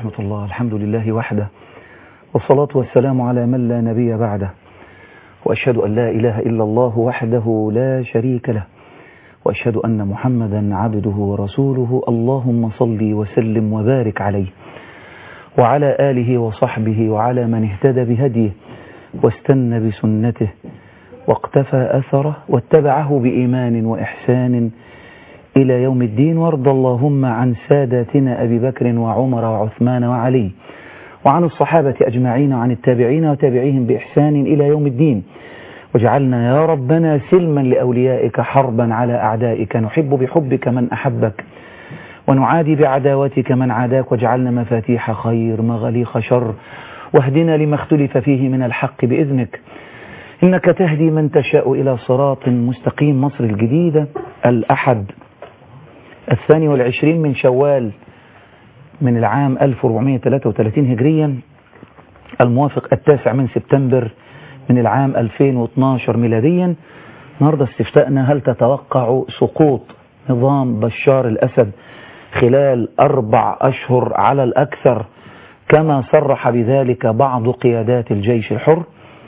ورحمة الله الحمد لله وحده والصلاة والسلام على من لا نبي بعده وأشهد أن لا إله إلا الله وحده لا شريك له وأشهد أن محمدا عبده ورسوله اللهم صل وسلم وبارك عليه وعلى آله وصحبه وعلى من اهتدى بهديه واستنى بسنته واقتفى أثره واتبعه بإيمان وإحسان إلى يوم الدين وارض اللهم عن ساداتنا أبي بكر وعمر وعثمان وعلي وعن الصحابة أجمعين وعن التابعين وتابعيهم بإحسان إلى يوم الدين وجعلنا يا ربنا سلما لأوليائك حربا على أعدائك نحب بحبك من أحبك ونعادي بعداوتك من عاداك واجعلنا مفاتيح خير مغاليق شر واهدنا لما اختلف فيه من الحق بإذنك إنك تهدي من تشاء إلى صراط مستقيم مصر الجديدة الأحد الثاني والعشرين من شوال من العام 1433 هجريا الموافق التاسع من سبتمبر من العام 2012 ميلاديا النهاردة استفتاءنا هل تتوقع سقوط نظام بشار الأسد خلال أربع أشهر على الأكثر كما صرح بذلك بعض قيادات الجيش الحر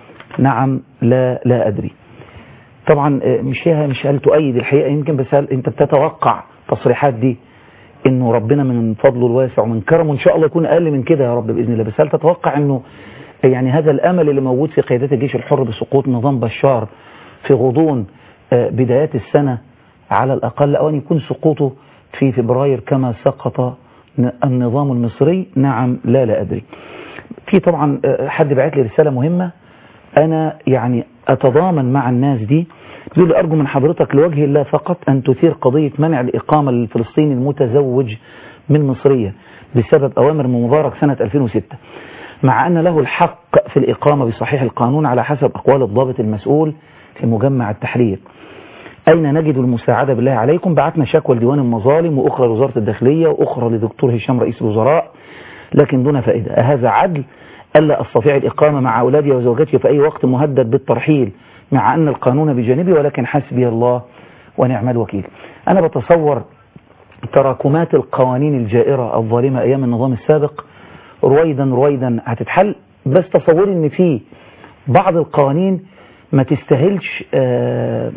نعم لا لا أدري طبعا مش هي مش هل تؤيد الحقيقة يمكن بس هل أنت بتتوقع تصريحات دي انه ربنا من فضله الواسع ومن كرمه ان شاء الله يكون اقل من كده يا رب باذن الله بس هل تتوقع انه يعني هذا الامل اللي موجود في قيادات الجيش الحر بسقوط نظام بشار في غضون بدايات السنه على الاقل او ان يكون سقوطه في فبراير كما سقط النظام المصري نعم لا لا ادري في طبعا حد بعت لي رساله مهمه انا يعني اتضامن مع الناس دي يقول لي أرجو من حضرتك لوجه الله فقط أن تثير قضية منع الإقامة للفلسطيني المتزوج من مصرية بسبب أوامر من مبارك سنة 2006 مع أن له الحق في الإقامة بصحيح القانون على حسب أقوال الضابط المسؤول في مجمع التحرير أين نجد المساعدة بالله عليكم بعتنا شكوى لديوان المظالم وأخرى لوزارة الداخلية وأخرى لدكتور هشام رئيس الوزراء لكن دون فائدة أهذا عدل ألا أستطيع الإقامة مع أولادي وزوجتي في أي وقت مهدد بالترحيل مع أن القانون بجانبي ولكن حسبي الله ونعم الوكيل أنا بتصور تراكمات القوانين الجائرة الظالمة أيام النظام السابق رويدا رويدا هتتحل بس تصوري أن في بعض القوانين ما تستاهلش آه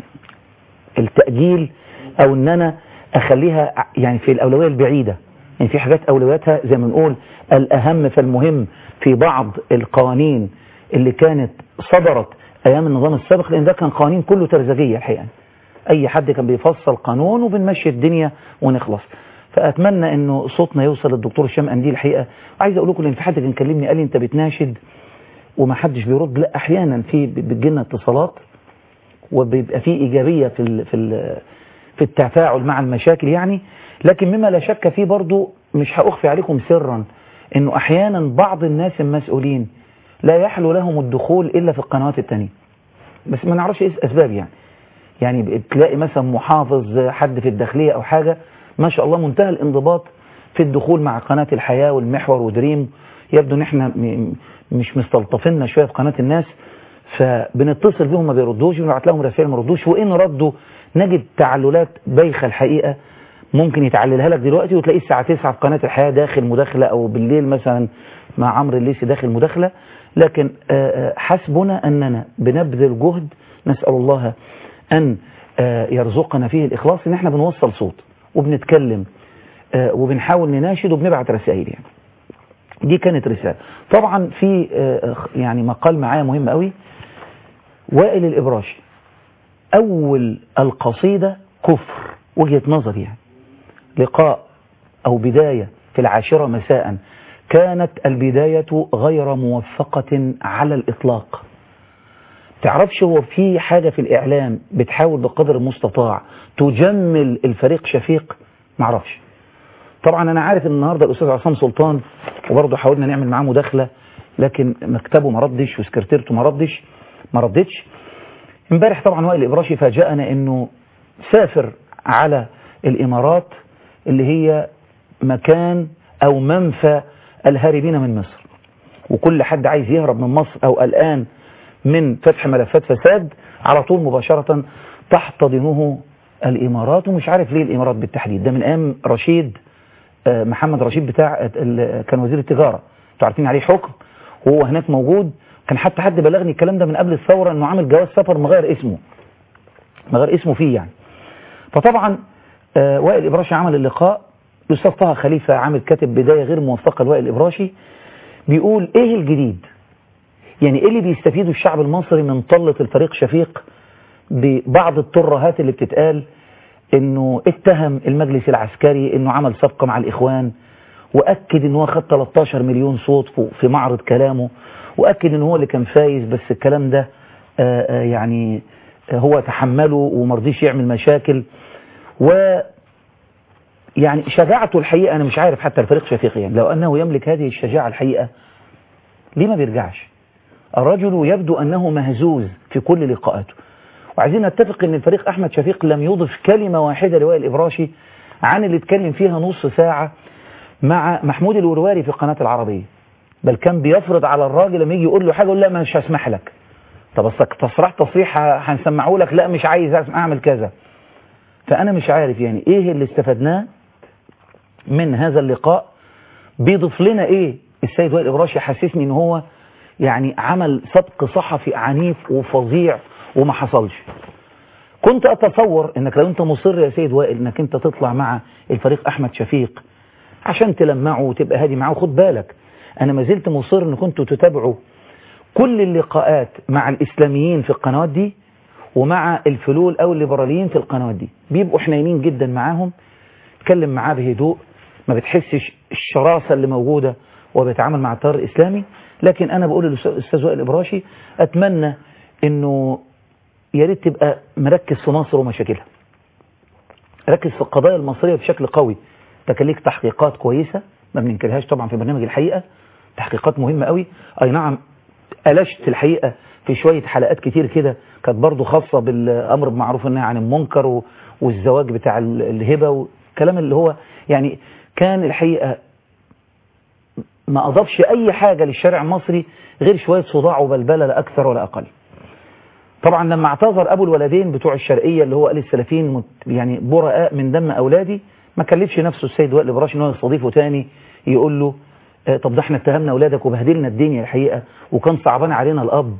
التأجيل أو أن أنا أخليها يعني في الأولوية البعيدة يعني في حاجات أولوياتها زي ما نقول الأهم فالمهم في بعض القوانين اللي كانت صدرت ايام النظام السابق لان ده كان قوانين كله ترزجيه الحقيقه اي حد كان بيفصل قانون وبنمشي الدنيا ونخلص فاتمنى انه صوتنا يوصل للدكتور هشام انديل الحقيقه عايز اقول لكم ان في حد كان كلمني قال لي انت بتناشد وما حدش بيرد لا احيانا في بتجيلنا اتصالات وبيبقى في ايجابيه في ال في ال في التفاعل مع المشاكل يعني لكن مما لا شك فيه برضو مش هاخفي عليكم سرا انه احيانا بعض الناس المسؤولين لا يحلو لهم الدخول إلا في القنوات التانية بس ما نعرفش ايه الأسباب يعني يعني تلاقي مثلا محافظ حد في الداخلية أو حاجة ما شاء الله منتهى الانضباط في الدخول مع قناة الحياة والمحور ودريم يبدو ان احنا مش مستلطفيننا شوية في قناة الناس فبنتصل بهم ما بيردوش بنبعت لهم رسائل ما يردوش وإن ردوا نجد تعللات بايخة الحقيقة ممكن يتعللها لك دلوقتي وتلاقيه الساعة 9 في قناة الحياة داخل مداخلة أو بالليل مثلا مع عمرو الليسي داخل مداخلة لكن حسبنا أننا بنبذل جهد نسأل الله أن يرزقنا فيه الإخلاص إن احنا بنوصل صوت وبنتكلم وبنحاول نناشد وبنبعت رسائل يعني دي كانت رسالة طبعا في يعني مقال معايا مهم قوي وائل الإبراشي أول القصيدة كفر وجهة نظر يعني لقاء أو بداية في العاشرة مساء كانت البداية غير موفقة على الإطلاق تعرفش هو في حاجة في الإعلام بتحاول بقدر المستطاع تجمل الفريق شفيق معرفش طبعا أنا عارف إن النهاردة الأستاذ عصام سلطان وبرضه حاولنا نعمل معاه مداخلة لكن مكتبه ما ردش وسكرتيرته ما ردش ما ردتش امبارح طبعا وائل الإبراشي فاجأنا إنه سافر على الإمارات اللي هي مكان أو منفى الهاربين من مصر وكل حد عايز يهرب من مصر أو قلقان من فتح ملفات فساد على طول مباشرة تحتضنه الإمارات ومش عارف ليه الإمارات بالتحديد ده من أيام رشيد آه، محمد رشيد بتاع ال- كان وزير التجاره انتوا عارفين عليه حكم وهو هناك موجود كان حتى حد بلغني الكلام ده من قبل الثوره انه عامل جواز سفر مغير اسمه مغير اسمه فيه يعني فطبعا آه، وائل الابراشي عمل اللقاء الاستاذ طه خليفه عامل كاتب بدايه غير موفقه لوائل الابراشي بيقول ايه الجديد يعني ايه اللي بيستفيده الشعب المصري من طلة الفريق شفيق ببعض الترهات اللي بتتقال انه اتهم المجلس العسكري انه عمل صفقة مع الاخوان واكد ان هو خد 13 مليون صوت في- في معرض كلامه واكد ان هو اللي كان فايز بس الكلام ده آه، آه، يعني آه، هو تحمله ومرضيش يعمل مشاكل و يعني شجاعته الحقيقة أنا مش عارف حتى الفريق شفيق يعني لو أنه يملك هذه الشجاعة الحقيقة ليه ما بيرجعش الرجل يبدو أنه مهزوز في كل لقاءاته وعايزين نتفق أن الفريق أحمد شفيق لم يضف كلمة واحدة لوائل الإبراشي عن اللي اتكلم فيها نص ساعة مع محمود الورواري في القناة العربية بل كان بيفرض على الراجل لما يجي يقول له حاجة يقول لا مش هسمح لك طب اصلك تصريح تصريح ه- هنسمعه لك لا مش عايز أسمع- اعمل كذا فانا مش عارف يعني ايه اللي استفدناه من هذا اللقاء بيضيف لنا ايه السيد وائل الابراشي حسسني ان هو يعني عمل سبق صحفي عنيف وفظيع وما حصلش كنت اتصور انك لو انت مصر يا سيد وائل انك انت تطلع مع الفريق احمد شفيق عشان تلمعه وتبقى هادي معاه خد بالك انا ما زلت مصر ان كنتوا تتابعوا كل اللقاءات مع الاسلاميين في القنوات دي ومع الفلول او الليبراليين في القنوات دي بيبقوا حنينين جدا معاهم تكلم معاه بهدوء ما بتحسش الشراسة اللي موجودة وبيتعامل مع التيار الإسلامي لكن أنا بقول للأستاذ وائل الإبراشي أتمنى أنه يا ريت تبقى مركز في مصر ومشاكلها ركز في القضايا المصرية بشكل قوي ده كان ليك تحقيقات كويسة ما بننكرهاش طبعا في برنامج الحقيقة تحقيقات مهمة قوي أي نعم قلشت الحقيقة في شوية حلقات كتير كده كانت برضو خاصة بالأمر بمعروف النهي عن المنكر و- والزواج بتاع ال- الهبة والكلام اللي هو يعني كان الحقيقة ما أضافش أي حاجة للشارع المصري غير شوية صداع وبلبلة لا أكثر ولا أقل طبعا لما اعتذر أبو الولدين بتوع الشرقية اللي هو قال السلفيين مت- يعني براء من دم أولادي ما كلفش نفسه السيد وائل الإبراشي إن هو يستضيفه تاني يقول له آه، طب ده احنا اتهمنا أولادك وبهدلنا الدنيا الحقيقة وكان صعبان علينا الأب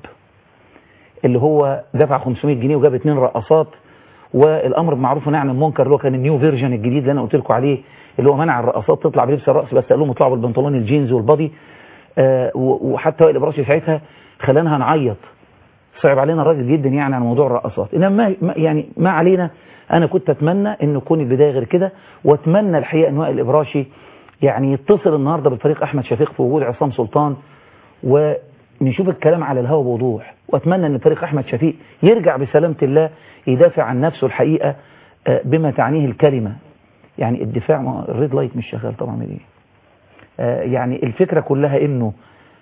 اللي هو دفع 500 جنيه وجاب اتنين رقصات والامر بمعروف ونهي عن المنكر اللي هو كان النيو فيرجن الجديد اللي انا قلت لكم عليه اللي هو منع الرقصات تطلع بلبس الرقص بس قال لهم اطلعوا بالبنطلون الجينز والبادي آه و- وحتى وائل الابراشي ساعتها خلانا هنعيط صعب علينا الراجل جدا يعني على موضوع الرقصات انما ما ما- يعني ما علينا انا كنت اتمنى ان تكون البدايه غير كده واتمنى الحقيقه ان وائل الابراشي يعني يتصل النهارده بالفريق احمد شفيق في وجود عصام سلطان ونشوف الكلام على الهواء بوضوح واتمنى ان فريق احمد شفيق يرجع بسلامه الله يدافع عن نفسه الحقيقه آه، بما تعنيه الكلمه يعني الدفاع ما الريد لايت مش شغال طبعا من ايه آه، يعني الفكره كلها انه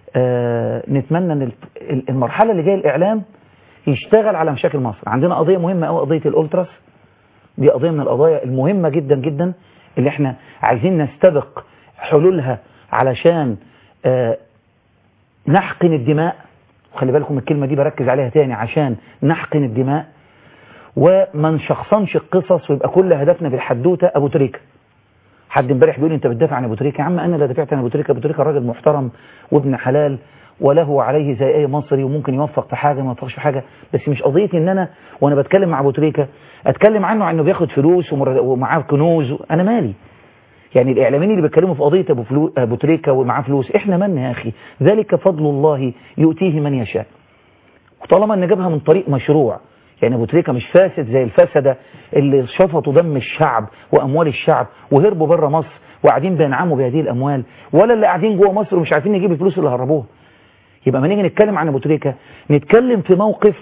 آه، نتمنى ان الف- المرحله اللي جايه الاعلام يشتغل على مشاكل مصر عندنا قضيه مهمه قوي قضيه الالتراس دي قضيه من القضايا المهمه جدا جدا اللي احنا عايزين نستبق حلولها علشان آه، نحقن الدماء وخلي بالكم الكلمة دي بركز عليها تاني عشان نحقن الدماء وما نشخصنش القصص ويبقى كل هدفنا بالحدوتة أبو تريكة حد امبارح بيقول لي انت بتدافع عن ابو تريكة يا عم انا لا دافعت عن ابو تريكة ابو تريكة راجل محترم وابن حلال وله عليه زي اي مصري وممكن يوفق في حاجه ما يوفقش في حاجه بس مش قضيتي ان انا وانا بتكلم مع ابو تريكة اتكلم عنه عن انه بياخد فلوس ومر- ومعاه كنوز انا مالي يعني الاعلاميين اللي بيتكلموا في قضيه ابو فلو ابو تريكة ومعاه فلوس احنا مالنا يا اخي ذلك فضل الله يؤتيه من يشاء وطالما ان جابها من طريق مشروع يعني ابو تريكة مش فاسد زي الفسدة اللي شفطوا دم الشعب واموال الشعب وهربوا بره مصر وقاعدين بينعموا بهذه الاموال ولا اللي قاعدين جوه مصر ومش عارفين نجيب الفلوس اللي هربوها يبقى ما نيجي نتكلم عن ابو تريكة نتكلم في موقف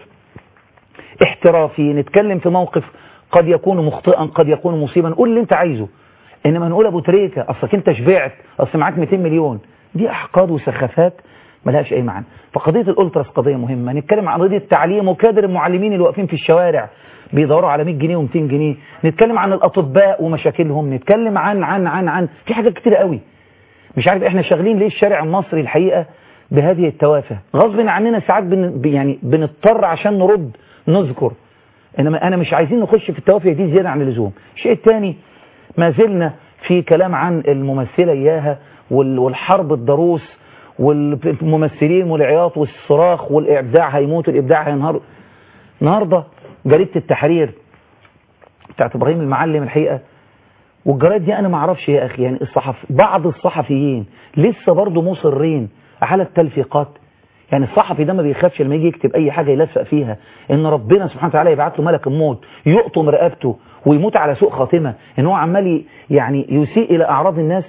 احترافي نتكلم في موقف قد يكون مخطئا قد يكون مصيبا قول اللي انت عايزه انما نقول ابو تريكة اصلك انت شبعت اصل معاك 200 مليون دي احقاد وسخافات ملهاش اي معنى فقضيه الالتراس قضيه مهمه نتكلم عن قضيه التعليم وكادر المعلمين اللي واقفين في الشوارع بيدوروا على 100 جنيه و200 جنيه نتكلم عن الاطباء ومشاكلهم نتكلم عن عن عن عن في حاجات كتير قوي مش عارف احنا شغالين ليه الشارع المصري الحقيقه بهذه التوافه غصب عننا ساعات بن يعني بنضطر عشان نرد نذكر انما انا مش عايزين نخش في التوافه دي زياده عن اللزوم الشيء الثاني ما زلنا في كلام عن الممثلة إياها والحرب الضروس والممثلين والعياط والصراخ والإبداع هيموت والإبداع هينهار النهاردة جريدة التحرير بتاعت إبراهيم المعلم الحقيقة والجرايد دي أنا ما أعرفش يا أخي يعني الصحف بعض الصحفيين لسه برضه مصرين على التلفيقات يعني الصحفي ده ما بيخافش لما يجي يكتب أي حاجة يلفق فيها إن ربنا سبحانه وتعالى يبعت له ملك الموت يقطم رقبته ويموت على سوء خاتمة إن هو عمال يعني يسيء إلى أعراض الناس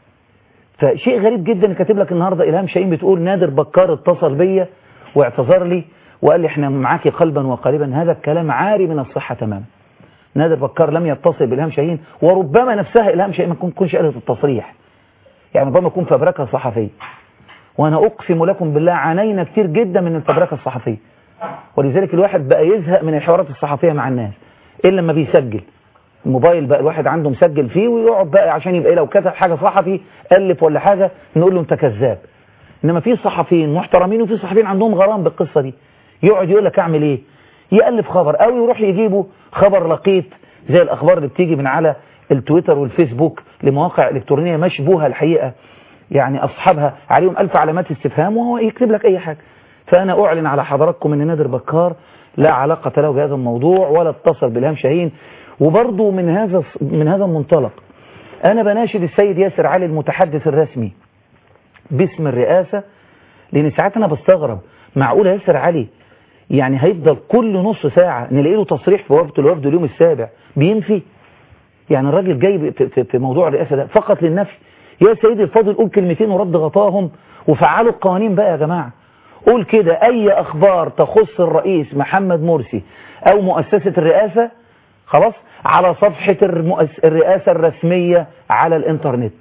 فشيء غريب جدا كاتب لك النهارده إلهام شاهين بتقول نادر بكار اتصل بيا واعتذر لي وقال لي احنا معاك قلبا وقالبا هذا الكلام عاري من الصحة تماما نادر بكار لم يتصل بإلهام شاهين وربما نفسها إلهام شاهين ما تكونش قالت التصريح يعني ربما يكون فبركة صحفية وأنا أقسم لكم بالله عانينا كتير جدا من الفبركة الصحفية ولذلك الواحد بقى يزهق من الحوارات الصحفية مع الناس إلا لما بيسجل الموبايل بقى الواحد عنده مسجل فيه ويقعد بقى عشان يبقى لو كتب حاجة صحفي ألف ولا حاجة نقول له أنت كذاب إنما في صحفيين محترمين وفي صحفيين عندهم غرام بالقصة دي يقعد يقول لك أعمل إيه يألف خبر أو يروح يجيبه خبر لقيط زي الأخبار اللي بتيجي من على التويتر والفيسبوك لمواقع إلكترونية مشبوهة الحقيقة يعني أصحابها عليهم ألف علامات استفهام وهو يكتب لك أي حاجة فأنا أعلن على حضراتكم أن نادر بكار لا علاقة له بهذا الموضوع ولا اتصل بالهام شاهين وبرضه من هذا من هذا المنطلق أنا بناشد السيد ياسر علي المتحدث الرسمي باسم الرئاسة لأن ساعات أنا بستغرب معقولة ياسر علي يعني هيفضل كل نص ساعة نلاقي له تصريح في وفد الوفد اليوم السابع بينفي يعني الراجل جاي في موضوع الرئاسة ده فقط للنفي يا سيدي الفاضل قول كلمتين ورد غطاهم وفعلوا القوانين بقى يا جماعة قول كده أي أخبار تخص الرئيس محمد مرسي أو مؤسسة الرئاسة خلاص على صفحة المؤس... الرئاسة الرسمية على الانترنت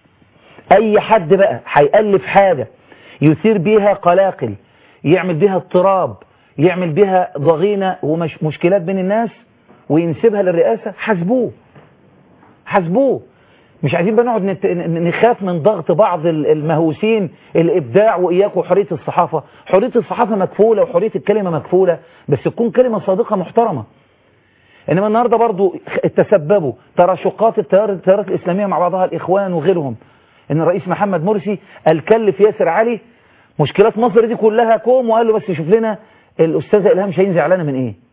أي حد بقى هيألف حاجة يثير بيها قلاقل يعمل بيها اضطراب يعمل بيها ضغينة ومشكلات بين الناس وينسبها للرئاسة حاسبوه حاسبوه مش عايزين بقى نقعد نت... نخاف من ضغط بعض المهووسين الإبداع وإياك وحرية الصحافة حرية الصحافة مكفولة وحرية الكلمة مكفولة بس تكون كلمة صادقة محترمة إنما النهاردة برضو تسببوا تراشقات التيار التيارات الإسلامية مع بعضها الإخوان وغيرهم إن الرئيس محمد مرسي الكلف ياسر علي مشكلات مصر دي كلها كوم وقال له بس شوف لنا الأستاذة إلهام شاهين زعلانة من إيه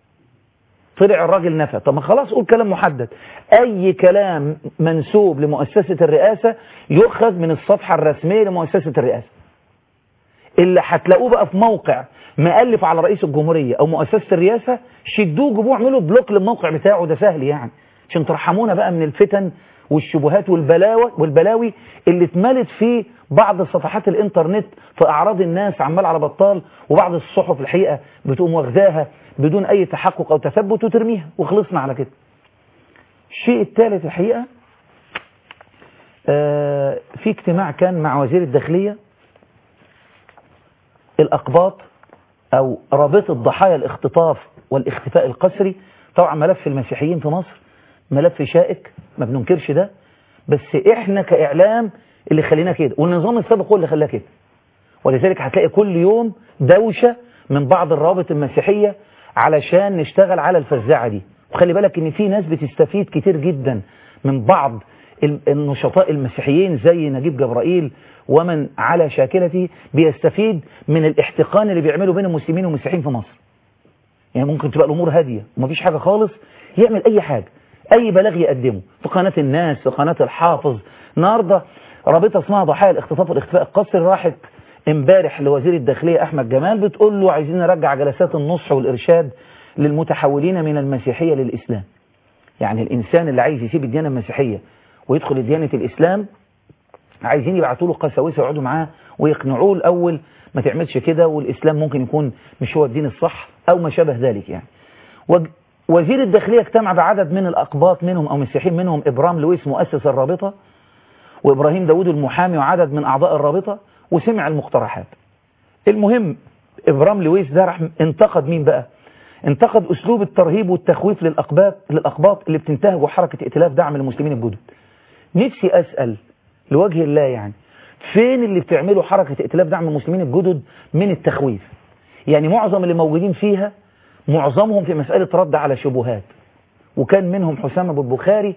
طلع الراجل نفى طب ما خلاص قول كلام محدد أي كلام منسوب لمؤسسة الرئاسة يؤخذ من الصفحة الرسمية لمؤسسة الرئاسة اللي هتلاقوه بقى في موقع مألف على رئيس الجمهورية أو مؤسسة الرئاسة شدوه جيبوه اعملوا بلوك للموقع بتاعه ده سهل يعني عشان ترحمونا بقى من الفتن والشبهات والبلاوي والبلاوي اللي اتملت في بعض صفحات الانترنت في اعراض الناس عمال على بطال وبعض الصحف الحقيقه بتقوم واخداها بدون اي تحقق او تثبت وترميها وخلصنا على كده. الشيء الثالث الحقيقه آه في اجتماع كان مع وزير الداخليه الاقباط او رابطه ضحايا الاختطاف والاختفاء القسري طبعا ملف المسيحيين في مصر ملف شائك ما بننكرش ده بس احنا كاعلام اللي خلينا كده والنظام السابق هو اللي خلاه كده ولذلك هتلاقي كل يوم دوشة من بعض الروابط المسيحية علشان نشتغل على الفزاعة دي وخلي بالك ان في ناس بتستفيد كتير جدا من بعض النشطاء المسيحيين زي نجيب جبرائيل ومن على شاكلته بيستفيد من الاحتقان اللي بيعمله بين المسلمين والمسيحيين في مصر يعني ممكن تبقى الامور هادية ومفيش حاجة خالص يعمل اي حاجة اي بلاغ يقدمه في قناة الناس في قناة الحافظ النهارده رابطة اسمها ضحايا الاختطاف والاختفاء القسري راحت امبارح لوزير الداخلية احمد جمال بتقول له عايزين نرجع جلسات النصح والارشاد للمتحولين من المسيحية للاسلام يعني الانسان اللي عايز يسيب الديانة المسيحية ويدخل ديانة الاسلام عايزين يبعتوا له قساوسه يقعدوا معاه ويقنعوه الاول ما تعملش كده والاسلام ممكن يكون مش هو الدين الصح او ما شابه ذلك يعني وزير الداخلية اجتمع بعدد من الأقباط منهم أو مسيحيين منهم إبرام لويس مؤسس الرابطة وإبراهيم داود المحامي وعدد من أعضاء الرابطة وسمع المقترحات المهم إبرام لويس ده راح انتقد مين بقى انتقد أسلوب الترهيب والتخويف للأقباط, للأقباط اللي بتنتهجوا حركة ائتلاف دعم المسلمين الجدد نفسي أسأل لوجه الله يعني فين اللي بتعملوا حركة ائتلاف دعم المسلمين الجدد من التخويف يعني معظم اللي موجودين فيها معظمهم في مسألة رد على شبهات وكان منهم حسام أبو البخاري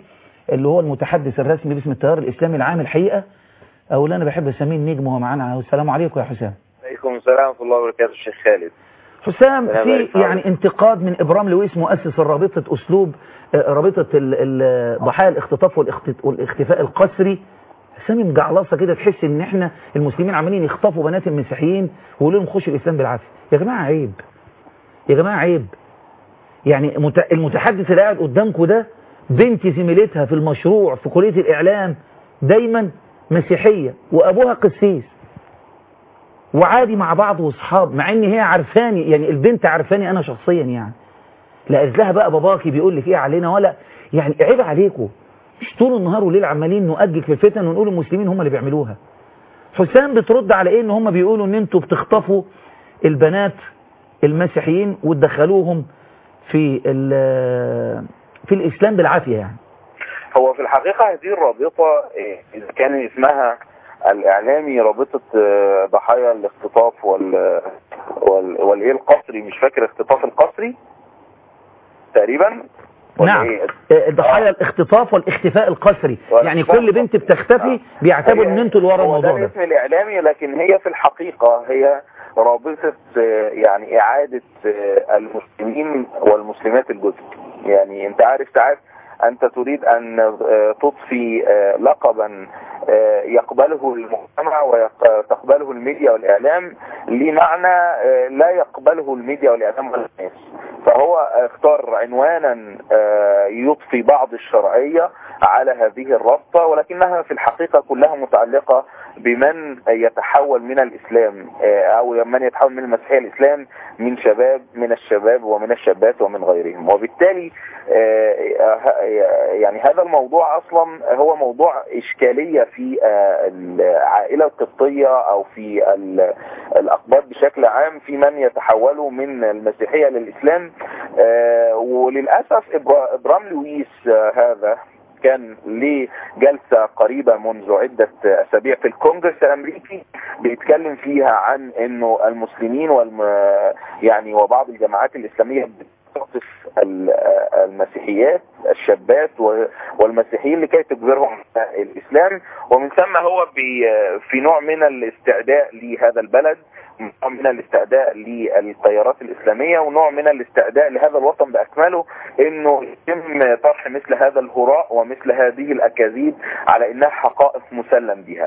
اللي هو المتحدث الرسمي باسم التيار الإسلامي العام الحقيقة أو اللي أنا بحب أسميه النجم وهو معانا السلام عليكم يا حسام عليكم السلام ورحمة الله وبركاته الشيخ خالد حسام في يعني انتقاد من إبرام لويس مؤسس رابطة أسلوب رابطة ضحايا الاختطاف والاختفاء القسري سامي مجعلصة كده تحس ان احنا المسلمين عمالين يخطفوا بنات المسيحيين ويقولوا لهم خشوا الاسلام بالعافيه يا جماعه عيب يا جماعه عيب يعني المتحدث اللي قاعد قدامكم ده بنت زميلتها في المشروع في كليه الاعلام دايما مسيحيه وابوها قسيس وعادي مع بعض واصحاب مع ان هي عارفاني يعني البنت عارفاني انا شخصيا يعني لا قالت لها بقى باباكي بيقول لك ايه علينا ولا يعني عيب عليكم مش طول النهار والليل عمالين نؤجج في الفتن ونقول المسلمين هم اللي بيعملوها حسام بترد على ايه ان هم بيقولوا ان انتوا بتخطفوا البنات المسيحيين وتدخلوهم في في الاسلام بالعافيه يعني هو في الحقيقه هذه الرابطه اذا كان اسمها الاعلامي رابطه ضحايا الاختطاف وال والايه القسري مش فاكر اختطاف القسري تقريبا نعم ضحايا الاختطاف والاختفاء القسري يعني كل بنت بتختفي بيعتبروا ان انتوا اللي ورا الموضوع ده الاسم الاعلامي لكن هي في الحقيقة هي رابطة يعني اعادة المسلمين والمسلمات الجزء يعني انت عارف تعرف انت تريد ان تضفي لقبا يقبله المجتمع وتقبله الميديا والاعلام لمعنى لا يقبله الميديا والاعلام ولا الناس فهو اختار عنوانا يضفي بعض الشرعية على هذه الرابطة ولكنها في الحقيقة كلها متعلقة بمن يتحول من الإسلام أو من يتحول من المسيحية الإسلام من شباب من الشباب ومن الشابات ومن غيرهم وبالتالي يعني هذا الموضوع أصلا هو موضوع إشكالية في العائلة القبطية أو في الأقباط بشكل عام في من يتحولوا من المسيحية للإسلام وللأسف إبرام لويس هذا كان ليه جلسة قريبة منذ عدة أسابيع في الكونجرس الأمريكي بيتكلم فيها عن أنه المسلمين والم يعني وبعض الجماعات الإسلامية بتقصف المسيحيات الشابات والمسيحيين لكي تجبرهم الإسلام ومن ثم هو في نوع من الاستعداء لهذا البلد نوع من الاستعداء للتيارات الإسلامية ونوع من الاستعداء لهذا الوطن بأكمله انه يتم طرح مثل هذا الهراء ومثل هذه الأكاذيب على انها حقائق مسلم بها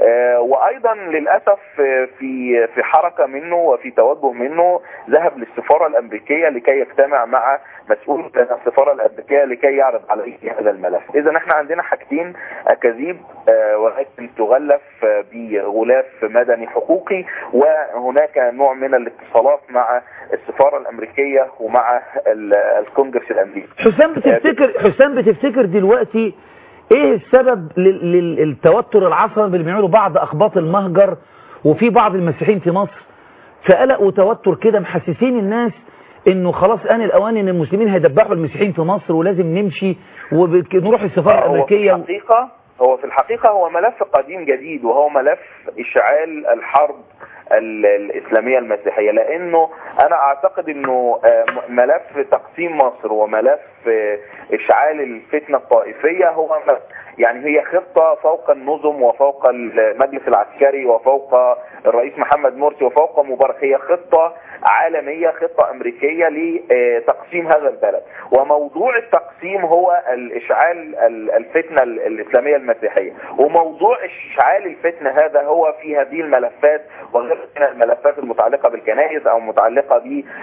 وايضا للأسف في في حركة منه وفي توجه منه ذهب للسفارة الأمريكية لكي يجتمع مع مسؤول السفارة الأمريكية لكي يعرض عليه هذا الملف إذا احنا عندنا حاجتين أكاذيب ولكن تغلف بغلاف مدني حقوقي وهناك نوع من الاتصالات مع السفارة الأمريكية ومع الكونجرس الأمريكي حسام بتفتكر حسام بتفتكر دلوقتي ايه السبب للتوتر العصبي اللي بيعمله بعض اخباط المهجر وفي بعض المسيحيين في مصر فقلق وتوتر كده محسسين الناس انه خلاص ان الاوان ان المسلمين هيدبحوا المسيحيين في مصر ولازم نمشي ونروح السفاره الامريكيه هو في الحقيقه هو في الحقيقه هو ملف قديم جديد وهو ملف اشعال الحرب الإسلامية المسيحية لأنه أنا أعتقد أنه ملف تقسيم مصر وملف إشعال الفتنة الطائفية هو يعني هي خطة فوق النظم وفوق المجلس العسكري وفوق الرئيس محمد مرسي وفوق مبارك هي خطة عالمية خطة أمريكية لتقسيم هذا البلد وموضوع التقسيم هو الإشعال الفتنة الإسلامية المسيحية وموضوع إشعال الفتنة هذا هو في هذه الملفات وغير من الملفات المتعلقة بالكنائس أو المتعلقة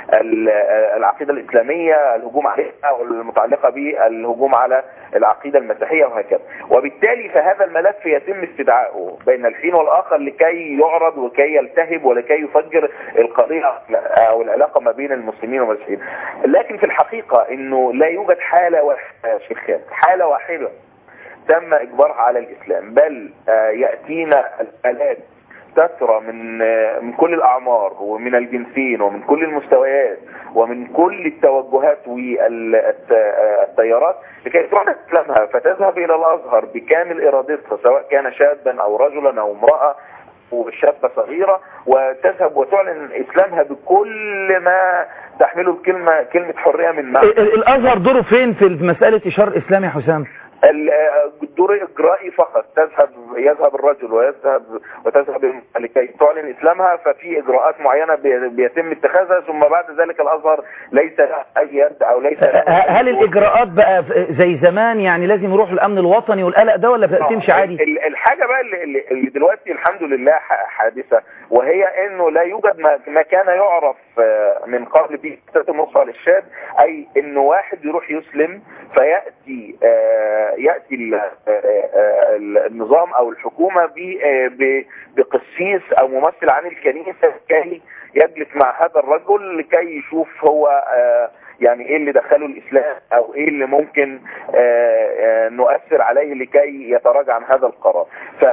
بالعقيدة الإسلامية الهجوم عليها أو المتعلقة بالهجوم على العقيدة المسيحية وهكذا وبالتالي فهذا الملف يتم استدعائه بين الحين والآخر لكي يعرض وكي يلتهب ولكي يفجر القضية أو العلاقة ما بين المسلمين والمسيحيين لكن في الحقيقة أنه لا يوجد حالة واحدة شيخان حالة واحدة تم إجبارها على الإسلام بل يأتينا الآلات تترى من من كل الاعمار ومن الجنسين ومن كل المستويات ومن كل التوجهات والتيارات لكي تروح تسلمها فتذهب الى الازهر بكامل ارادتها سواء كان شابا او رجلا او امراه وشابة صغيرة وتذهب وتعلن إسلامها بكل ما تحمله الكلمة كلمة حرية من معنى الأزهر دوره فين في مسألة إشار الإسلام يا حسام؟ الدور اجرائي فقط تذهب يذهب الرجل ويذهب وتذهب المرأة لكي تعلن اسلامها ففي اجراءات معينه بي- بيتم اتخاذها ثم بعد ذلك الازهر ليس له اي يد او ليس له هل الاجراءات بقى زي زمان يعني لازم يروح الامن الوطني والقلق ده ولا بتمشي عادي ال- الحاجة بقى اللي, اللي- اللي دلوقتي الحمد لله ح- حادثة وهي انه لا يوجد ما, ما كان يعرف آه، من قبل بيئة النصر للشاب اي انه واحد يروح يسلم فيأتي آه، يأتي ال- آه، آه، النظام او الحكومة ب- آه، ب- بقسيس او ممثل عن الكنيسة كي يجلس مع هذا الرجل لكي يشوف هو آه، يعني ايه اللي دخله الاسلام او ايه اللي ممكن آه، آه، نؤثر عليه لكي يتراجع عن هذا القرار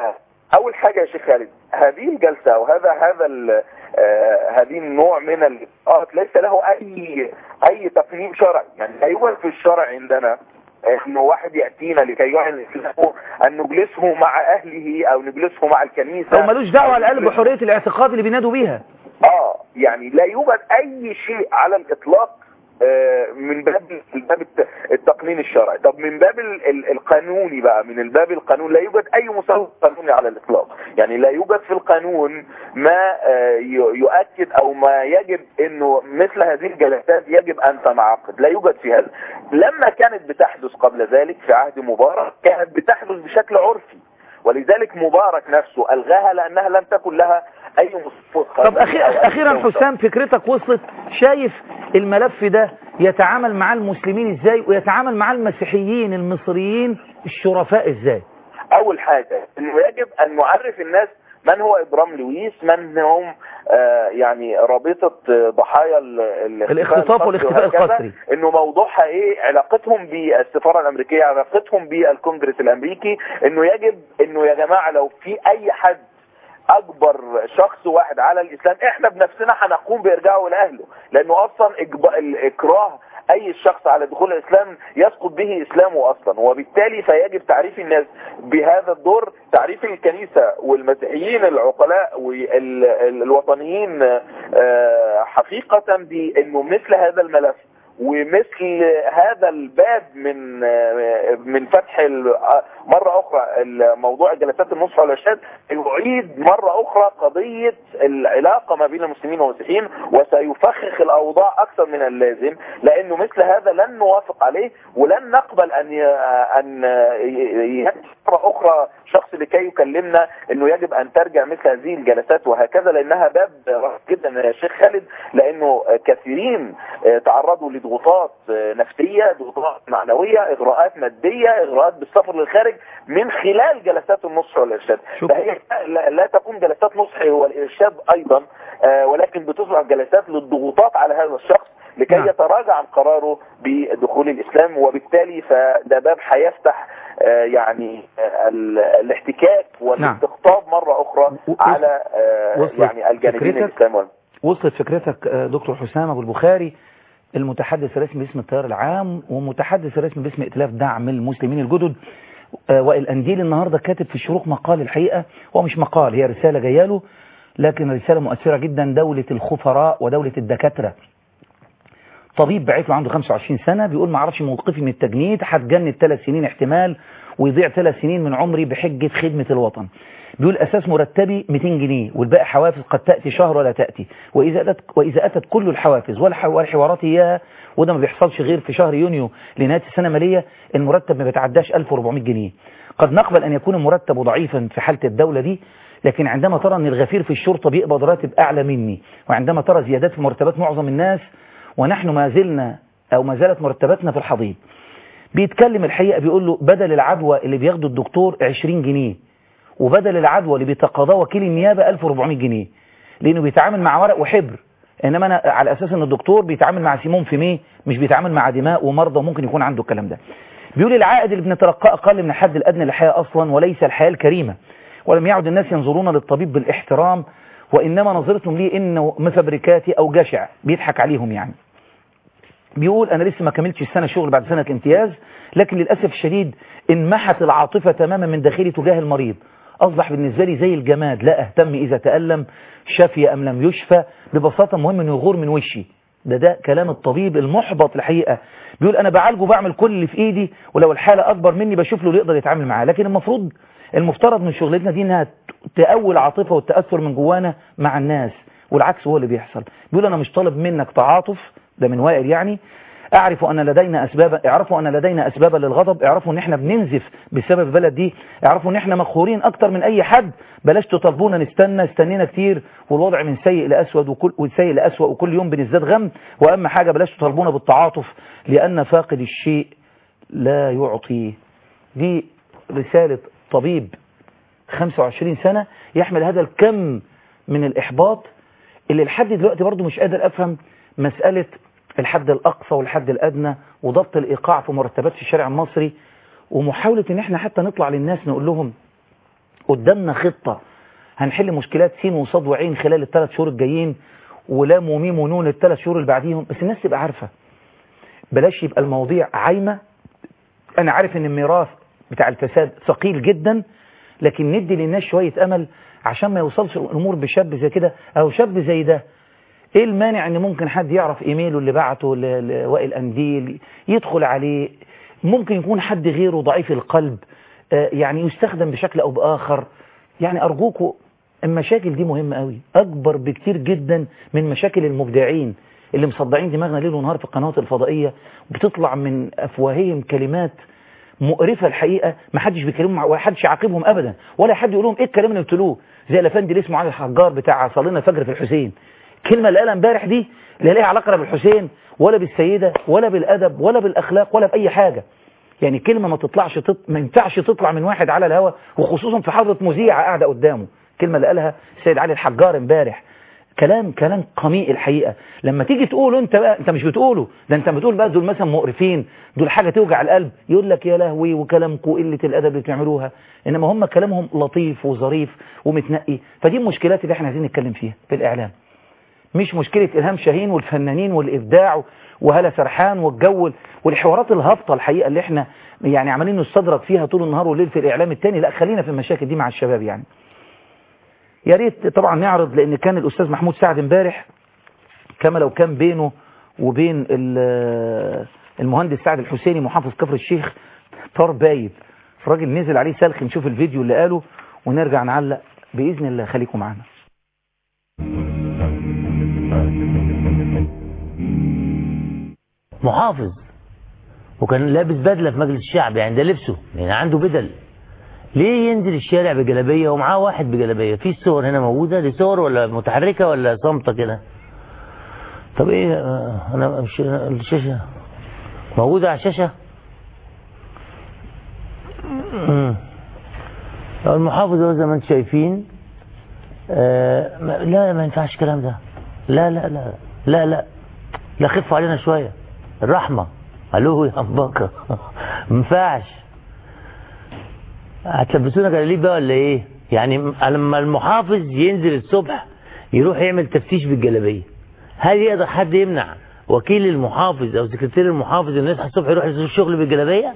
فاول حاجه يا شيخ خالد هذه الجلسه وهذا هذا ال- آه، هذه النوع من الاجراءات ليس له اي اي تقنين شرعي يعني لا يوجد في الشرع عندنا انه واحد ياتينا لكي يعلن اسلامه ان نجلسه مع اهله او نجلسه مع الكنيسه هو ملوش دعوه أو على الاقل نجلسه- بحريه الاعتقاد اللي بينادوا بيها اه يعني لا يوجد اي شيء على الاطلاق آه، من باب من باب الت- التقنين الشرعي طب من باب ال- ال- القانوني بقى من الباب القانون لا يوجد اي مساواه قانوني على الاطلاق يعني لا يوجد في القانون ما آه، ي- يؤكد او ما يجب انه مثل هذه الجلسات يجب ان تنعقد لا يوجد في هذا لما كانت بتحدث قبل ذلك في عهد مبارك كانت بتحدث بشكل عرفي ولذلك مبارك نفسه الغاها لانها لم تكن لها اي مصفوط طب أخي- اخيرا حسام فكرتك وصلت شايف الملف ده يتعامل مع المسلمين ازاي ويتعامل مع المسيحيين المصريين الشرفاء ازاي اول حاجة انه يجب ان نعرف الناس من هو ابرام لويس من هم آه يعني رابطة آه، ضحايا ال- ال- الاختطاف والاختفاء وهكذا. القسري. انه موضوعها ايه علاقتهم بالسفارة الامريكية علاقتهم بالكونجرس الامريكي انه يجب انه يا جماعة لو في اي حد اكبر شخص واحد على الاسلام احنا بنفسنا هنقوم بارجاعه لاهله لانه اصلا إجب- الاكراه اي شخص على دخول الاسلام يسقط به اسلامه اصلا وبالتالي فيجب تعريف الناس بهذا الدور تعريف الكنيسة والمسيحيين العقلاء والوطنيين حقيقة بانه مثل هذا الملف ومثل هذا الباب من من فتح ال- مرة أخرى موضوع جلسات النصح والإرشاد يعيد مرة أخرى قضية العلاقة ما بين المسلمين والمسيحيين وسيفخخ الأوضاع أكثر من اللازم لأنه مثل هذا لن نوافق عليه ولن نقبل أن ي- أن ي- يأتي مرة أخرى شخص لكي يكلمنا أنه يجب أن ترجع مثل هذه الجلسات وهكذا لأنها باب رهيب جدا يا شيخ خالد لأنه كثيرين تعرضوا لضغوطات نفسية ضغوطات معنوية إغراءات مادية إغراءات بالسفر للخارج من خلال جلسات النصح والإرشاد شكرا. فهي لا- لا تكون جلسات نصح والإرشاد أيضا آه، ولكن بتصبح جلسات للضغوطات على هذا الشخص لكي نعم. يتراجع عن قراره بدخول الإسلام وبالتالي فده باب هيفتح آه، يعني آه، ال- الاحتكاك والاستقطاب مرة أخرى و- على آه، وصلت يعني الجانبين فكرتك؟ الإسلام وال- وصلت فكرتك آه، دكتور حسام ابو البخاري المتحدث الرسمي باسم التيار العام ومتحدث الرسمي باسم ائتلاف دعم المسلمين الجدد آه، وائل انديل النهارده كاتب في الشروق مقال الحقيقه هو مش مقال هي رساله جايه له لكن رساله مؤثره جدا دوله الخفراء ودوله الدكاتره طبيب بعت له عنده 25 سنة بيقول ما اعرفش موقفي من التجنيد هتجند ثلاث سنين احتمال ويضيع ثلاث سنين من عمري بحجة خدمة الوطن بيقول أساس مرتبي 200 جنيه والباقي حوافز قد تأتي شهر ولا تأتي وإذا أتت, وإذا أتت كل الحوافز والح- والحوارات إياها وده ما بيحصلش غير في شهر يونيو لنهاية السنة المالية المرتب ما بيتعداش 1400 جنيه قد نقبل أن يكون المرتب ضعيفا في حالة الدولة دي لكن عندما ترى أن الغفير في الشرطة بيقبض راتب أعلى مني وعندما ترى زيادات في مرتبات معظم الناس ونحن ما زلنا أو ما زالت مرتباتنا في الحضيض بيتكلم الحقيقة بيقول له بدل العدوى اللي بياخده الدكتور 20 جنيه وبدل العدوى اللي بيتقاضاه وكيل النيابة 1400 جنيه لأنه بيتعامل مع ورق وحبر إنما أنا على أساس أن الدكتور بيتعامل مع سيمون فيميه مش بيتعامل مع دماء ومرضى وممكن يكون عنده الكلام ده بيقول العائد اللي بنتلقاه أقل من الحد الأدنى للحياة أصلا وليس الحياة الكريمة ولم يعد الناس ينظرون للطبيب بالاحترام وإنما نظرتهم ليه إنه مفبركاتي أو جشع بيضحك عليهم يعني بيقول أنا لسه ما كملتش السنة شغل بعد سنة الامتياز لكن للأسف الشديد انمحت العاطفة تماما من داخلي تجاه المريض أصبح بالنسبة لي زي الجماد لا أهتم إذا تألم شفي أم لم يشفى ببساطة مهم أنه يغور من وشي ده ده كلام الطبيب المحبط الحقيقة بيقول انا بعالجه بعمل كل اللي في ايدي ولو الحالة اكبر مني بشوف له اللي يقدر يتعامل معاه لكن المفروض المفترض من شغلتنا دي انها تقوي العاطفة والتأثر من جوانا مع الناس والعكس هو اللي بيحصل بيقول انا مش طالب منك تعاطف ده من وائل يعني اعرف ان لدينا اسبابا اعرفوا ان لدينا اسبابا للغضب اعرفوا ان احنا بننزف بسبب البلد دي اعرفوا ان احنا مقهورين اكتر من اي حد بلاش تطالبونا نستنى استنينا كتير والوضع من سيء لاسود وكل وسيء لاسوء وكل يوم بنزداد غم واهم حاجه بلاش تطالبونا بالتعاطف لان فاقد الشيء لا يعطي دي رساله طبيب 25 سنه يحمل هذا الكم من الاحباط اللي لحد دلوقتي برضه مش قادر افهم مساله الحد الأقصى والحد الأدنى وضبط الإيقاع في مرتبات في الشارع المصري ومحاولة إن إحنا حتى نطلع للناس نقول لهم قدامنا خطة هنحل مشكلات سين وصاد وعين خلال الثلاث شهور الجايين ولام وميم ونون الثلاث شهور اللي بعديهم بس الناس تبقى عارفة بلاش يبقى المواضيع عايمة أنا عارف إن الميراث بتاع الفساد ثقيل جدا لكن ندي للناس شوية أمل عشان ما يوصلش الأمور بشاب زي كده أو شاب زي ده ايه المانع ان ممكن حد يعرف ايميله اللي بعته لوائل انديل يدخل عليه ممكن يكون حد غيره ضعيف القلب يعني يستخدم بشكل او باخر يعني ارجوكوا المشاكل دي مهمة قوي اكبر بكتير جدا من مشاكل المبدعين اللي مصدعين دماغنا ليل ونهار في القنوات الفضائية بتطلع من افواههم كلمات مقرفة الحقيقة ما حدش بيكلمهم ولا حدش يعاقبهم ابدا ولا حد يقول لهم ايه الكلام اللي قلتلوه زي الافندي اللي اسمه علي الحجار بتاع صلينا فجر في الحسين الكلمة اللي قالها امبارح دي لا ليها علاقة لا بالحسين ولا بالسيدة ولا بالأدب ولا بالأخلاق ولا بأي حاجة يعني كلمة ما تطلعش تط... ما ينفعش تطلع من واحد على الهوا وخصوصا في حضرة مذيعة قاعدة قدامه الكلمة اللي قالها السيد علي الحجار امبارح كلام كلام قميء الحقيقة لما تيجي تقوله انت بقى انت مش بتقوله ده انت بتقول بقى دول مثلا مقرفين دول حاجة توجع القلب يقول لك يا لهوي وكلامكم قلة الأدب اللي بتعملوها انما هم كلامهم لطيف وظريف ومتنقي فدي المشكلات اللي احنا عايزين نتكلم فيها في الإعلام مش مشكلة إلهام شاهين والفنانين والإبداع وهلا سرحان والجو والحوارات الهابطة الحقيقة اللي احنا يعني عمالين نستدرك فيها طول النهار والليل في الإعلام التاني لا خلينا في المشاكل دي مع الشباب يعني يا ريت طبعا نعرض لأن كان الأستاذ محمود سعد امبارح كما لو كان بينه وبين المهندس سعد الحسيني محافظ كفر الشيخ طار بايب الراجل نزل عليه سلخ نشوف الفيديو اللي قاله ونرجع نعلق بإذن الله خليكم معانا محافظ وكان لابس بدلة في مجلس الشعب يعني ده لبسه يعني عنده بدل ليه ينزل الشارع بجلابية ومعاه واحد بجلابية في صور هنا موجودة دي صور ولا متحركة ولا صامتة كده طب ايه انا مش الشاشة موجودة على الشاشة المحافظ هو زي ما انتم شايفين آه لا ما ينفعش الكلام ده لا لا لا لا لا لا خفوا علينا شوية الرحمة الو يا امباكة ما ينفعش هتلبسونا جلاليب بقى ولا ايه يعني لما المحافظ ينزل الصبح يروح يعمل تفتيش بالجلابيه هل يقدر حد يمنع وكيل المحافظ او سكرتير المحافظ انه يصحى الصبح يروح الشغل بالجلابيه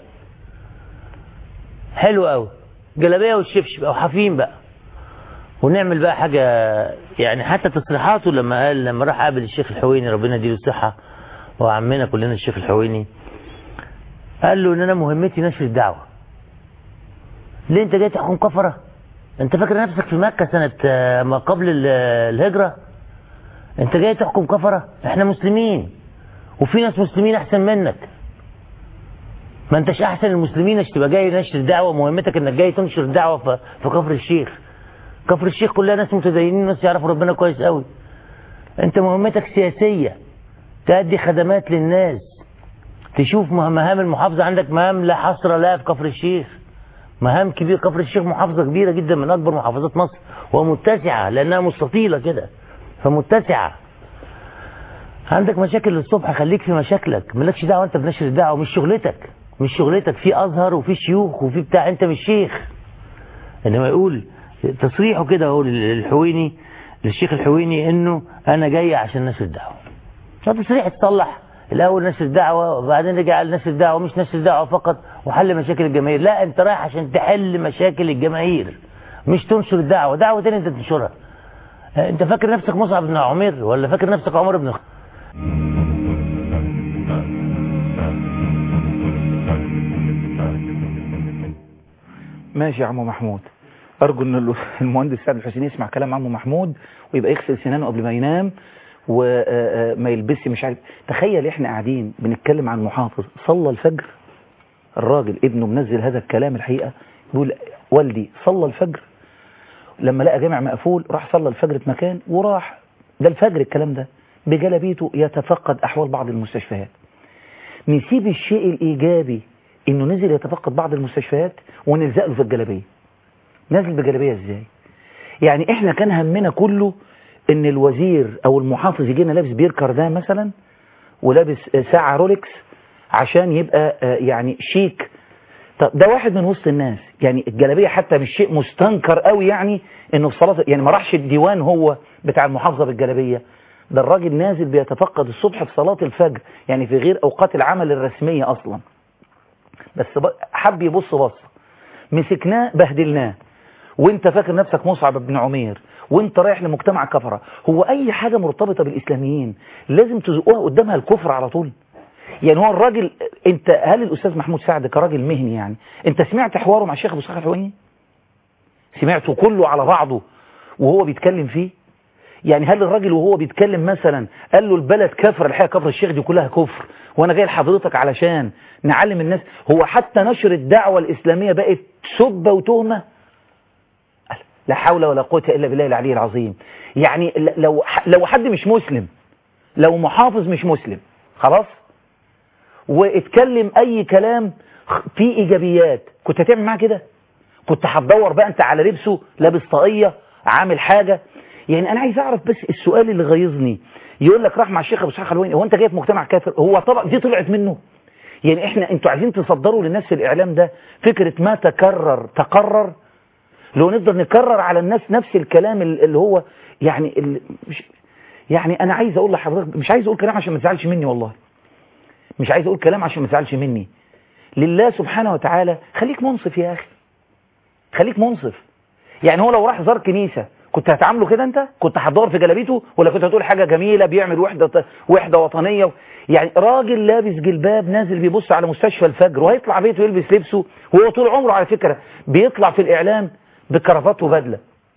حلو قوي جلابيه والشبشب او حافين بقى ونعمل بقى حاجة يعني حتى تصريحاته لما قال لما راح قابل الشيخ الحويني ربنا يديله الصحة وعمنا كلنا الشيخ الحويني قال له ان انا مهمتي نشر الدعوة ليه انت جاي تحكم كفرة انت فاكر نفسك في مكة سنة ما قبل الهجرة انت جاي تحكم كفرة احنا مسلمين وفي ناس مسلمين احسن منك ما انتش احسن المسلمين عشان تبقى جاي نشر الدعوة مهمتك انك جاي تنشر الدعوة في كفر الشيخ كفر الشيخ كلها ناس متدينين ناس يعرفوا ربنا كويس قوي انت مهمتك سياسية تأدي خدمات للناس تشوف مهام المحافظة عندك مهام لا حصر لها في كفر الشيخ مهام كبيرة كفر الشيخ محافظة كبيرة جدا من أكبر محافظات مصر ومتسعة لأنها مستطيلة كده فمتسعة عندك مشاكل الصبح خليك في مشاكلك مالكش دعوة أنت بنشر الدعوة مش شغلتك مش شغلتك في أزهر وفي شيوخ وفي بتاع أنت مش شيخ إنما يقول تصريحه كده هو للحويني للشيخ الحويني إنه أنا جاي عشان نشر الدعوة تصريح تصلح الاول نشر الدعوه وبعدين رجع لنشر الدعوه مش نشر الدعوه فقط وحل مشاكل الجماهير لا انت رايح عشان تحل مشاكل الجماهير مش تنشر الدعوه دعوه تاني انت تنشرها انت فاكر نفسك مصعب بن عمير ولا فاكر نفسك عمر بن ماشي يا عم محمود ارجو ان ال- المهندس سعد الحسيني يسمع كلام عمو محمود ويبقى يغسل سنانه قبل ما ينام وما يلبسش مش عارف تخيل احنا قاعدين بنتكلم عن محافظ صلى الفجر الراجل ابنه منزل هذا الكلام الحقيقة بيقول والدي صلى الفجر لما لقى جامع مقفول راح صلى الفجر في مكان وراح ده الفجر الكلام ده بجلبيته يتفقد احوال بعض المستشفيات نسيب الشيء الايجابي انه نزل يتفقد بعض المستشفيات ونلزق له في الجلابيه نازل بجلابيه ازاي يعني احنا كان همنا كله ان الوزير او المحافظ يجينا لابس بير كاردان مثلا ولابس ساعه رولكس عشان يبقى آه، يعني شيك طب ده واحد من وسط الناس يعني الجلابيه حتى مش شيء مستنكر قوي يعني انه في صلاه يعني ما راحش الديوان هو بتاع المحافظه بالجلابيه ده الراجل نازل بيتفقد الصبح في صلاه الفجر يعني في غير اوقات العمل الرسميه اصلا بس ب- حب يبص بصه مسكناه بهدلناه وانت فاكر نفسك مصعب بن عمير وانت رايح لمجتمع كفره هو اي حاجه مرتبطه بالاسلاميين لازم تزقوها قدامها الكفر على طول يعني هو الراجل انت هل الاستاذ محمود سعد كراجل مهني يعني انت سمعت حواره مع الشيخ ابو اسحاق الحويني سمعته كله على بعضه وهو بيتكلم فيه يعني هل الراجل وهو بيتكلم مثلا قال له البلد كفر الحقيقه كفر الشيخ دي كلها كفر وانا جاي لحضرتك علشان نعلم الناس هو حتى نشر الدعوه الاسلاميه بقت سبه وتهمه لا حول ولا قوه الا بالله العلي العظيم يعني ل- لو لو حد مش مسلم لو محافظ مش مسلم خلاص واتكلم اي كلام خ- فيه ايجابيات كنت هتعمل معاه كده كنت هتدور بقى انت على لبسه لابس طاقيه عامل حاجه يعني انا عايز اعرف بس السؤال اللي غيظني يقول لك راح مع الشيخ ابو اسحاق الحلواني هو انت جاي في مجتمع كافر هو طبعا دي طلعت منه يعني احنا انتوا عايزين تصدروا للناس في الاعلام ده فكره ما تكرر تقرر لو نقدر نكرر على الناس نفس الكلام ال- اللي هو يعني ال- مش يعني انا عايز اقول لحضرتك مش عايز اقول كلام عشان ما تزعلش مني والله مش عايز اقول كلام عشان ما تزعلش مني لله سبحانه وتعالى خليك منصف يا اخي خليك منصف يعني هو لو راح زار كنيسة كنت هتعامله كده انت كنت هتدور في جلابيته ولا كنت هتقول حاجة جميلة بيعمل وحدة وحدة وطنية يعني راجل لابس جلباب نازل بيبص على مستشفى الفجر وهيطلع بيته يلبس لبسه وهو طول عمره على فكرة بيطلع في الإعلام بكرافات وبدلة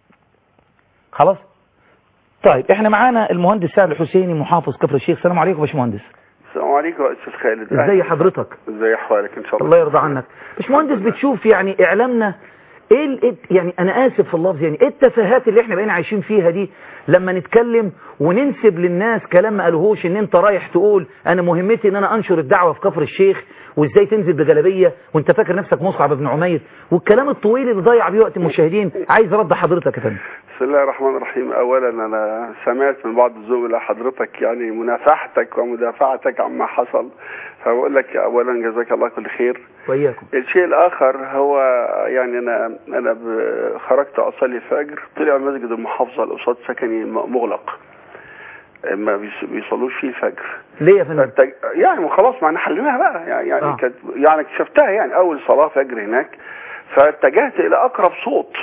خلاص طيب احنا معانا المهندس سعد الحسيني محافظ كفر الشيخ السلام عليكم يا باشمهندس السلام عليكم يا استاذ خالد ازي حضرتك ازي احوالك ان شاء الله الله يرضى عنك باشمهندس بتشوف يعني اعلامنا ايه ال- إيه- يعني انا اسف في اللفظ يعني ايه التفاهات اللي احنا بقينا عايشين فيها دي لما نتكلم وننسب للناس كلام ما قالوهوش ان انت رايح تقول انا مهمتي ان انا انشر الدعوه في كفر الشيخ وازاي تنزل بجلابيه وانت فاكر نفسك مصعب بن عمير والكلام الطويل اللي ضيع بيه وقت المشاهدين عايز رد حضرتك يا فندم بسم الله الرحمن الرحيم اولا انا سمعت من بعض الزملاء حضرتك يعني منافحتك ومدافعتك عما حصل فبقول لك اولا جزاك الله كل خير واياكم الشيء الاخر هو يعني انا انا ب- خرجت اصلي الفجر طلع مسجد المحافظه اللي قصاد سكني م- مغلق ما بيص- بيصلوش فيه الفجر ليه يا فندم فالتج... يعني خلاص ما احنا حليناها بقى يعني يعني, آه. كانت يعني اكتشفتها يعني اول صلاه فجر هناك فاتجهت الى اقرب صوت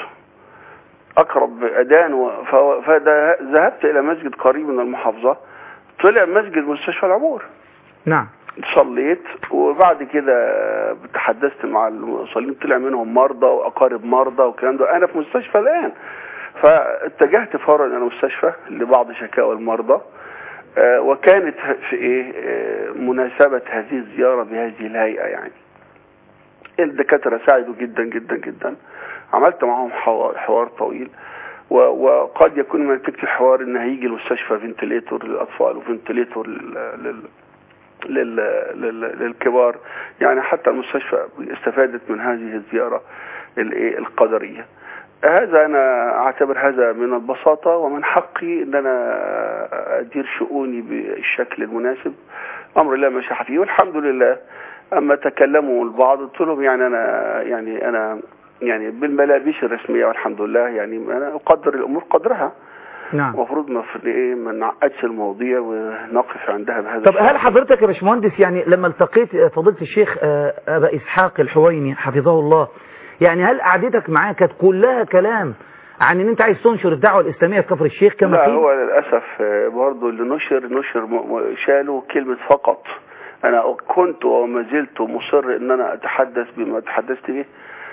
اقرب اذان و... ف... فذهبت الى مسجد قريب من المحافظه طلع مسجد مستشفى العبور نعم صليت وبعد كده تحدثت مع المصلين طلع منهم مرضى واقارب مرضى والكلام ده انا في مستشفى الان فاتجهت فورا الى المستشفى لبعض شكاوى المرضى آه، وكانت في ايه آه، مناسبة هذه الزيارة بهذه الهيئة يعني الدكاترة ساعدوا جدا جدا جدا عملت معهم حوار, حوار طويل و- وقد يكون من نتيجة الحوار ان هيجي المستشفى فنتليتور للاطفال وفنتليتور لل... لل... لل... لل... للكبار يعني حتى المستشفى استفادت من هذه الزيارة الايه القدرية هذا انا اعتبر هذا من البساطة ومن حقي ان انا ادير شؤوني بالشكل المناسب امر لا مشاحة فيه والحمد لله اما تكلموا البعض قلت لهم يعني انا يعني انا يعني بالملابس الرسمية والحمد لله يعني انا اقدر الامور قدرها نعم المفروض ما في ايه ما نعقدش المواضيع ونقف عندها بهذا طب هل الشكل. حضرتك يا باشمهندس يعني لما التقيت فضيله الشيخ آه، ابا اسحاق الحويني حفظه الله يعني هل قعدتك معاه كانت كلها كلام عن ان انت عايز تنشر الدعوه الاسلاميه في كفر الشيخ كما لا في هو للأسف آه، برضه اللي نشر نشر م- م- شالوا كلمة فقط أنا كنت وما زلت مصر أن أنا أتحدث بما تحدثت به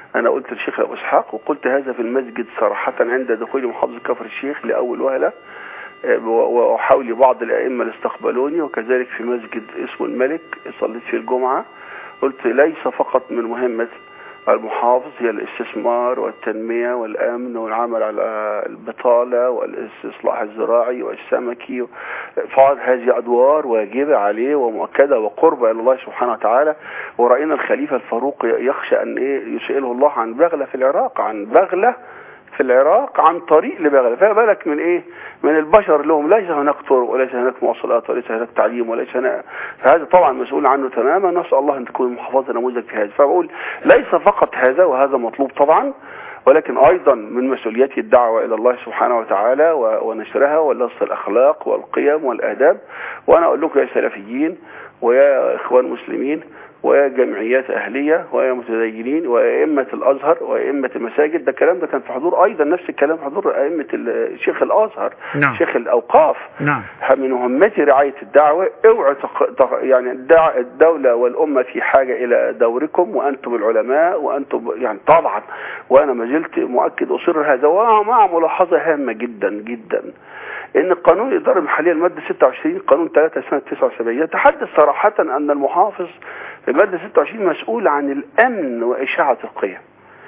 انا قلت للشيخ ابو اسحاق وقلت هذا في المسجد صراحه عند دخول محافظه كفر الشيخ لاول وهله آه، و- وحولي بعض الائمه اللي استقبلوني وكذلك في مسجد اسمه الملك صليت فيه الجمعه قلت ليس فقط من مهمه المحافظ هي الاستثمار والتنمية والأمن والعمل على البطالة والإصلاح الزراعي والسمكي فعل هذه أدوار واجبة عليه ومؤكدة وقربة إلى الله سبحانه وتعالى ورأينا الخليفة الفاروق يخشى أن إيه يسأله الله عن بغلة في العراق عن بغلة في العراق عن طريق لبغلة فما بالك من ايه من البشر لهم ليس هناك طرق وليس هناك مواصلات وليس هناك تعليم وليس هناك فهذا طبعا مسؤول عنه تماما نسأل الله ان تكون المحافظة نموذج في هذا فبقول ليس فقط هذا وهذا مطلوب طبعا ولكن ايضا من مسؤوليته الدعوة الى الله سبحانه وتعالى و- ونشرها ولص الاخلاق والقيم والاداب وانا اقول لكم يا سلفيين ويا اخوان مسلمين ويا جمعيات أهلية ويا متدينين وأئمة الأزهر وأئمة المساجد ده الكلام ده كان في حضور أيضا نفس الكلام في حضور أئمة ال- شيخ الأزهر نعم. شيخ الأوقاف نعم من مهمتي رعاية الدعوة اوعوا تق... تق... يعني الدع... الدولة والأمة في حاجة إلى دوركم وأنتم العلماء وأنتم يعني طبعا وأنا ما زلت مؤكد أصر هذا ومع ملاحظة هامة جدا جدا ان قانون الاداره المحليه الماده 26 قانون 3 سنه 79 يتحدث صراحه ان المحافظ في الماده 26 مسؤول عن الامن واشاعه القيم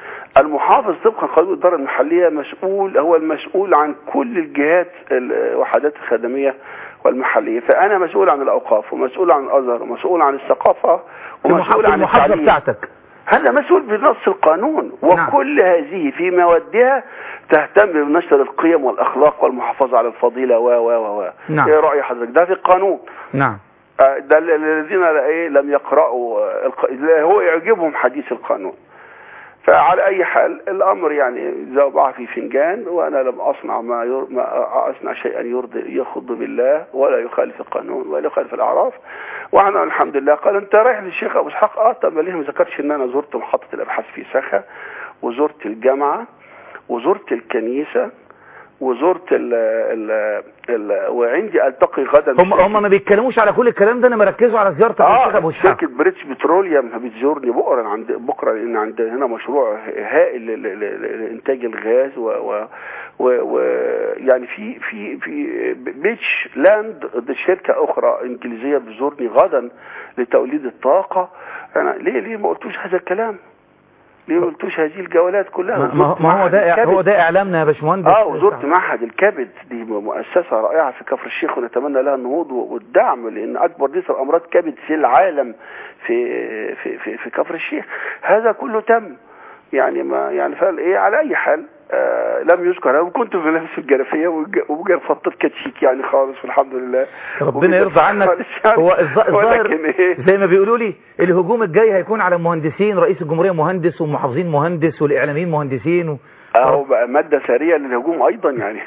المحافظ طبقا قانون الاداره المحليه مسؤول هو المسؤول عن كل الجهات الوحدات الخدميه والمحليه فانا مسؤول عن الاوقاف ومسؤول عن الازهر ومسؤول عن الثقافه ومسؤول عن المحافظة التعليم بتاعتك هذا مسؤول بنص القانون نعم. وكل هذه في موادها تهتم بنشر القيم والاخلاق والمحافظه على الفضيله و و و و نعم. ايه راي حضرتك ده في القانون نعم آه، ده ال- الذين لا- ايه لم يقرأوا آه، الق- لا، هو يعجبهم حديث القانون فعلى اي حال الامر يعني زوبعة في فنجان وانا لم اصنع ما, ير... ما اصنع شيئا يرضي يخض بالله ولا يخالف القانون ولا يخالف الاعراف وانا الحمد لله قال انت رايح للشيخ ابو اسحاق اه طب ليه ما ذكرتش ان انا زرت محطه الابحاث في سخا وزرت الجامعه وزرت الكنيسه وزرت ال ال ال وعندي التقي غدا هم هم ما بيتكلموش على كل الكلام ده انا مركزوا على زيارتك للشيخ ابو اه اسحاق شركه بريتش بتروليوم بتزورني بكره عند بكره لان عند هنا مشروع هائل ل- ل- ل- لانتاج الغاز و, و و و يعني في في في بيتش لاند دي شركه اخرى انجليزيه بتزورني غدا لتوليد الطاقه انا ليه ليه ما قلتوش هذا الكلام؟ ليه ما قلتوش هذه الجولات كلها؟ ما, ما- وزرت ما هو معهد ده الكبد. هو ده اعلامنا يا باشمهندس اه وزرت معهد الكبد دي مؤسسة رائعة في كفر الشيخ ونتمنى لها النهوض والدعم لأن أكبر نسبة أمراض كبد في العالم في في في, في كفر الشيخ هذا كله تم يعني ما يعني فقال ايه على اي حال آه لم يذكر انا كنت في نفس الجرافيه وبجر فطت كتشيك يعني خالص والحمد لله ربنا يرضى عنك خالص يعني. هو الظ- الظاهر ولكن ايه زي ما بيقولوا لي الهجوم الجاي هيكون على المهندسين رئيس الجمهورية مهندس والمحافظين مهندس والإعلاميين مهندسين و... اهو بقى ماده ثريه للهجوم ايضا يعني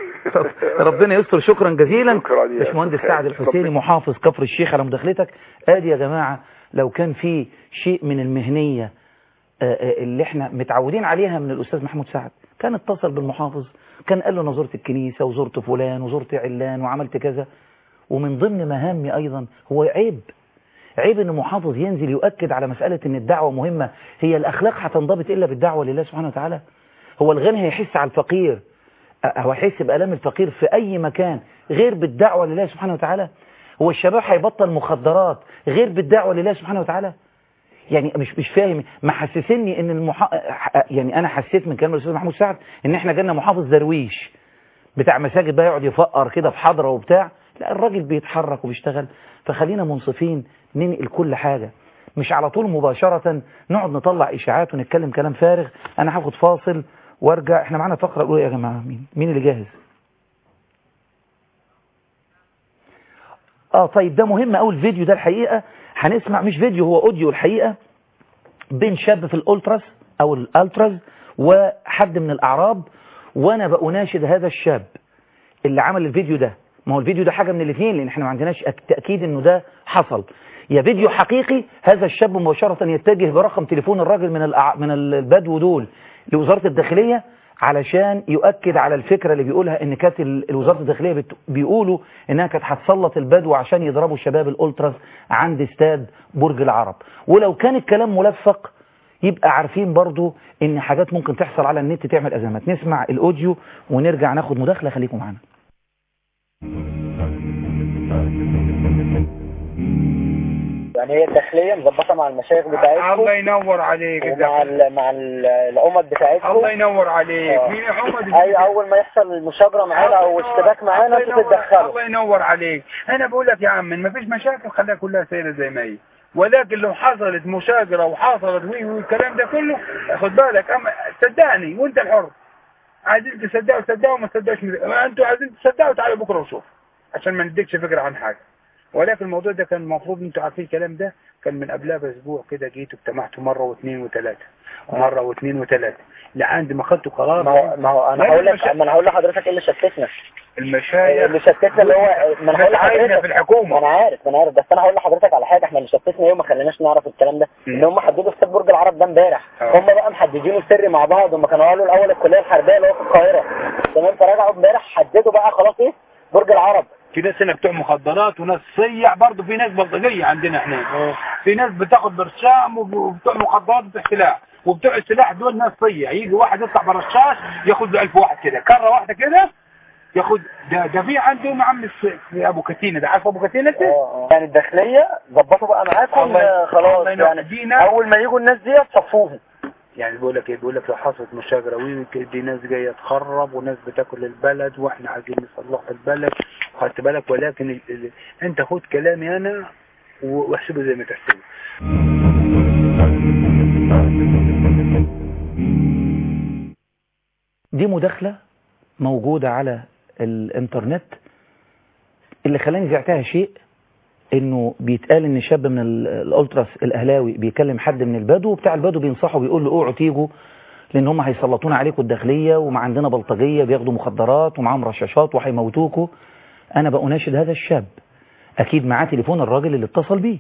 ربنا يستر شكرا جزيلا شكرا يا باشمهندس أستاذ سعد خالد. الحسيني ربنا- محافظ كفر الشيخ على مداخلتك ادي يا جماعة لو كان في شيء من المهنية آه، آه، اللي احنا متعودين عليها من الأستاذ محمود سعد كان اتصل بالمحافظ كان قال له انا زرت الكنيسة وزرت فلان وزرت علان وعملت كذا ومن ضمن مهامي أيضا هو عيب عيب ان محافظ ينزل يؤكد على مسألة ان الدعوة مهمة هي الأخلاق هتنضبط إلا بالدعوة لله سبحانه وتعالى هو الغني هيحس على الفقير أه، هو هيحس بألام الفقير في أي مكان غير بالدعوة لله سبحانه وتعالى هو الشباب هيبطل مخدرات غير بالدعوة لله سبحانه وتعالى يعني مش مش فاهم محسسني ان المح... يعني انا حسيت من كلام الاستاذ محمود سعد ان احنا جالنا محافظ درويش بتاع مساجد بقى يقعد يفقر كده في حضره وبتاع لا الراجل بيتحرك وبيشتغل فخلينا منصفين ننقل كل حاجة مش على طول مباشرة نقعد نطلع إشاعات ونتكلم كلام فارغ أنا هاخد فاصل وارجع احنا معانا فقرة الأولى يا جماعة مين مين اللي جاهز اه طيب ده مهم قوي الفيديو ده الحقيقة هنسمع مش فيديو هو اوديو الحقيقة بين شاب في الالتراس او الالتراز وحد من الاعراب وانا بأناشد هذا الشاب اللي عمل الفيديو ده ما هو الفيديو ده حاجة من الاثنين لان احنا ما عندناش أك- تأكيد انه ده حصل يا فيديو حقيقي هذا الشاب مباشرة يتجه برقم تليفون الراجل من الأع... من البدو دول لوزارة الداخلية علشان يؤكد على الفكرة اللي بيقولها ان كانت ال- الوزارة الداخلية بت... بيقولوا انها كانت هتسلط البدو عشان يضربوا شباب الالتراس عند استاد برج العرب ولو كان الكلام ملفق يبقى عارفين برضو ان حاجات ممكن تحصل على النت تعمل ازمات نسمع الاوديو ونرجع ناخد مداخله خليكم معانا يعني هي الداخليه مظبطه مع المشايخ بتاعتكم الله ينور عليك ومع ال مع ال- الامم بتاعتكم الله ينور عليك آه. مين عمد اي اول ما يحصل مشاجره معانا او اشتباك معانا الله انتوا ينور- تتدخلوا الله ينور عليك انا بقول لك يا عم ما فيش مشاكل خليها كلها سيره زي ما هي ولكن لو حصلت مشاجره وحصلت وي وي الكلام ده كله خد بالك اما صدقني وانت الحر عايزين تصدقوا صدقوا ما تصدقوش ما انتوا عايزين تصدقوا تعالوا بكره وشوف عشان ما نديكش فكره عن حاجه ولكن الموضوع ده كان المفروض انتوا عارفين الكلام ده كان من قبلها باسبوع كده جيتوا اجتمعتوا مره واثنين وثلاثه مره واثنين وثلاثه لعند ما خدتوا قرار ما هو ما هو انا لا، هقول لك المشا- ما انا هقول لحضرتك ايه اللي شتتنا المشايخ اللي شتتنا اللي هو ما انا هقول مساعدنا لحضرتك في الحكومه ما انا عارف ما انا عارف بس انا هقول لحضرتك على حاجه احنا اللي شتتنا ايه وما خليناش نعرف الكلام ده مم. ان هم حددوا استاد برج العرب ده امبارح اه. هم بقى محددينه السري مع بعض هم كانوا قالوا الاول الكليه الحربيه اللي هو في القاهره تمام فرجعوا امبارح حددوا بقى خلاص ايه برج العرب في ناس هنا بتوع مخدرات وناس صيع برضه في ناس بلطجيه عندنا احنا في ناس بتاخد برشام وب- وبتوع مخدرات وبتوع سلاح وبتوع السلاح دول ناس صيع يجي واحد يطلع برشاش ياخد له 1000 واحد كده كره واحده كده ياخد ده ده في عندهم يا عم في في ابو كتينه ده عارف ابو كتينه انت؟ يعني الداخليه ظبطوا بقى معاكم الله- آه، خلاص الله ينور. يعني دي ناس- اول ما يجوا الناس ديت صفوهم يعني بيقول لك ايه بيقول لك لو حصلت مشاجره وي دي ناس جايه تخرب وناس بتاكل البلد واحنا عايزين نصلح البلد خدت بالك ولكن ال... ال... انت خد كلامي انا و- واحسبه زي ما تحسبه دي مداخلة موجودة على الانترنت اللي خلاني زعتها شيء انه بيتقال ان شاب من ال- الالتراس الاهلاوي بيكلم حد من البدو وبتاع البدو بينصحه بيقول له اوعوا تيجوا لان هم هيسلطونا عليكم الداخليه وما عندنا بلطجيه بياخدوا مخدرات ومعاهم رشاشات وهيموتوكوا انا بأناشد هذا الشاب اكيد معاه تليفون الراجل اللي اتصل بيه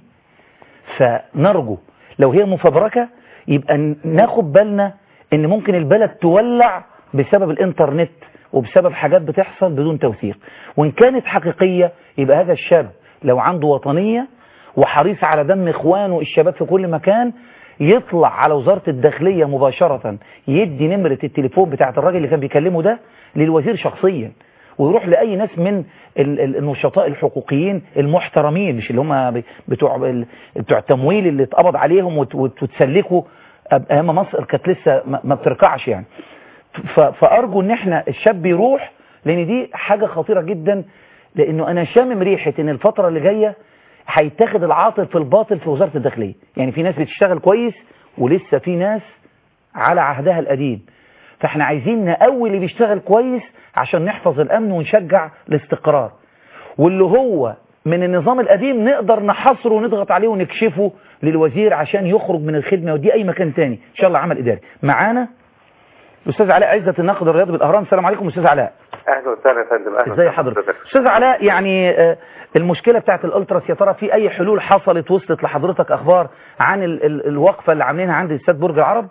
فنرجو لو هي مفبركة يبقى ن- ناخد بالنا ان ممكن البلد تولع بسبب الانترنت وبسبب حاجات بتحصل بدون توثيق وان كانت حقيقية يبقى هذا الشاب لو عنده وطنية وحريص على دم اخوانه الشباب في كل مكان يطلع على وزارة الداخلية مباشرة يدي نمرة التليفون بتاعت الراجل اللي كان بيكلمه ده للوزير شخصيا ويروح لأي ناس من ال- ال- النشطاء الحقوقيين المحترمين مش اللي هم ب- بتوع ال- بتوع التمويل اللي اتقبض عليهم وت- وت- وتسلكوا أب- ايام مصر كانت لسه ما ما بتركعش يعني ف- فأرجو ان احنا الشاب يروح لان دي حاجة خطيرة جدا لانه انا شامم ريحة ان الفترة اللي جاية هيتاخد العاطل في الباطل في وزارة الداخلية يعني في ناس بتشتغل كويس ولسه في ناس على عهدها القديم فاحنا عايزين نقوي اللي بيشتغل كويس عشان نحفظ الامن ونشجع الاستقرار واللي هو من النظام القديم نقدر نحصره ونضغط عليه ونكشفه للوزير عشان يخرج من الخدمة ودي اي مكان تاني ان شاء الله عمل اداري معانا الاستاذ علاء عزت الناقد الرياضي بالاهرام السلام عليكم استاذ علاء اهلا وسهلا يا فندم اهلا ازي وسهلا حضرتك استاذ علاء يعني آه، المشكله بتاعت الالتراس يا ترى في اي حلول حصلت وصلت لحضرتك اخبار عن ال ال الوقفه اللي عاملينها عند استاد برج العرب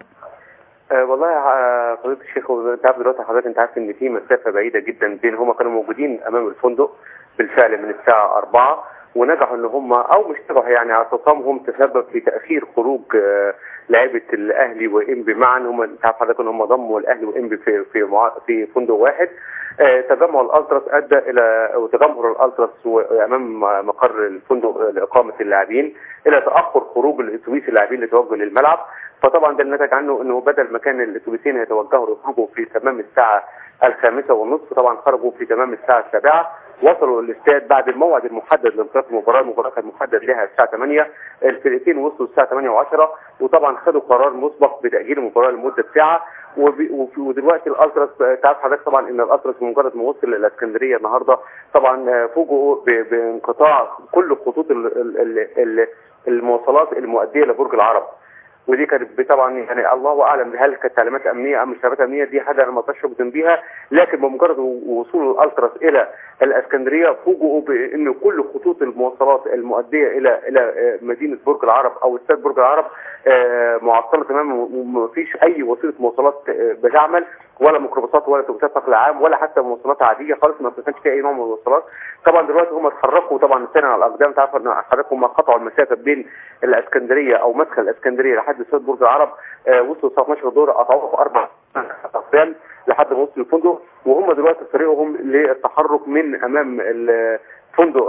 آه والله يا فضيله الشيخ هو انت عارف دلوقتي حضرتك انت عارف ان في مسافه بعيده جدا بين هم كانوا موجودين امام الفندق بالفعل من الساعه 4 ونجحوا ان هم او مش نجحوا يعني اعتصامهم تسبب في تاخير خروج آه، لعيبه الاهلي وانبي معا هم انت عارف حضرتك ان هم ضموا الاهلي وانبي في في مع- في فندق واحد آه، تجمع الالتراس ادى الى وتجمهر الالتراس و- امام مقر الفندق لاقامه اللاعبين الى تاخر خروج الاتوبيس اللاعبين لتوجه للملعب فطبعا ده اللي نتج عنه انه بدل ما كان الاتوبيسين يتوجهوا يخرجوا في تمام الساعه الخامسه والنصف طبعا خرجوا في تمام الساعه السابعه وصلوا الاستاد بعد الموعد المحدد لانطلاق المباراه المباراه كان محدد لها الساعه 8 الفرقتين وصلوا الساعه 8 و10 وطبعا خدوا قرار مسبق بتاجيل المباراه لمده ساعه وب- وفي- ودلوقتي الالتراس تعرف حضرتك طبعا ان الالتراس بمجرد ما وصل الاسكندريه النهارده طبعا آه، فوجئوا ب- بانقطاع كل خطوط ال- ال- ال- ال- المواصلات المؤديه لبرج العرب ودي كانت طبعا يعني الله اعلم هل كانت تعليمات امنيه ام مش تعليمات امنيه دي حاجه انا ما اقدرش اجزم بيها لكن بمجرد وصول الالتراس الى الاسكندريه فوجئوا بان كل خطوط المواصلات المؤديه الى الى آه، مدينه برج العرب او استاد برج العرب آه، معطله تماما ومفيش اي وسيله مواصلات آه، بتعمل ولا ميكروباصات ولا اتوبيسات نقل عام ولا حتى مواصلات عاديه خالص ما كانش فيها اي نوع من المواصلات طبعا دلوقتي هم اتحركوا طبعا السنه على الاقدام تعرف ان حضرتك هم قطعوا المسافه بين الاسكندريه او مدخل الاسكندريه لحد لحد استاد برج العرب آه، وصلوا الساعه 12 الظهر قطعوها في اربع اقدام لحد ما وصلوا الفندق وهم دلوقتي في طريقهم للتحرك من امام ال- فندق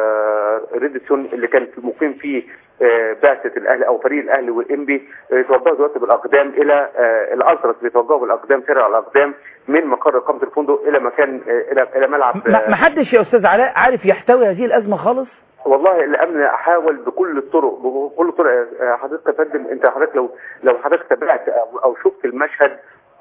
آه، ريدسون اللي كان في مقيم فيه آه، بعثه الاهلي او فريق الاهلي والانبي آه، يتوجهوا دلوقتي بالاقدام الى آه، الازرق بيتوجهوا بالاقدام شارع الاقدام من مقر اقامه الفندق الى مكان آه، الى الى ملعب ما آه، ما حدش يا استاذ علاء عارف يحتوي هذه الازمه خالص والله الامن حاول بكل الطرق بكل الطرق آه، حضرتك يا فندم انت حضرتك لو لو حضرتك تابعت او أو شفت المشهد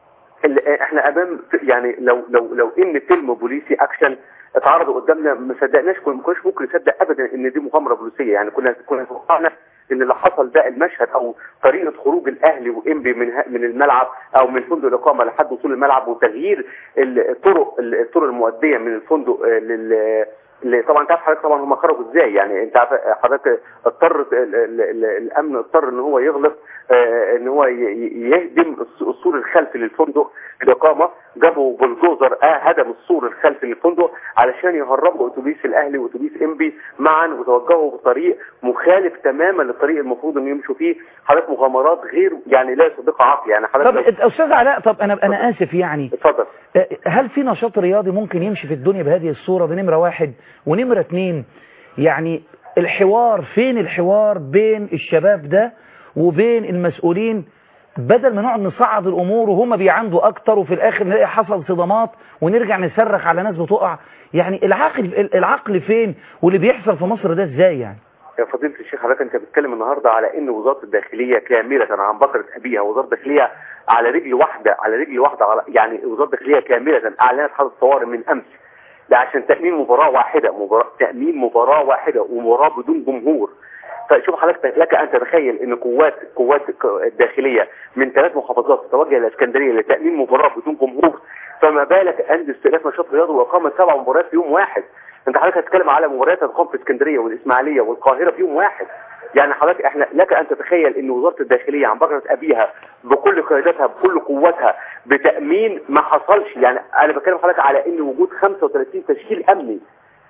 اللي احنا امام يعني لو لو لو ان فيلم بوليسي اكشن اتعرض قدامنا ما صدقناش كنا ما كناش ممكن نصدق ابدا ان دي مغامره بوليسيه يعني كنا كنا توقعنا ان اللي حصل ده المشهد او طريقه خروج الاهلي وانبي من ه- من الملعب او من فندق الاقامه لحد وصول الملعب وتغيير الطرق الطرق المؤديه من الفندق آه، لل اللي طبعا انت عارف حضرتك طبعا هم خرجوا ازاي يعني انت عارف حضرتك اضطر ال- ال- ال- الامن اضطر ان هو يغلق آه، ان هو ي- ي- يهدم الس- السور الخلفي للفندق الاقامه جابوا بلدوزر آه هدم السور الخلفي للفندق علشان يهربوا اتوبيس الاهلي واتوبيس انبي معا وتوجهوا بطريق مخالف تماما للطريق المفروض انه يمشوا فيه حضرتك مغامرات غير يعني لا يصدقها عقل يعني طب حضرتك استاذ علاء طب انا انا اسف يعني اتفضل آه، هل في نشاط رياضي ممكن يمشي في الدنيا بهذه الصورة دي نمرة واحد ونمرة اتنين يعني الحوار فين الحوار بين الشباب ده وبين المسؤولين بدل ما نقعد نصعد الامور وهم بيعندوا اكتر وفي الاخر نلاقي حصل صدامات ونرجع نصرخ على ناس بتقع يعني العقل العقل فين واللي بيحصل في مصر ده ازاي يعني يا فضيلة الشيخ حضرتك انت بتتكلم النهارده على ان وزارة الداخلية كاملة عن بكرة ابيها وزارة الداخلية على رجل واحدة على رجل واحدة على يعني وزارة الداخلية كاملة اعلنت حالة طوارئ من امس ده عشان تأمين مباراة واحدة مباراة تأمين مباراة واحدة ومباراة بدون جمهور فشوف حضرتك لك ان تتخيل ان قوات قوات الداخلية من ثلاث محافظات تتوجه الى الاسكندرية لتأمين مباراة بدون جمهور فما بالك عند استئناف نشاط رياضي واقامة سبع مباريات في يوم واحد انت حضرتك هتتكلم على مباريات هتقام في اسكندريه والاسماعيليه والقاهره في يوم واحد يعني حضرتك احنا لك ان تتخيل ان وزاره الداخليه عن بكره ابيها بكل قيادتها بكل قوتها بتامين ما حصلش يعني انا بتكلم حضرتك على ان وجود 35 تشكيل امني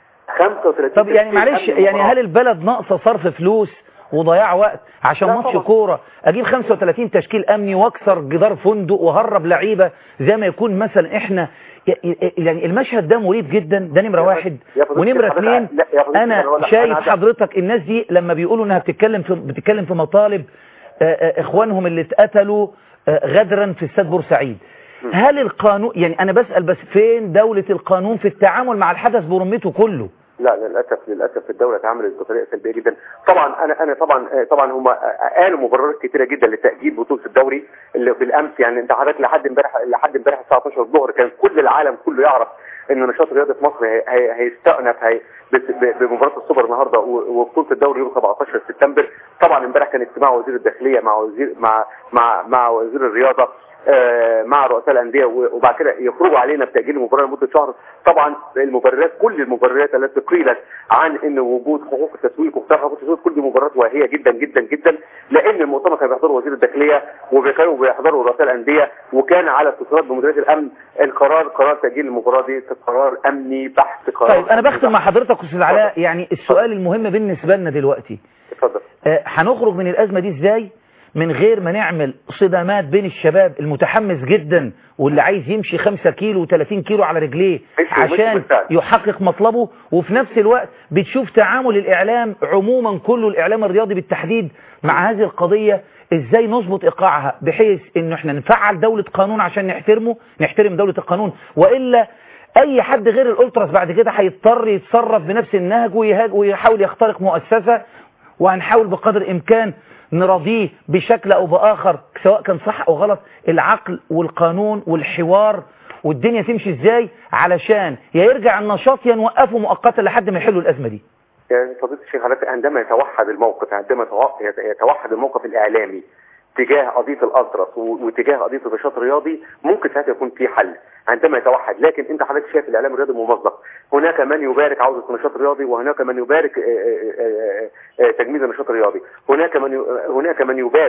35 طب يعني تشكيل معلش أمني يعني مباراة. هل البلد ناقصه صرف فلوس وضياع وقت عشان لا ماتش طبعا. كوره اجيب 35 تشكيل امني واكسر جدار فندق وهرب لعيبه زي ما يكون مثلا احنا يعني المشهد ده مريب جدا ده نمره يا واحد فندم- يا فندم ونمره حضرتك- اثنين لا، يا فندم انا أنا ولا- شايف أنا عايز- حضرتك الناس دي لما بيقولوا انها بتتكلم في بتتكلم في مطالب آه، آه، اخوانهم اللي اتقتلوا آه، غدرا في استاد بورسعيد هل القانون يعني انا بسأل بس فين دولة القانون في التعامل مع الحدث برمته كله لا للاسف للاسف الدوله اتعاملت بطريقه سلبيه جدا طبعا انا انا طبعا طبعا هم قالوا مبررات كثيره جدا لتاجيل بطوله الدوري اللي بالامس يعني انت حضرتك لحد امبارح لحد امبارح الساعه 12 الظهر كان كل العالم كله يعرف ان نشاط رياضي في مصر هي- هي- هيستأنف هي بس- ب- بمباراه السوبر النهارده و- وبطوله الدوري يوم 17 سبتمبر طبعا امبارح كان اجتماع وزير الداخليه مع وزير مع مع مع وزير الرياضه آه، مع رؤساء الانديه و- وبعد كده يخرجوا علينا بتاجيل المباراه لمده شهر طبعا المبررات كل المبررات التي قيلت عن ان وجود حقوق التسويق وبتاع حقوق التسويق كل دي مبررات واهيه جدا جدا جدا لان المؤتمر كان بيحضره وزير الداخليه وكانوا بيحضروا رؤساء الانديه وكان على اتصالات بمديريه الامن القرار قرار تاجيل المباراه دي قرار امني بحث قرار طيب انا أمني بختم مع بحث. حضرتك استاذ علاء يعني السؤال المهم بالنسبة لنا دلوقتي اتفضل آه، هنخرج من الأزمة دي ازاي من غير ما نعمل صدامات بين الشباب المتحمس جدا واللي عايز يمشي 5 كيلو و30 كيلو على رجليه مشي ومشي عشان بالفعل. يحقق مطلبه وفي نفس الوقت بتشوف تعامل الإعلام عموما كله الإعلام الرياضي بالتحديد مع هذه القضية ازاي نظبط ايقاعها بحيث انه احنا نفعل دولة قانون عشان نحترمه نحترم دولة القانون وإلا اي حد غير الالتراس بعد كده هيضطر يتصرف بنفس النهج ويهاج ويحاول يخترق مؤسسة وهنحاول بقدر الامكان نراضيه بشكل او باخر سواء كان صح او غلط العقل والقانون والحوار والدنيا تمشي ازاي علشان يا يرجع النشاط يا نوقفه مؤقتا لحد ما يحلوا الازمه دي يعني فضيلة الشيخ حضرتك عندما يتوحد الموقف عندما يتو- يت- يتوحد الموقف الإعلامي تجاه قضية الأطرس و- وتجاه قضية النشاط الرياضي ممكن ساعتها يكون في حل عندما يتوحد لكن انت حضرتك شايف الإعلام الرياضي ممزق هناك من يبارك عودة النشاط الرياضي وهناك من يبارك آه، آه، آه، آه، تجميد النشاط الرياضي هناك من ي- هناك من يبارك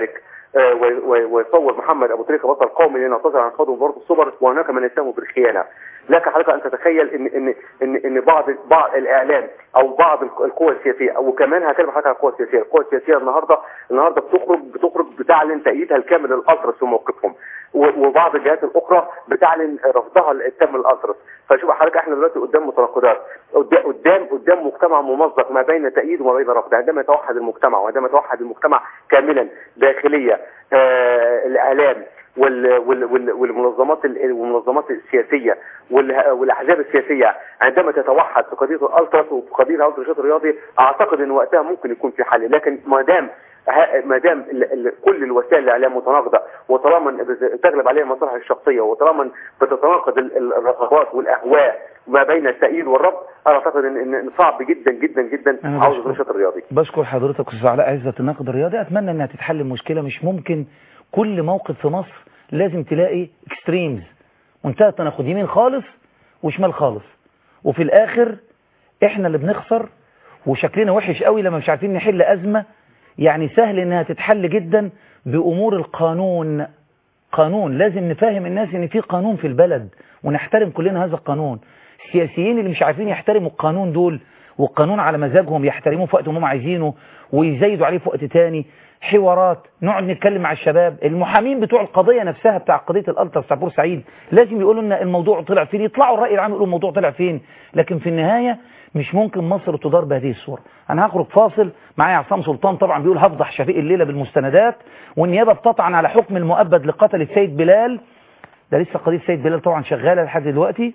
آه، وي- وي- ويصور محمد ابو تريكه بطل قومي لينتصر عن خاضه مباراه السوبر وهناك من يتهم بالخيانه لك حضرتك ان تتخيل ان ان ان ان بعض بعض الاعلام او بعض الق- القوى السياسيه وكمان هكلم حضرتك عن القوى السياسيه، القوى السياسيه النهارده النهارده بتخرج بتخرج بتعلن تأييدها الكامل للأطرس في موقفهم و- وبعض الجهات الاخرى بتعلن رفضها التام للأطرس فشوف حضرتك احنا دلوقتي قدام متناقضات قدام قدام قدام مجتمع ممزق ما بين تأييد وما بين رفض عندما يتوحد المجتمع وعندما يتوحد المجتمع كاملا داخلية آه الاعلام وال وال وال والمنظمات ال- والمنظمات السياسيه وال- والاحزاب السياسيه عندما تتوحد في قضيه الالتراس وفي قضيه الالتراس النشاط الرياضي اعتقد ان وقتها ممكن يكون في حل لكن ما دام ه- ما دام ال- ال- كل الوسائل الاعلام متناقضه وطالما إن بت- تغلب عليها المصالح الشخصيه وطالما بتتناقض ال- ال- الرغبات والاهواء ما بين التأييد والرفض انا اعتقد ان إن صعب جدا جدا جدا أنا عاوز بشكر. النشاط الرياضي بشكر حضرتك استاذ علاء عزت النقد الرياضي اتمنى انها تتحل المشكله مش ممكن كل موقف في مصر لازم تلاقي اكستريمز منتهى التناقض يمين خالص وشمال خالص وفي الاخر احنا اللي بنخسر وشكلنا وحش قوي لما مش عارفين نحل ازمه يعني سهل انها تتحل جدا بامور القانون قانون لازم نفهم الناس ان في قانون في البلد ونحترم كلنا هذا القانون السياسيين اللي مش عارفين يحترموا القانون دول والقانون على مزاجهم يحترموه في وقت ما هم عايزينه ويزايدوا عليه في وقت تاني حوارات نقعد نتكلم مع الشباب المحامين بتوع القضية نفسها بتاع قضية الألتر بتاع بورسعيد لازم يقولوا لنا الموضوع طلع فين يطلعوا الرأي العام يقولوا الموضوع طلع فين لكن في النهاية مش ممكن مصر تدار بهذه الصورة أنا هخرج فاصل معايا عصام سلطان طبعا بيقول هفضح شفيق الليلة بالمستندات والنيابة بتطعن على حكم المؤبد لقتل السيد بلال ده لسه قضية السيد بلال طبعا شغالة لحد دلوقتي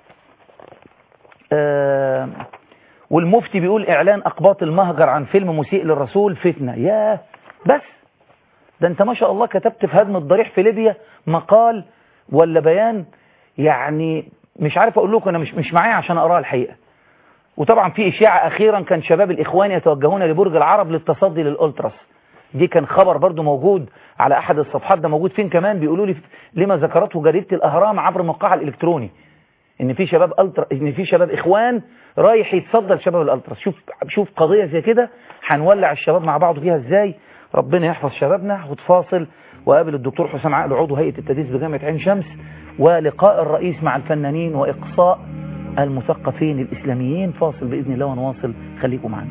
آه والمفتي بيقول إعلان أقباط المهجر عن فيلم مسيء للرسول فتنة ياه بس ده انت ما شاء الله كتبت في هدم الضريح في ليبيا مقال ولا بيان يعني مش عارف اقول لكم انا مش مش معايا عشان اقراه الحقيقه وطبعا في اشاعه اخيرا كان شباب الاخوان يتوجهون لبرج العرب للتصدي للالتراس دي كان خبر برضو موجود على احد الصفحات ده موجود فين كمان بيقولوا لي لما ذكرته جريده الاهرام عبر موقعها الالكتروني ان في شباب الترا ان في شباب اخوان رايح يتصدى لشباب الالتراس شوف شوف قضيه زي كده هنولع الشباب مع بعض فيها ازاي ربنا يحفظ شبابنا وتفاصل وقابل الدكتور حسام عقل عضو هيئه التدريس بجامعه عين شمس ولقاء الرئيس مع الفنانين واقصاء المثقفين الاسلاميين فاصل باذن الله ونواصل خليكم معنا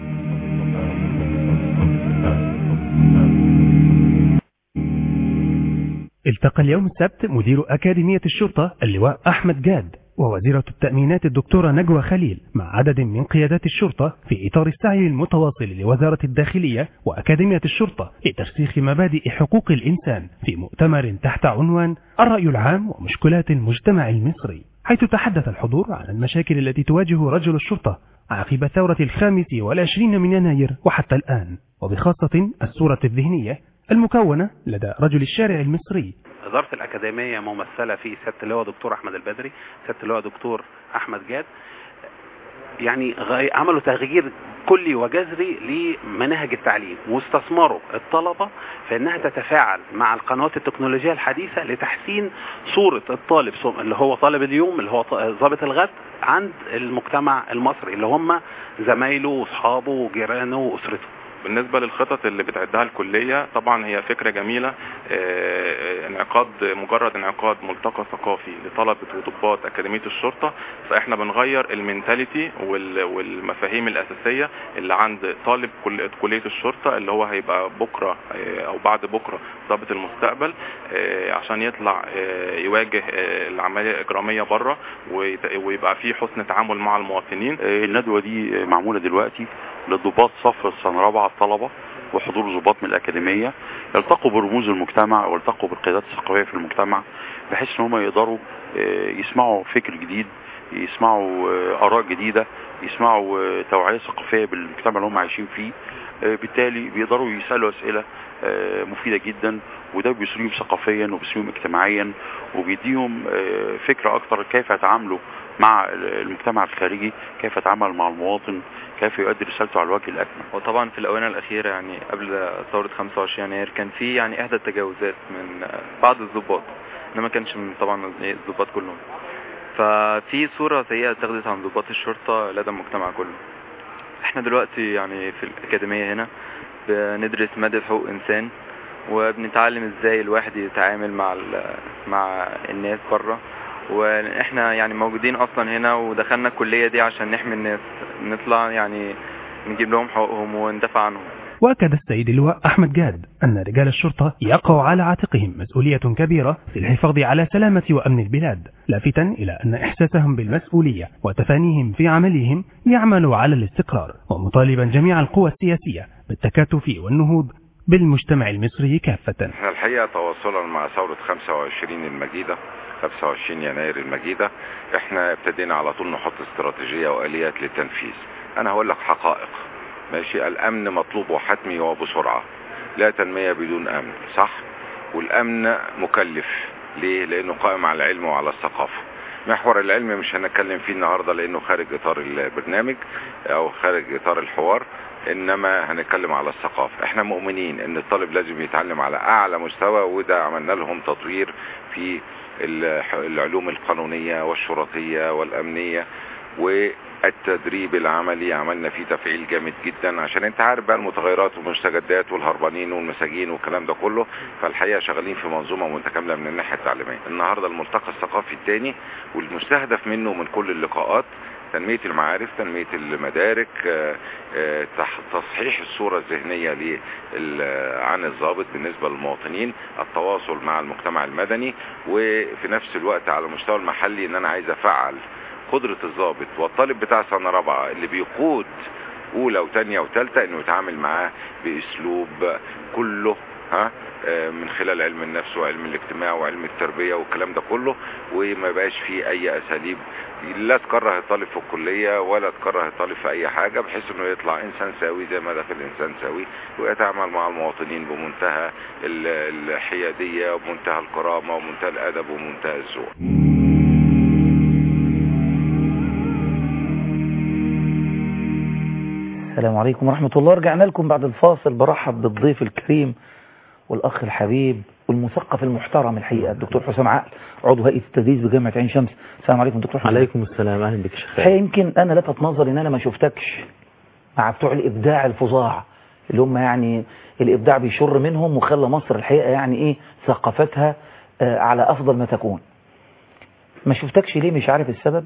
التقى اليوم السبت مدير أكاديمية الشرطة اللواء أحمد جاد ووزيرة التأمينات الدكتورة نجوى خليل مع عدد من قيادات الشرطة في إطار السعي المتواصل لوزارة الداخلية وأكاديمية الشرطة لترسيخ مبادئ حقوق الإنسان في مؤتمر تحت عنوان الرأي العام ومشكلات المجتمع المصري حيث تحدث الحضور عن المشاكل التي تواجه رجل الشرطة عقب ثورة الخامس والعشرين من يناير وحتى الآن وبخاصة الصورة الذهنية المكونة لدى رجل الشارع المصري إدارة الأكاديمية ممثلة في سيادة اللواء دكتور أحمد البدري سيادة اللواء دكتور أحمد جاد يعني غي- عملوا تغيير كلي وجذري لمناهج التعليم واستثمروا الطلبة في أنها تتفاعل مع القنوات التكنولوجية الحديثة لتحسين صورة الطالب سم- اللي هو طالب اليوم اللي هو ط- ضابط الغد عند المجتمع المصري اللي هم زمايله واصحابه وجيرانه واسرته بالنسبة للخطط اللي بتعدها الكلية طبعا هي فكرة جميلة آه، انعقاد مجرد انعقاد ملتقى ثقافي لطلبة وضباط أكاديمية الشرطة فاحنا بنغير المينتاليتي وال- والمفاهيم الأساسية اللي عند طالب كل- كلية الشرطة اللي هو هيبقى بكرة آه، أو بعد بكرة ضابط المستقبل آه، عشان يطلع آه، يواجه آه، العملية الإجرامية بره ويت- ويبقى فيه حسن تعامل مع المواطنين الندوة دي معمولة دلوقتي لضباط صف السنة رابعة الطلبة وحضور ضباط من الأكاديمية يلتقوا برموز المجتمع ويلتقوا بالقيادات الثقافية في المجتمع بحيث ان هم يقدروا آه، يسمعوا فكر جديد يسمعوا آه، آراء جديدة يسمعوا آه، توعية ثقافية بالمجتمع اللي هم عايشين فيه آه، بالتالي بيقدروا يسألوا أسئلة آه، مفيدة جدا وده بيسريهم ثقافيا وبيسريهم اجتماعيا وبيديهم آه، فكرة أكتر كيف يتعاملوا مع المجتمع الخارجي كيف يتعامل مع المواطن كيف يؤدي رسالته على الوجه الأكمل وطبعا في الآونة الأخيرة يعني قبل ثورة 25 يناير كان في يعني إحدى التجاوزات من بعض الضباط إنما ما كانش من طبعا الضباط كلهم ففي صورة سيئة اتخذت عن ضباط الشرطة لدى المجتمع كله احنا دلوقتي يعني في الأكاديمية هنا بندرس مادة حقوق إنسان وبنتعلم ازاي الواحد يتعامل مع ال- مع الناس بره واحنا يعني موجودين اصلا هنا ودخلنا الكلية دي عشان نحمي الناس نطلع يعني نجيب لهم حقوقهم وندافع عنهم وأكد السيد اللواء أحمد جاد أن رجال الشرطة يقع على عاتقهم مسؤولية كبيرة في الحفاظ على سلامة وأمن البلاد لافتا إلى أن إحساسهم بالمسؤولية وتفانيهم في عملهم يعمل على الاستقرار ومطالبا جميع القوى السياسية بالتكاتف والنهوض بالمجتمع المصري كافة احنا الحقيقة تواصلا مع ثورة 25 المجيدة 25 يناير المجيدة احنا ابتدينا على طول نحط استراتيجية واليات للتنفيذ انا هقول لك حقائق ماشي الامن مطلوب وحتمي وبسرعة لا تنمية بدون امن صح والامن مكلف ليه لانه قائم على العلم وعلى الثقافة محور العلم مش هنتكلم فيه النهاردة لانه خارج اطار البرنامج او خارج اطار الحوار انما هنتكلم على الثقافة احنا مؤمنين ان الطالب لازم يتعلم على اعلى مستوى وده عملنا لهم تطوير في الح- العلوم القانونية والشرطية والامنية والتدريب العملي عملنا فيه تفعيل جامد جدا عشان انت عارف بقى المتغيرات والمستجدات والهربانين والمساجين والكلام ده كله فالحقيقة شغالين في منظومة متكاملة من الناحية التعليمية النهاردة الملتقى الثقافي الثاني والمستهدف منه من كل اللقاءات تنمية المعارف تنمية المدارك آه، آه، تح- تصحيح الصورة الذهنية لل- عن الضابط بالنسبة للمواطنين التواصل مع المجتمع المدني وفي نفس الوقت على المستوى المحلي ان انا عايز افعل قدرة الضابط والطالب بتاع سنة رابعة اللي بيقود اولى وتانية وتالتة انه يتعامل معاه باسلوب كله ها آه، من خلال علم النفس وعلم الاجتماع وعلم التربية والكلام ده كله وما يبقاش فيه اي اساليب لا تكره الطالب في الكلية ولا تكره الطالب في اي حاجة بحيث انه يطلع انسان سوي زي ما داخل انسان سوي ويتعامل مع المواطنين بمنتهى ال- الحيادية ومنتهى الكرامة ومنتهى الادب ومنتهى الذوق السلام عليكم ورحمة الله رجعنا لكم بعد الفاصل برحب بالضيف الكريم والأخ الحبيب والمثقف المحترم الحقيقة الدكتور حسام عقل عضو هيئة التدريس بجامعة عين شمس السلام عليكم دكتور حسام عليكم السلام اهلا بك شيخ الحقيقة يمكن أنا لفت نظري إن أنا ما شفتكش مع بتوع الإبداع الفظاع اللي هم يعني الإبداع بيشر منهم وخلى مصر الحقيقة يعني إيه ثقافتها آه، على أفضل ما تكون ما شفتكش ليه مش عارف السبب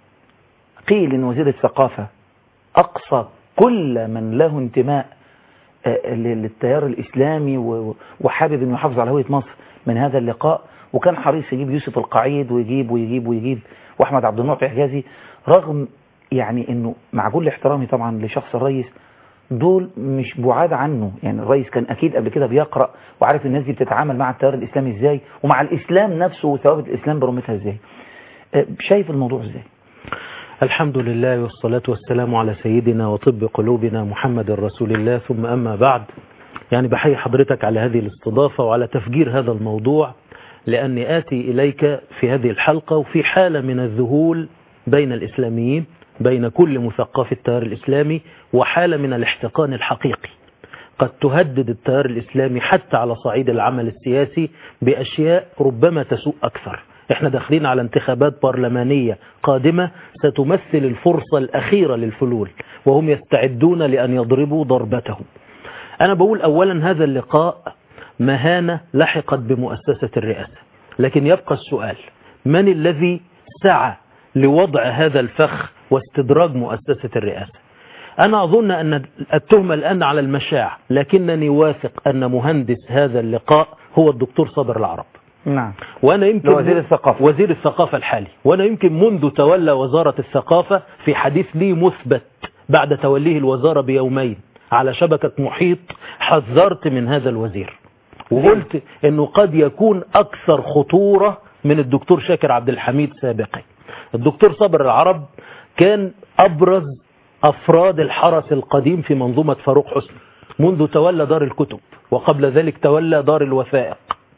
قيل إن وزير الثقافة أقصى كل من له انتماء آه، لل- للتيار الإسلامي و- وحابب أنه يحافظ على هوية مصر من هذا اللقاء وكان حريص يجيب يوسف القعيد ويجيب ويجيب ويجيب وأحمد عبد المعطي حجازي رغم يعني أنه مع كل احترامي طبعا لشخص الرئيس دول مش بعاد عنه يعني الرئيس كان أكيد قبل كده بيقرأ وعارف الناس دي بتتعامل مع التيار الإسلامي إزاي ومع الإسلام نفسه وثوابت الإسلام برمتها إزاي آه، شايف الموضوع إزاي الحمد لله والصلاة والسلام على سيدنا وطب قلوبنا محمد رسول الله ثم أما بعد يعني بحيي حضرتك على هذه الاستضافة وعلى تفجير هذا الموضوع لأني آتي إليك في هذه الحلقة وفي حالة من الذهول بين الإسلاميين بين كل مثقف التيار الإسلامي وحالة من الاحتقان الحقيقي قد تهدد التيار الإسلامي حتى على صعيد العمل السياسي بأشياء ربما تسوء أكثر احنا داخلين على انتخابات برلمانية قادمة ستمثل الفرصة الأخيرة للفلول وهم يستعدون لأن يضربوا ضربتهم أنا بقول أولا هذا اللقاء مهانة لحقت بمؤسسة الرئاسة لكن يبقى السؤال من الذي سعى لوضع هذا الفخ واستدراج مؤسسة الرئاسة أنا أظن أن التهمة الآن على المشاع لكنني واثق أن مهندس هذا اللقاء هو الدكتور صابر العرب نعم وانا يمكن وزير الثقافة وزير الثقافة الحالي وانا يمكن منذ تولى وزارة الثقافة في حديث لي مثبت بعد توليه الوزارة بيومين على شبكة محيط حذرت من هذا الوزير وقلت انه قد يكون اكثر خطورة من الدكتور شاكر عبد الحميد سابقا الدكتور صابر العرب كان ابرز افراد الحرس القديم في منظومة فاروق حسني منذ تولى دار الكتب وقبل ذلك تولى دار الوثائق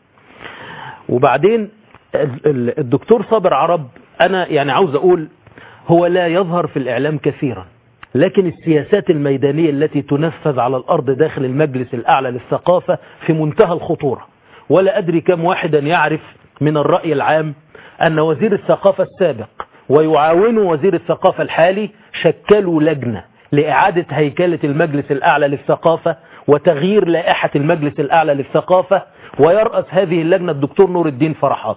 وبعدين ال- ال- الدكتور صابر عرب انا يعني عاوز اقول هو لا يظهر في الاعلام كثيرا لكن السياسات الميدانية التي تنفذ على الارض داخل المجلس الاعلى للثقافة في منتهى الخطورة ولا ادري كم واحدا يعرف من الرأي العام ان وزير الثقافة السابق ويعاون وزير الثقافة الحالي شكلوا لجنة لإعادة هيكلة المجلس الأعلى للثقافة وتغيير لائحة المجلس الأعلى للثقافة ويرأس هذه اللجنة الدكتور نور الدين فرحات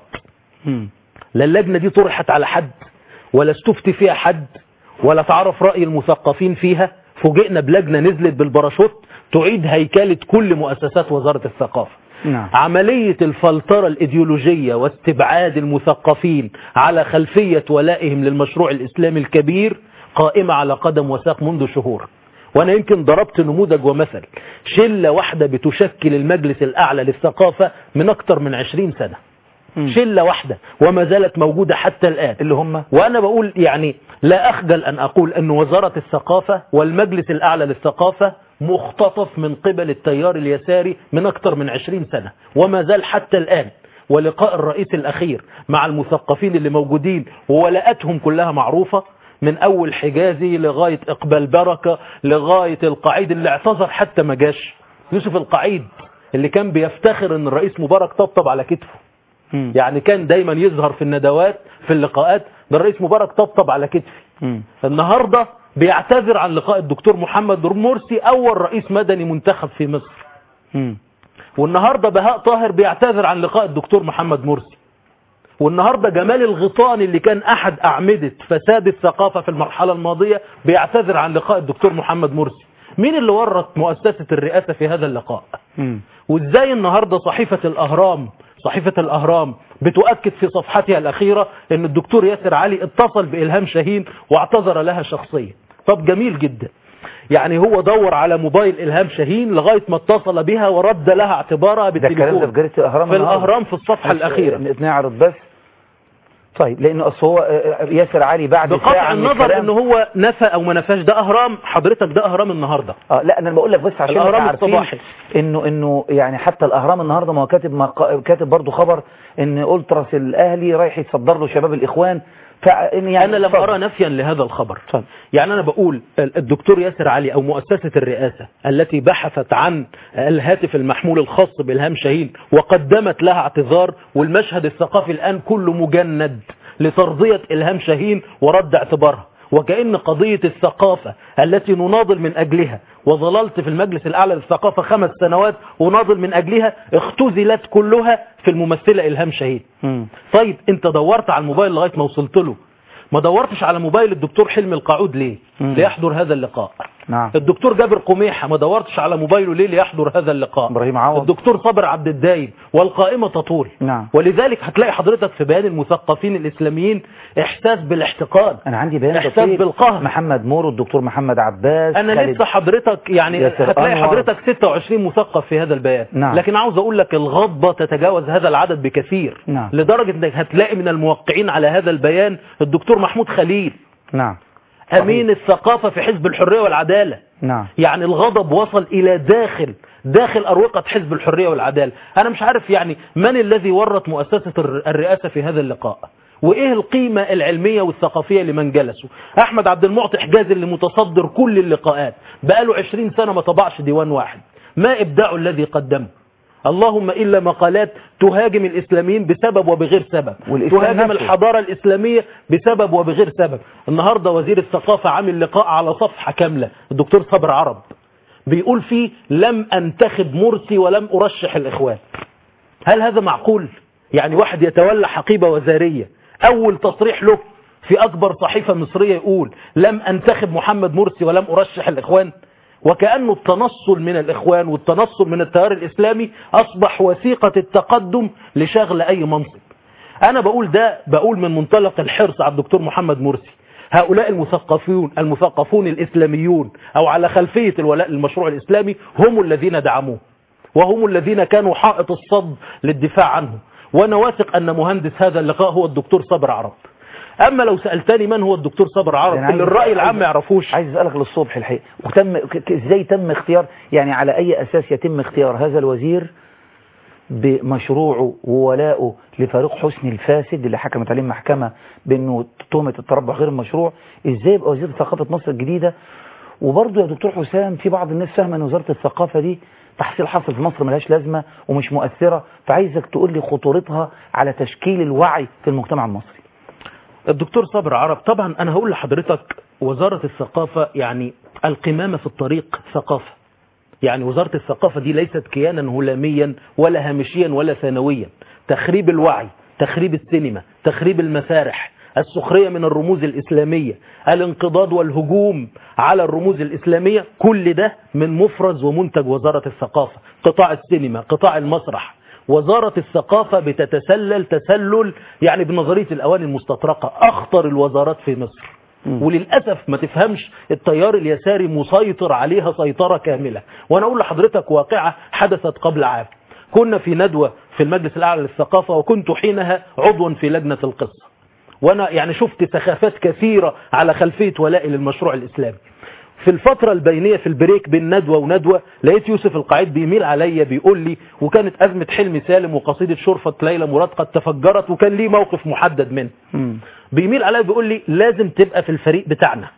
لا اللجنة دي طرحت على حد ولا استفتي فيها حد ولا تعرف رأي المثقفين فيها فوجئنا بلجنة نزلت بالباراشوت تعيد هيكلة كل مؤسسات وزارة الثقافة نعم عملية الفلترة الإيديولوجية واستبعاد المثقفين على خلفية ولائهم للمشروع الإسلامي الكبير قائمة على قدم وساق منذ شهور وأنا يمكن ضربت نموذج ومثل شلة واحدة بتشكل المجلس الأعلى للثقافة من أكثر من عشرين سنة شلة واحدة وما زالت موجودة حتى الآن اللي هم وأنا بقول يعني لا أخجل أن أقول أن وزارة الثقافة والمجلس الأعلى للثقافة مختطف من قبل التيار اليساري من أكثر من عشرين سنة وما زال حتى الآن ولقاء الرئيس الأخير مع المثقفين اللي موجودين وولاءاتهم كلها معروفة من أول حجازي لغاية إقبال بركة لغاية القعيد اللي اعتذر حتى ما جاش يوسف القعيد اللي كان بيفتخر ان الرئيس مبارك طبطب على كتفه يعني كان دايما يظهر في الندوات في اللقاءات ده الرئيس مبارك طبطب على كتفي النهاردة بيعتذر عن لقاء الدكتور محمد مرسي أول رئيس مدني منتخب في مصر والنهاردة بهاء طاهر بيعتذر عن لقاء الدكتور محمد مرسي والنهاردة جمال الغيطاني اللي كان أحد أعمدة فساد الثقافة في المرحلة الماضية بيعتذر عن لقاء الدكتور محمد مرسي مين اللي ورط مؤسسة الرئاسة في هذا اللقاء وازاي النهاردة صحيفة الأهرام صحيفة الأهرام بتؤكد في صفحتها الأخيرة أن الدكتور ياسر علي اتصل بإلهام شاهين واعتذر لها شخصيا طب جميل جدا يعني هو دور على موبايل إلهام شاهين لغاية ما اتصل بها ورد لها اعتبارها ده الكلام ده في بالتليفون جريدة الأهرام في النهاردة. الأهرام في الصفحة عشان الأخيرة نعرض بس طيب لأنه أصل هو آه، ياسر علي بعد بقطع ساعة من النظر الكلام- ان هو نفى او ما نفاش ده اهرام حضرتك ده اهرام النهارده اه لا انا بقول لك بس عشان الأهرام نبقى عارفين الصباحي. انه انه يعني حتى الاهرام النهارده ما هو كاتب مق... كاتب برضه خبر ان التراس الاهلي رايح يتصدر له شباب الاخوان فإن يعني انا لم اتفضل. ارى نفيا لهذا الخبر يعني انا بقول الدكتور ياسر علي او مؤسسة الرئاسة التي بحثت عن الهاتف المحمول الخاص بالهام شاهين وقدمت لها اعتذار والمشهد الثقافي الان كله مجند لترضية الهام شاهين ورد اعتبارها وكأن قضية الثقافة التي نناضل من أجلها وظللت في المجلس الأعلى للثقافة خمس سنوات وناضل من أجلها اختزلت كلها في الممثلة إلهام شاهين طيب انت دورت على الموبايل لغاية ما وصلت له ما دورتش على موبايل الدكتور حلمي القاعود ليه ليحضر هذا اللقاء نعم الدكتور جابر قميحة ما دورتش على موبايله ليه ليحضر هذا اللقاء ابراهيم عوض الدكتور صابر عبد الدايم والقائمة تطول نعم ولذلك هتلاقي حضرتك في بيان المثقفين الإسلاميين إحساس بالاحتقان انا عندي بيان إحساس دقيق. بالقهر محمد مور الدكتور محمد عباس أنا خالد- لسه حضرتك يعني ياسر هتلاقي أنور. حضرتك 26 مثقف في هذا البيان نعم. لكن عاوز أقول لك الغضبة تتجاوز هذا العدد بكثير نعم. لدرجة أنك هتلاقي من الموقعين على هذا البيان الدكتور محمود خليل نعم أمين الثقافة في حزب الحرية والعدالة نعم يعني الغضب وصل إلى داخل داخل أروقة حزب الحرية والعدالة أنا مش عارف يعني من الذي ورط مؤسسة الر- الرئاسة في هذا اللقاء وإيه القيمة العلمية والثقافية لمن جلسوا أحمد عبد المعطي حجاز اللي متصدر كل اللقاءات بقاله 20 سنة ما طبعش ديوان واحد ما إبداعه الذي قدمه اللهم إلا مقالات تهاجم الإسلاميين بسبب وبغير سبب والإسلام تهاجم نفسه. الحضارة الإسلامية بسبب وبغير سبب النهاردة وزير الثقافة عامل لقاء على صفحة كاملة الدكتور صبر عرب بيقول فيه لم أنتخب مرسي ولم أرشح الإخوان هل هذا معقول؟ يعني واحد يتولى حقيبة وزارية أول تصريح له في أكبر صحيفة مصرية يقول لم أنتخب محمد مرسي ولم أرشح الإخوان وكأنه التنصل من الإخوان والتنصل من التيار الإسلامي أصبح وثيقة التقدم لشغل أي منصب أنا بقول ده بقول من منطلق الحرص على الدكتور محمد مرسي هؤلاء المثقفون المثقفون الإسلاميون أو على خلفية الولاء للمشروع الإسلامي هم الذين دعموه وهم الذين كانوا حائط الصد للدفاع عنه وأنا واثق أن مهندس هذا اللقاء هو الدكتور صبر عرب أما لو سألتني من هو الدكتور صبر عرب أنا اللي عايز- الرأي العام ما يعرفوش عايز اسالك للصبح الحقيقه وتم ك- ك- ازاي تم اختيار يعني على اي اساس يتم اختيار هذا الوزير بمشروعه وولائه لفاروق حسني الفاسد اللي حكمت عليه المحكمه بانه تهمه التربع غير المشروع ازاي يبقى وزير ثقافه مصر الجديده وبرضه يا دكتور حسام في بعض الناس فاهمه ان وزاره الثقافه دي تحصيل حاصل في مصر ملهاش لازمه ومش مؤثره فعايزك تقول لي خطورتها على تشكيل الوعي في المجتمع المصري الدكتور صابر عرب طبعا أنا هقول لحضرتك وزارة الثقافة يعني القمامة في الطريق ثقافة يعني وزارة الثقافة دي ليست كيانا هلاميا ولا هامشيا ولا ثانويا تخريب الوعي تخريب السينما تخريب المسارح السخرية من الرموز الإسلامية الانقضاض والهجوم على الرموز الإسلامية كل ده من مفرز ومنتج وزارة الثقافة قطاع السينما قطاع المسرح وزارة الثقافة بتتسلل تسلل يعني بنظرية الأواني المستطرقة أخطر الوزارات في مصر وللأسف ما تفهمش التيار اليساري مسيطر عليها سيطرة كاملة وأنا أقول لحضرتك واقعة حدثت قبل عام كنا في ندوة في المجلس الأعلى للثقافة وكنت حينها عضوا في لجنة القصة وأنا يعني شفت سخافات كثيرة على خلفية ولائي للمشروع الإسلامي في الفترة البينية في البريك بين ندوة وندوة لقيت يوسف القعيد بيميل عليا بيقول لي وكانت أزمة حلمي سالم وقصيدة شرفة ليلى مراد قد تفجرت وكان ليه موقف محدد منه بيميل عليا بيقول لي لازم تبقى في الفريق بتاعنا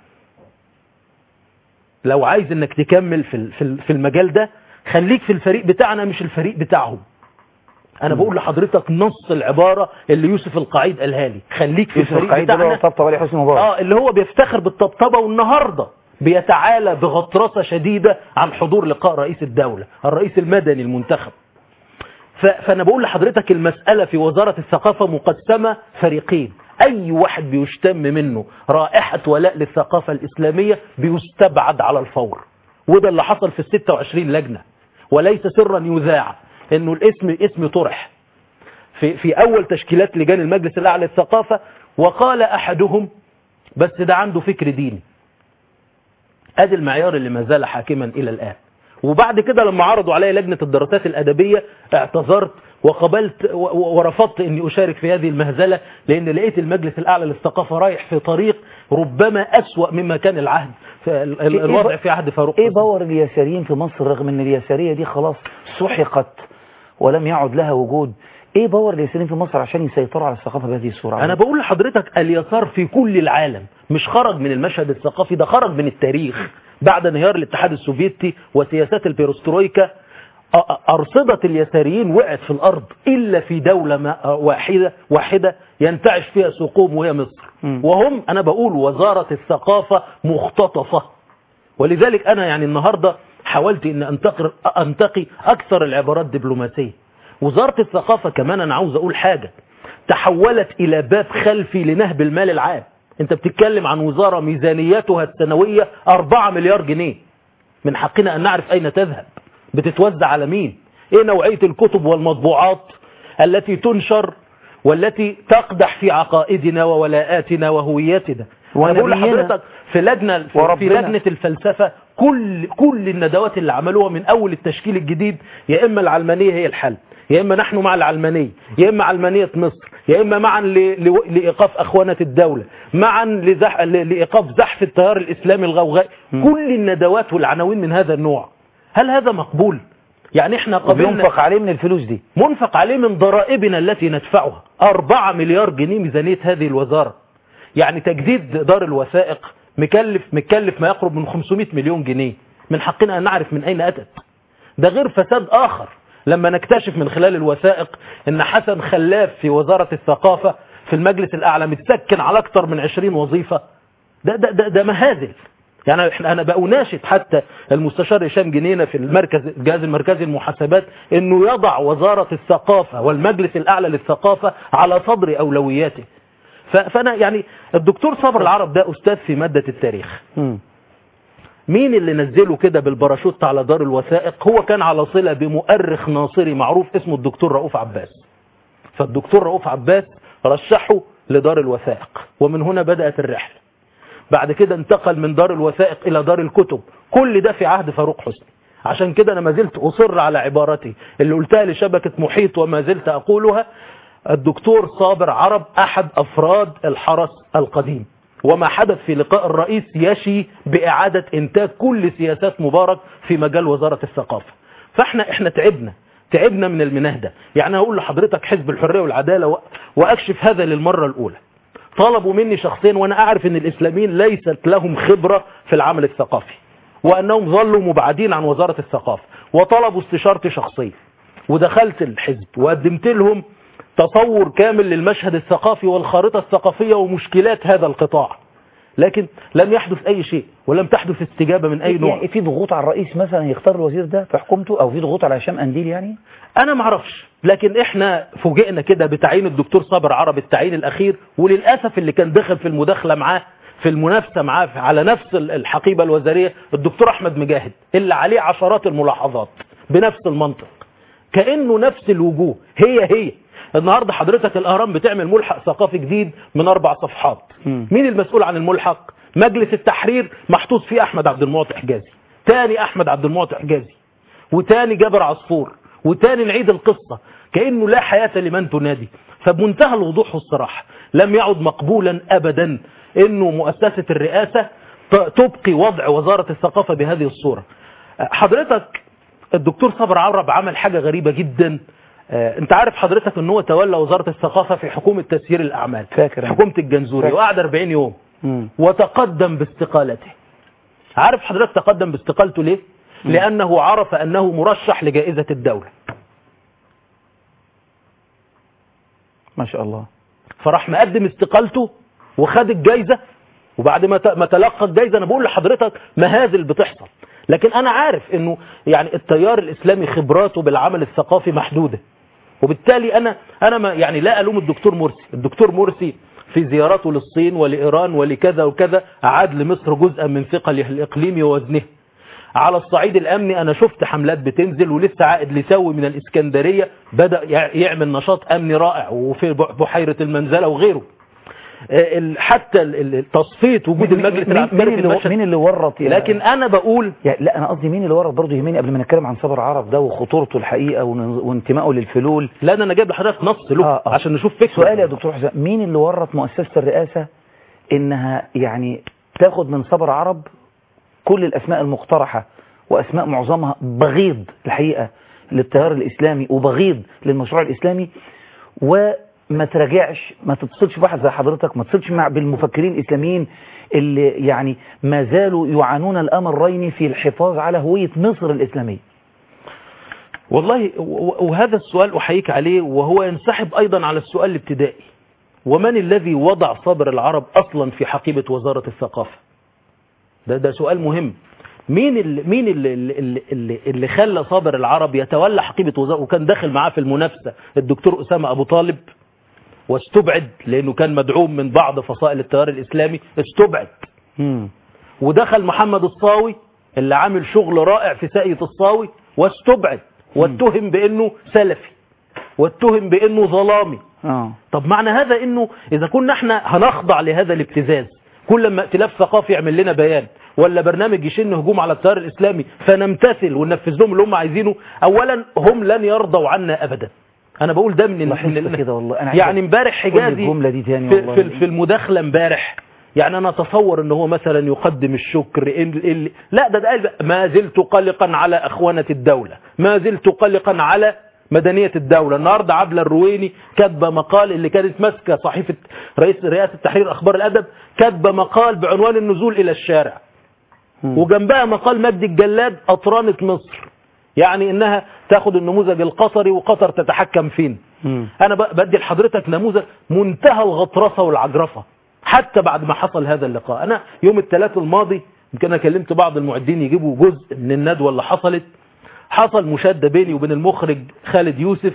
لو عايز انك تكمل في ال- في ال- في المجال ده خليك في الفريق بتاعنا مش الفريق بتاعهم انا بقول لحضرتك نص العبارة اللي يوسف القعيد قالها لي خليك في يوسف الفريق القعيد ده اللي هو بتاعنا طبطب عليه حسني مبارك اه اللي هو بيفتخر بالطبطبة والنهاردة بيتعالى بغطرسة شديدة عن حضور لقاء رئيس الدولة الرئيس المدني المنتخب ف- فانا بقول لحضرتك المسألة في وزارة الثقافة مقسمة فريقين اي واحد بيشتم منه رائحة ولاء للثقافة الاسلامية بيستبعد على الفور وده اللي حصل في الستة وعشرين لجنة وليس سرا يذاع انه الاسم اسم طرح في, في اول تشكيلات لجان المجلس الاعلى للثقافة وقال احدهم بس ده عنده فكر ديني ادي المعيار اللي ما زال حاكما الى الان وبعد كده لما عرضوا علي لجنة الدراسات الأدبية اعتذرت وقبلت و- و- ورفضت اني اشارك في هذه المهزلة لان لقيت المجلس الاعلى للثقافة رايح في طريق ربما اسوأ مما كان العهد في ال- ال- إيه الوضع ب- في عهد فاروق ايه حسني. باور اليساريين في مصر رغم ان اليسارية دي خلاص سحقت ولم يعد لها وجود ايه باور اليساريين في مصر عشان يسيطروا على الثقافة بهذه الصورة انا بقول لحضرتك اليسار في كل العالم مش خرج من المشهد الثقافي ده خرج من التاريخ بعد انهيار الاتحاد السوفيتي وسياسات البيروسترويكا أ- أ- أرصدة اليساريين وقعت في الأرض إلا في دولة ما- واحدة واحدة ينتعش فيها سقوم وهي مصر وهم أنا بقول وزارة الثقافة مختطفة ولذلك أنا يعني النهاردة حاولت أن أنتقر أنتقي أكثر العبارات دبلوماسية وزارة الثقافة كمان أنا عاوز أقول حاجة تحولت إلى باب خلفي لنهب المال العام أنت بتتكلم عن وزارة ميزانيتها السنوية 4 مليار جنيه من حقنا أن نعرف أين تذهب بتتوزع على مين إيه نوعية الكتب والمطبوعات التي تنشر والتي تقدح في عقائدنا وولاءاتنا وهويتنا وأنا بقول ونبينا لحضرتك في لجنة في وربنا. لجنة الفلسفة كل كل الندوات اللي عملوها من أول التشكيل الجديد يا إما العلمانية هي الحل يا إما نحن مع العلمانية يا إما علمانية مصر يا إما معا ل- ل- لإيقاف أخوانة الدولة معا لزح... ل- لإيقاف زحف التيار الإسلامي الغوغائي كل الندوات والعناوين من هذا النوع هل هذا مقبول؟ يعني احنا قبلنا وبينفق عليه من الفلوس دي منفق عليه من ضرائبنا التي ندفعها 4 مليار جنيه ميزانية هذه الوزارة يعني تجديد دار الوثائق مكلف مكلف ما يقرب من 500 مليون جنيه من حقنا أن نعرف من أين أتت ده غير فساد آخر لما نكتشف من خلال الوثائق أن حسن خلاف في وزارة الثقافة في المجلس الأعلى متسكن على أكثر من 20 وظيفة ده ده ده, ده مهازل يعني احنا انا بأناشد حتى المستشار هشام جنينه في المركز الجهاز المركزي للمحاسبات انه يضع وزاره الثقافه والمجلس الاعلى للثقافه على صدر اولوياته ف- فانا يعني الدكتور صبر العرب ده استاذ في ماده التاريخ مين اللي نزله كده بالباراشوت على دار الوثائق هو كان على صله بمؤرخ ناصري معروف اسمه الدكتور رؤوف عباس فالدكتور رؤوف عباس رشحه لدار الوثائق ومن هنا بدأت الرحلة بعد كده انتقل من دار الوثائق إلى دار الكتب كل ده في عهد فاروق حسني عشان كده أنا ما زلت أصر على عبارتي اللي قلتها لشبكة محيط وما زلت أقولها الدكتور صابر عرب أحد أفراد الحرس القديم وما حدث في لقاء الرئيس يشي بإعادة إنتاج كل سياسات مبارك في مجال وزارة الثقافة فاحنا احنا تعبنا تعبنا من المناه ده يعني هقول لحضرتك حزب الحرية والعدالة و- وأكشف هذا للمرة الأولى طلبوا مني شخصيا وانا اعرف ان الاسلاميين ليست لهم خبرة في العمل الثقافي وانهم ظلوا مبعدين عن وزارة الثقافة وطلبوا استشارتي شخصيا ودخلت الحزب وقدمت لهم تصور كامل للمشهد الثقافي والخارطة الثقافية ومشكلات هذا القطاع لكن لم يحدث اي شيء ولم تحدث استجابه من اي نوع يعني في ضغوط على الرئيس مثلا يختار الوزير ده في حكومته او في ضغوط على هشام قنديل يعني انا ما اعرفش لكن احنا فوجئنا كده بتعيين الدكتور صابر عرب التعيين الاخير وللاسف اللي كان داخل في المداخله معاه في المنافسه معاه على نفس الحقيبه الوزاريه الدكتور احمد مجاهد اللي عليه عشرات الملاحظات بنفس المنطق كانه نفس الوجوه هي هي النهارده حضرتك الاهرام بتعمل ملحق ثقافي جديد من اربع صفحات مين المسؤول عن الملحق مجلس التحرير محطوط فيه احمد عبد المعطي حجازي تاني احمد عبد المعطي حجازي وتاني جابر عصفور وتاني نعيد القصة كأنه لا حياة لمن تنادي فبمنتهى الوضوح والصراحة لم يعد مقبولا أبدا أنه مؤسسة الرئاسة تبقي وضع وزارة الثقافة بهذه الصورة حضرتك الدكتور صبر عرب عمل حاجة غريبة جدا انت عارف حضرتك ان هو تولى وزارة الثقافة في حكومة تسيير الاعمال فاكر حكومة الجنزوري وقعد 40 يوم وتقدم باستقالته عارف حضرتك تقدم باستقالته ليه لأنه عرف أنه مرشح لجائزة الدولة ما شاء الله فراح مقدم استقالته وخد الجائزة وبعد ما ما تلقى الجائزة أنا بقول لحضرتك مهازل بتحصل لكن أنا عارف أنه يعني التيار الإسلامي خبراته بالعمل الثقافي محدودة وبالتالي أنا أنا ما يعني لا ألوم الدكتور مرسي الدكتور مرسي في زيارته للصين ولإيران ولكذا وكذا أعاد لمصر جزءا من ثقله الإقليمي ووزنه على الصعيد الأمني أنا شفت حملات بتنزل ولسه عائد لسوي من الإسكندرية بدأ يعمل نشاط أمني رائع وفي بحيرة المنزلة وغيره حتى تصفيه وجود المجلس العسكري مين اللي مين اللي ورط يعني لكن انا بقول يعني لا انا قصدي مين اللي ورط برضه يهمني قبل ما نتكلم عن صبر عرب ده وخطورته الحقيقه وانتمائه للفلول لا ده انا جايب لحضرتك نص له آه آه. عشان نشوف فكره سؤال يا دكتور حسام مين اللي ورط مؤسسه الرئاسه انها يعني تاخد من صبر عرب كل الاسماء المقترحه واسماء معظمها بغيض الحقيقه للتيار الاسلامي وبغيض للمشروع الاسلامي و ما تراجعش ما تتصلش بواحد زي حضرتك ما تتصلش مع بالمفكرين الاسلاميين اللي يعني ما زالوا يعانون الامرين في الحفاظ على هويه مصر الاسلاميه والله وهذا السؤال احييك عليه وهو ينسحب ايضا على السؤال الابتدائي ومن الذي وضع صبر العرب اصلا في حقيبه وزاره الثقافه ده ده سؤال مهم مين اللي مين اللي اللي, اللي, اللي خلى صابر العرب يتولى حقيبه وزاره وكان داخل معاه في المنافسه الدكتور اسامه ابو طالب واستبعد لانه كان مدعوم من بعض فصائل التيار الاسلامي استبعد مم. ودخل محمد الصاوي اللي عامل شغل رائع في ساقية الصاوي واستبعد واتهم بانه سلفي واتهم بانه ظلامي اه طب معنى هذا انه اذا كنا احنا هنخضع لهذا الابتزاز كل ما ائتلاف ثقافي يعمل لنا بيان ولا برنامج يشن هجوم على التيار الاسلامي فنمتثل وننفذ لهم اللي هم عايزينه اولا هم لن يرضوا عنا ابدا انا بقول ده من من كده والله انا يعني امبارح حجازي الجمله دي تاني في, والله في, في المداخله امبارح يعني انا اتصور ان هو مثلا يقدم الشكر إن إن لا ده ده قال ما زلت قلقا على اخوانه الدوله ما زلت قلقا على مدنية الدولة النهاردة عبلة الرويني كاتبة مقال اللي كانت ماسكة صحيفة رئيس رئاسة تحرير أخبار الأدب كاتبة مقال بعنوان النزول إلى الشارع وجنبها مقال مجدي الجلاد أطرانة مصر يعني انها تاخد النموذج القطري وقطر تتحكم فين انا بدي لحضرتك نموذج منتهى الغطرسة والعجرفة حتى بعد ما حصل هذا اللقاء انا يوم الثلاث الماضي يمكن انا كلمت بعض المعدين يجيبوا جزء من الندوة اللي حصلت حصل مشادة بيني وبين المخرج خالد يوسف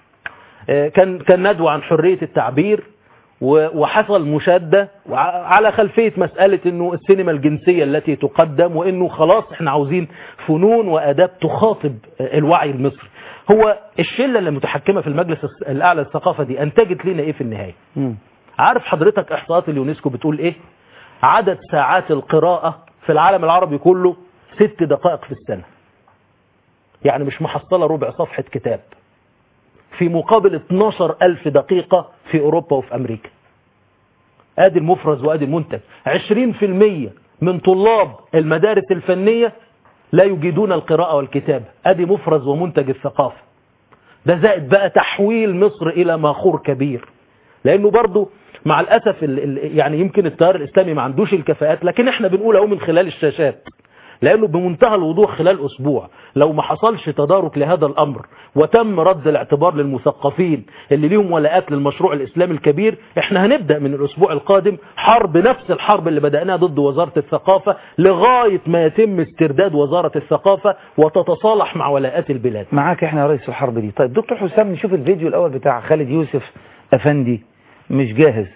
كان كان ندوة عن حرية التعبير وحصل مشادة على خلفية مسألة انه السينما الجنسية التي تقدم وانه خلاص احنا عاوزين فنون واداب تخاطب الوعي المصري هو الشلة اللي متحكمة في المجلس الاعلى للثقافة دي انتجت لنا ايه في النهاية مم. عارف حضرتك احصاءات اليونسكو بتقول ايه عدد ساعات القراءة في العالم العربي كله ست دقائق في السنة يعني مش محصلة ربع صفحة كتاب في مقابل 12 ألف دقيقة في أوروبا وفي أمريكا آدي المفرز وآدي المنتج 20% من طلاب المدارس الفنية لا يجيدون القراءة والكتابة آدي مفرز ومنتج الثقافة ده زائد بقى تحويل مصر إلى ماخور كبير لأنه برضو مع الأسف ال ال يعني يمكن التيار الإسلامي ما عندوش الكفاءات لكن احنا بنقول اهو من خلال الشاشات لأنه بمنتهى الوضوح خلال أسبوع لو ما حصلش تدارك لهذا الأمر وتم رد الاعتبار للمثقفين اللي ليهم ولاءات للمشروع الإسلامي الكبير احنا هنبدأ من الأسبوع القادم حرب نفس الحرب اللي بدأناها ضد وزارة الثقافة لغاية ما يتم استرداد وزارة الثقافة وتتصالح مع ولاءات البلاد معاك احنا يا رئيس الحرب دي طيب دكتور حسام نشوف الفيديو الأول بتاع خالد يوسف أفندي مش جاهز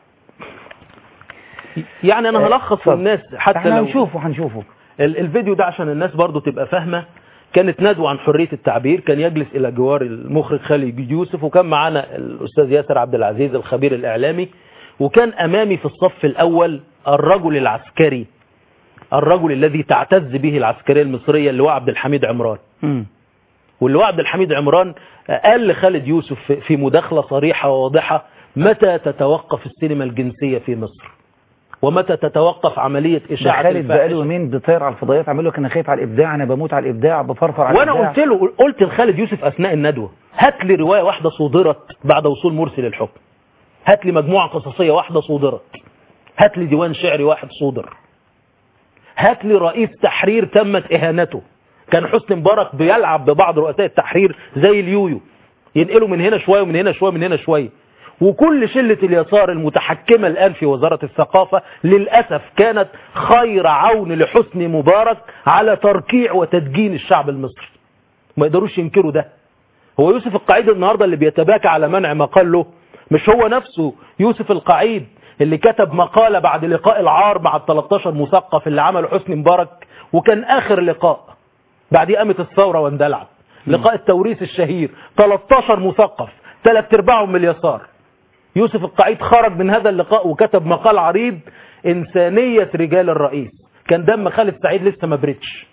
يعني أنا هلخص للناس حتى احنا لو هنشوفه هنشوفه ال- الفيديو ده عشان الناس برضو تبقى فاهمة كانت ندوة عن حرية التعبير كان يجلس إلى جوار المخرج خالد يوسف وكان معانا الأستاذ ياسر عبد العزيز الخبير الإعلامي وكان أمامي في الصف الأول الرجل العسكري الرجل الذي تعتز به العسكرية المصرية اللي هو عبد الحميد عمران مم. واللي هو عبد الحميد عمران قال لخالد يوسف في- في مداخلة صريحة وواضحة متى تتوقف السينما الجنسية في مصر ومتى تتوقف عملية ده إشاعة خالد الفاحشة بقاله يومين بيطير على الفضائيات عامل له انا خايف على الابداع انا بموت على الابداع بفرفر على وانا الابداع قلت له قلت لخالد يوسف اثناء الندوه هات لي روايه واحده صودرت بعد وصول مرسي للحكم هات لي مجموعه قصصيه واحده صودرت هات لي ديوان شعري واحد صودر هات لي رئيس تحرير تمت اهانته كان حسني مبارك بيلعب ببعض رؤساء التحرير زي اليويو ينقلوا من هنا شويه ومن هنا شويه ومن هنا شويه وكل شلة اليسار المتحكمة الآن في وزارة الثقافة للأسف كانت خير عون لحسني مبارك على تركيع وتدجين الشعب المصري ما يقدروش ينكروا ده هو يوسف القعيد النهاردة اللي بيتباكى على منع مقال له مش هو نفسه يوسف القعيد اللي كتب مقالة بعد لقاء العار مع ال 13 مثقف اللي عمله حسني مبارك وكان آخر لقاء بعديه قامت الثورة واندلعت لقاء التوريث الشهير 13 مثقف ثلاث ارباعهم من اليسار يوسف القعيد خرج من هذا اللقاء وكتب مقال عريض إنسانية رجال الرئيس كان دم خالد سعيد لسه ما بردش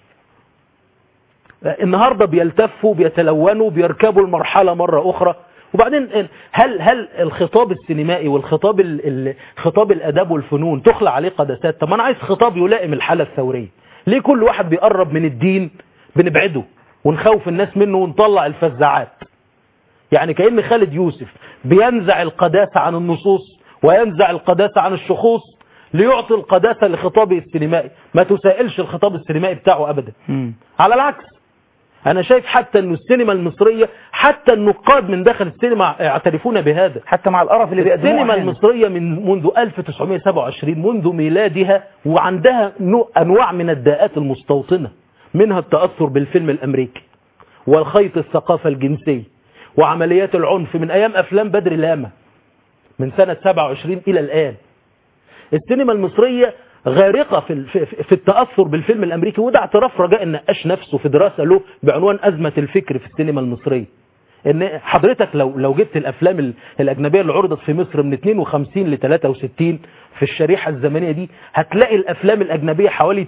النهاردة بيلتفوا بيتلونوا بيركبوا المرحلة مرة أخرى وبعدين هل هل الخطاب السينمائي والخطاب ال- ال- خطاب الاداب والفنون تخلع عليه قدسات طب ما انا عايز خطاب يلائم الحاله الثوريه ليه كل واحد بيقرب من الدين بنبعده ونخوف الناس منه ونطلع الفزاعات يعني كأن خالد يوسف بينزع القداسة عن النصوص وينزع القداسة عن الشخوص ليعطي القداسة لخطابه السينمائي ما تسائلش الخطاب السينمائي بتاعه أبدا على العكس أنا شايف حتى أن السينما المصرية حتى النقاد من داخل السينما يعترفون بهذا حتى مع القرف اللي بيقدموه السينما أحيانا. المصرية من منذ 1927 منذ ميلادها وعندها نوع- أنواع من الداءات المستوطنة منها التأثر بالفيلم الأمريكي والخيط الثقافة الجنسية وعمليات العنف من أيام أفلام بدر لاما من سنة 27 إلى الآن السينما المصرية غارقة في ال- في في التأثر بالفيلم الأمريكي وده اعتراف رجاء النقاش نفسه في دراسة له بعنوان أزمة الفكر في السينما المصرية ان حضرتك لو لو جبت الافلام ال- الاجنبيه اللي عرضت في مصر من 52 ل 63 في الشريحه الزمنيه دي هتلاقي الافلام الاجنبيه حوالي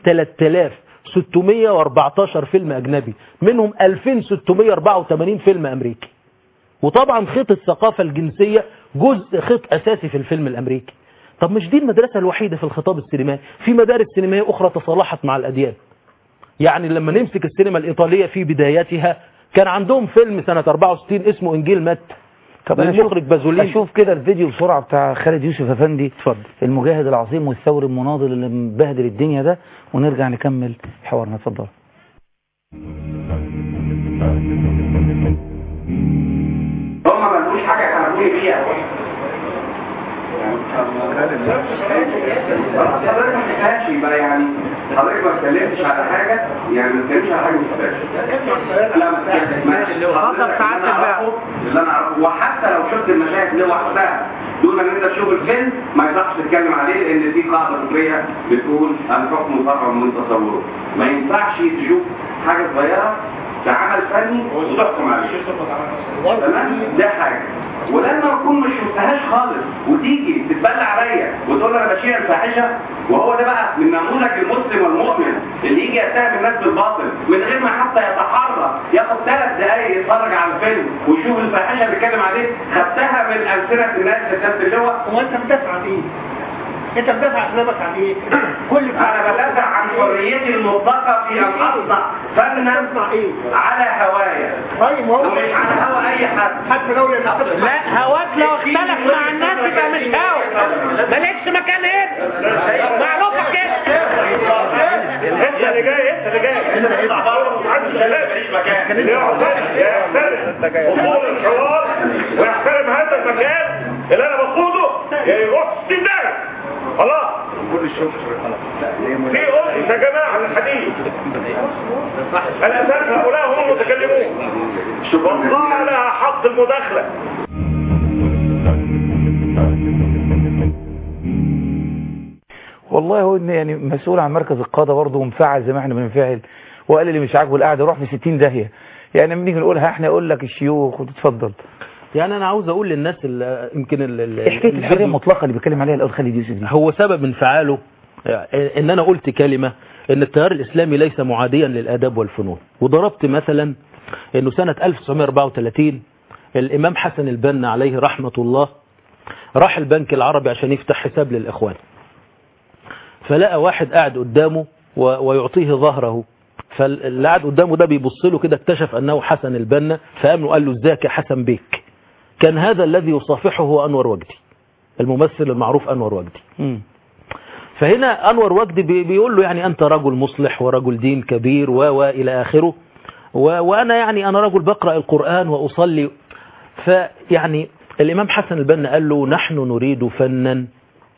3614 فيلم اجنبي منهم 2684 فيلم امريكي وطبعا خيط الثقافه الجنسيه جزء خيط اساسي في الفيلم الامريكي طب مش دي المدرسه الوحيده في الخطاب السينمائي في مدارس سينمائيه اخرى تصالحت مع الاديان يعني لما نمسك السينما الإيطالية في بدايتها كان عندهم فيلم سنة 64 اسمه إنجيل مات طب أنا للمخرج أشوف- بازولين اشوف كده الفيديو بسرعه بتاع خالد يوسف افندي اتفضل المجاهد العظيم والثوري المناضل اللي مبهدل الدنيا ده ونرجع نكمل حوارنا اتفضل هم ما لهوش حاجه يحاربوني فيها خلاص حضرتك ما تفهمش يبقى يعني حضرتك ما اتكلمتش على حاجه يعني ما اتكلمتش على حاجه ما تفهمش لا ما تفهمش اللي وصل ساعات البيع اللي انا اعرفه وحتى لو شفت المشاهد لوحدها دون ان انت تشوف الفيلم ما يصحش تتكلم عليه لان في قاعده فكريه بتقول الحكم فرع من تصوره ما ينفعش تشوف حاجه صغيره كعمل فني وتحكم عليه تمام ده حاجه ولما اكون مش شفتهاش خالص وتيجي تتبلى عليا وتقول لي انا بشيع الفاحشه وهو ده بقى من نموذج المسلم والمؤمن اللي يجي يتهم الناس بالباطل من غير ما حتى يتحرى ياخد ثلاث دقايق يتفرج على الفيلم ويشوف الفاحشه اللي بيتكلم عليه خدتها من امثله الناس في سياده اللواء هو انت بتسعى فيه انت بتدافع اسلامك عن ايه؟ كل انا بدافع عن حريتي المطلقه في ان اصنع فنا على هوايا طيب هو ومش على هوا اي حد حتى لو لا هواك لو اختلف مع الناس يبقى مش هوا مالكش مكان هنا معروفه كده انت اللي جاي انت اللي جاي انت اللي محدش ماليش مكان اللي يقعد يحترم اصول الحوار ويحترم هذا المكان اللي انا بقوده يروح 60 دقيقه خلاص كل الشكر في أسس يا جماعه الحديث الاساس هؤلاء هم المتكلمون والله لها حق المداخله والله هو إن يعني مسؤول عن مركز القادة برضه ومفعل زي ما احنا بنفعل وقال اللي مش عاجبه القعده روح في 60 داهيه يعني لما نيجي نقولها احنا يقول لك الشيوخ وتتفضل يعني انا عاوز اقول للناس ال- يمكن ال- ال- حكايه الفيديو- الحريه المطلقه اللي بيتكلم عليها الاول خالد يوسف دي هو سبب انفعاله ان انا قلت كلمة ان التيار الاسلامي ليس معاديا للاداب والفنون وضربت مثلا انه سنة 1934 الامام حسن البنا عليه رحمة الله راح البنك العربي عشان يفتح حساب للاخوان فلقى واحد قاعد قدامه و- ويعطيه ظهره فاللي قاعد قدامه ده بيبص له كده اكتشف انه حسن البنا فقام له قال له ازيك يا حسن بيك كان هذا الذي يصافحه هو انور وجدي الممثل المعروف انور وجدي فهنا أنور وجدي بي- بيقول له يعني أنت رجل مصلح ورجل دين كبير و و إلى آخره و وأنا يعني أنا رجل بقرأ القرآن وأصلي فيعني الإمام حسن البنا قال له نحن نريد فنا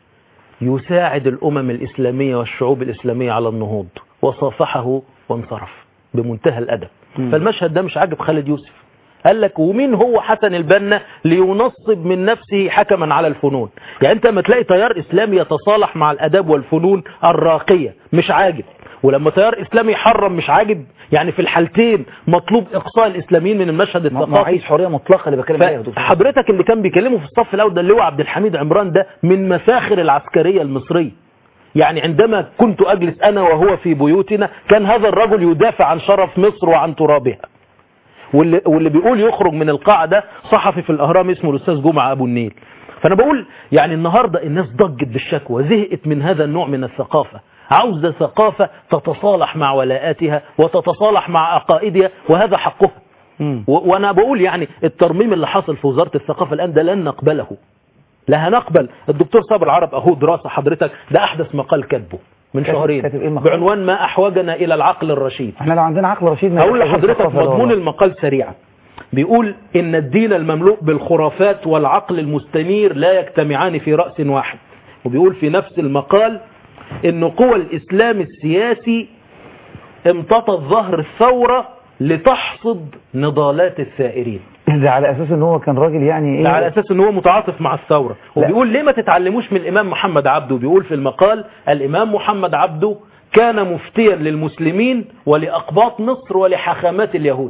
يساعد الأمم الإسلامية والشعوب الإسلامية على النهوض وصافحه وانصرف بمنتهى الأدب مم. فالمشهد ده مش عاجب خالد يوسف قال لك ومين هو حسن البنا لينصب من نفسه حكما على الفنون يعني انت ما تلاقي تيار اسلامي يتصالح مع الاداب والفنون الراقية مش عاجب ولما تيار اسلامي يحرم مش عاجب يعني في الحالتين مطلوب اقصاء الاسلاميين من المشهد ما ما الثقافي عايز حريه مطلقه اللي بتكلم عليها يا دكتور حضرتك اللي كان بيكلمه في الصف الاول ده اللي هو عبد الحميد عمران ده من مفاخر العسكرية المصرية يعني عندما كنت أجلس أنا وهو في بيوتنا كان هذا الرجل يدافع عن شرف مصر وعن ترابها واللي, واللي بيقول يخرج من القاعة ده صحفي في الأهرام اسمه الأستاذ جمعة أبو النيل فأنا بقول يعني النهاردة الناس ضجت بالشكوى زهقت من هذا النوع من الثقافة عاوزة ثقافة تتصالح مع ولاءاتها وتتصالح مع عقائدها وهذا حقها و- وانا بقول يعني الترميم اللي حصل في وزارة الثقافة الان ده لن نقبله لا هنقبل الدكتور صابر عرب اهو دراسة حضرتك ده احدث مقال كاتبه من كاتب- شهرين كاتب إيه المقال؟ بعنوان ما احوجنا الى العقل الرشيد احنا لو عندنا عقل رشيد ما هقول يبقاش لحضرتك ثقافة ده مضمون والله. المقال سريعا بيقول ان الدين المملوء بالخرافات والعقل المستنير لا يجتمعان في رأس واحد وبيقول في نفس المقال ان قوى الاسلام السياسي امتطت ظهر الثورة لتحصد نضالات الثائرين ده على اساس ان هو كان راجل يعني ايه ده على اساس ان هو متعاطف مع الثورة وبيقول ليه ما تتعلموش من الامام محمد عبده بيقول في المقال الامام محمد عبده كان مفتيا للمسلمين ولاقباط مصر ولحاخامات اليهود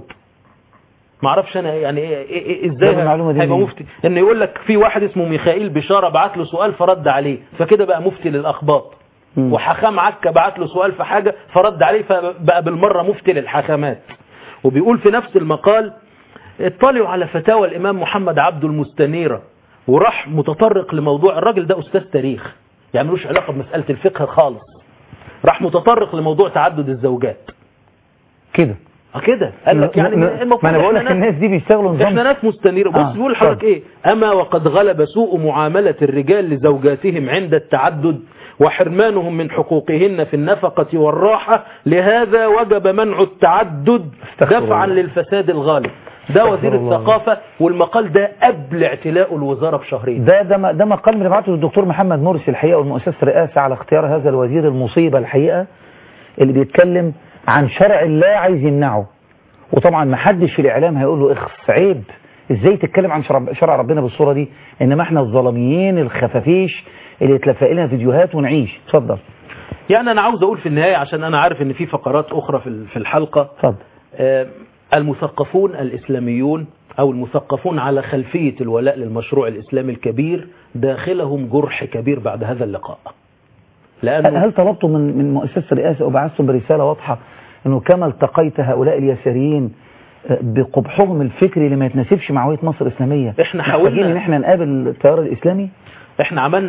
ما اعرفش انا يعني إيه إيه إيه ازاي طب المعلومة دي هيبقى منين؟ مفتي ان يقول لك في واحد اسمه ميخائيل بشارة بعت له سؤال فرد عليه فكده بقى مفتي للاقباط مم. وحخام عكا بعت له سؤال في حاجة فرد عليه فبقى بالمرة مفتي للحاخامات وبيقول في نفس المقال اطلعوا على فتاوى الإمام محمد عبده المستنيرة وراح متطرق لموضوع الراجل ده أستاذ تاريخ يعني ملوش علاقة بمسألة الفقه خالص راح متطرق لموضوع تعدد الزوجات كده اه كده قال لك يعني م- م- المفروض ما انا بقول لك إحنا ناس- الناس دي بيشتغلوا نظام احنا ناس مستنيرة بص آه، بيقول لحضرتك اتفضل. ايه اما وقد غلب سوء معاملة الرجال لزوجاتهم عند التعدد وحرمانهم من حقوقهن في النفقة والراحة لهذا وجب منع التعدد استغفر دفعا الله. للفساد الغالب ده وزير الله. الثقافة والمقال ده قبل اعتلاء الوزارة بشهرين ده ده م- ده مقال بنبعته للدكتور محمد مرسي الحقيقه والمؤسسه الرئاسه على اختيار هذا الوزير المصيبه الحقيقه اللي بيتكلم عن شرع الله عايز يمنعه وطبعا ما حدش في الاعلام هيقول له اخس عيب ازاي تتكلم عن شرع, شرع ربنا بالصوره دي انما احنا الظلميين الخفافيش اللي يتلفق لنا فيديوهات ونعيش اتفضل يعني انا عاوز اقول في النهاية عشان انا عارف ان في فقرات اخرى في ال- في الحلقة اتفضل آه، المثقفون الإسلاميون أو المثقفون على خلفية الولاء للمشروع الإسلامي الكبير داخلهم جرح كبير بعد هذا اللقاء هل لأنه هل طلبتم من من مؤسسه الرئاسه او بعثتم برساله واضحه انه كما التقيت هؤلاء اليساريين آه، بقبحهم الفكري اللي ما يتناسبش مع هويه مصر الاسلاميه إحنا محتاجين حاولنا- ان احنا نقابل التيار الاسلامي احنا عملنا ده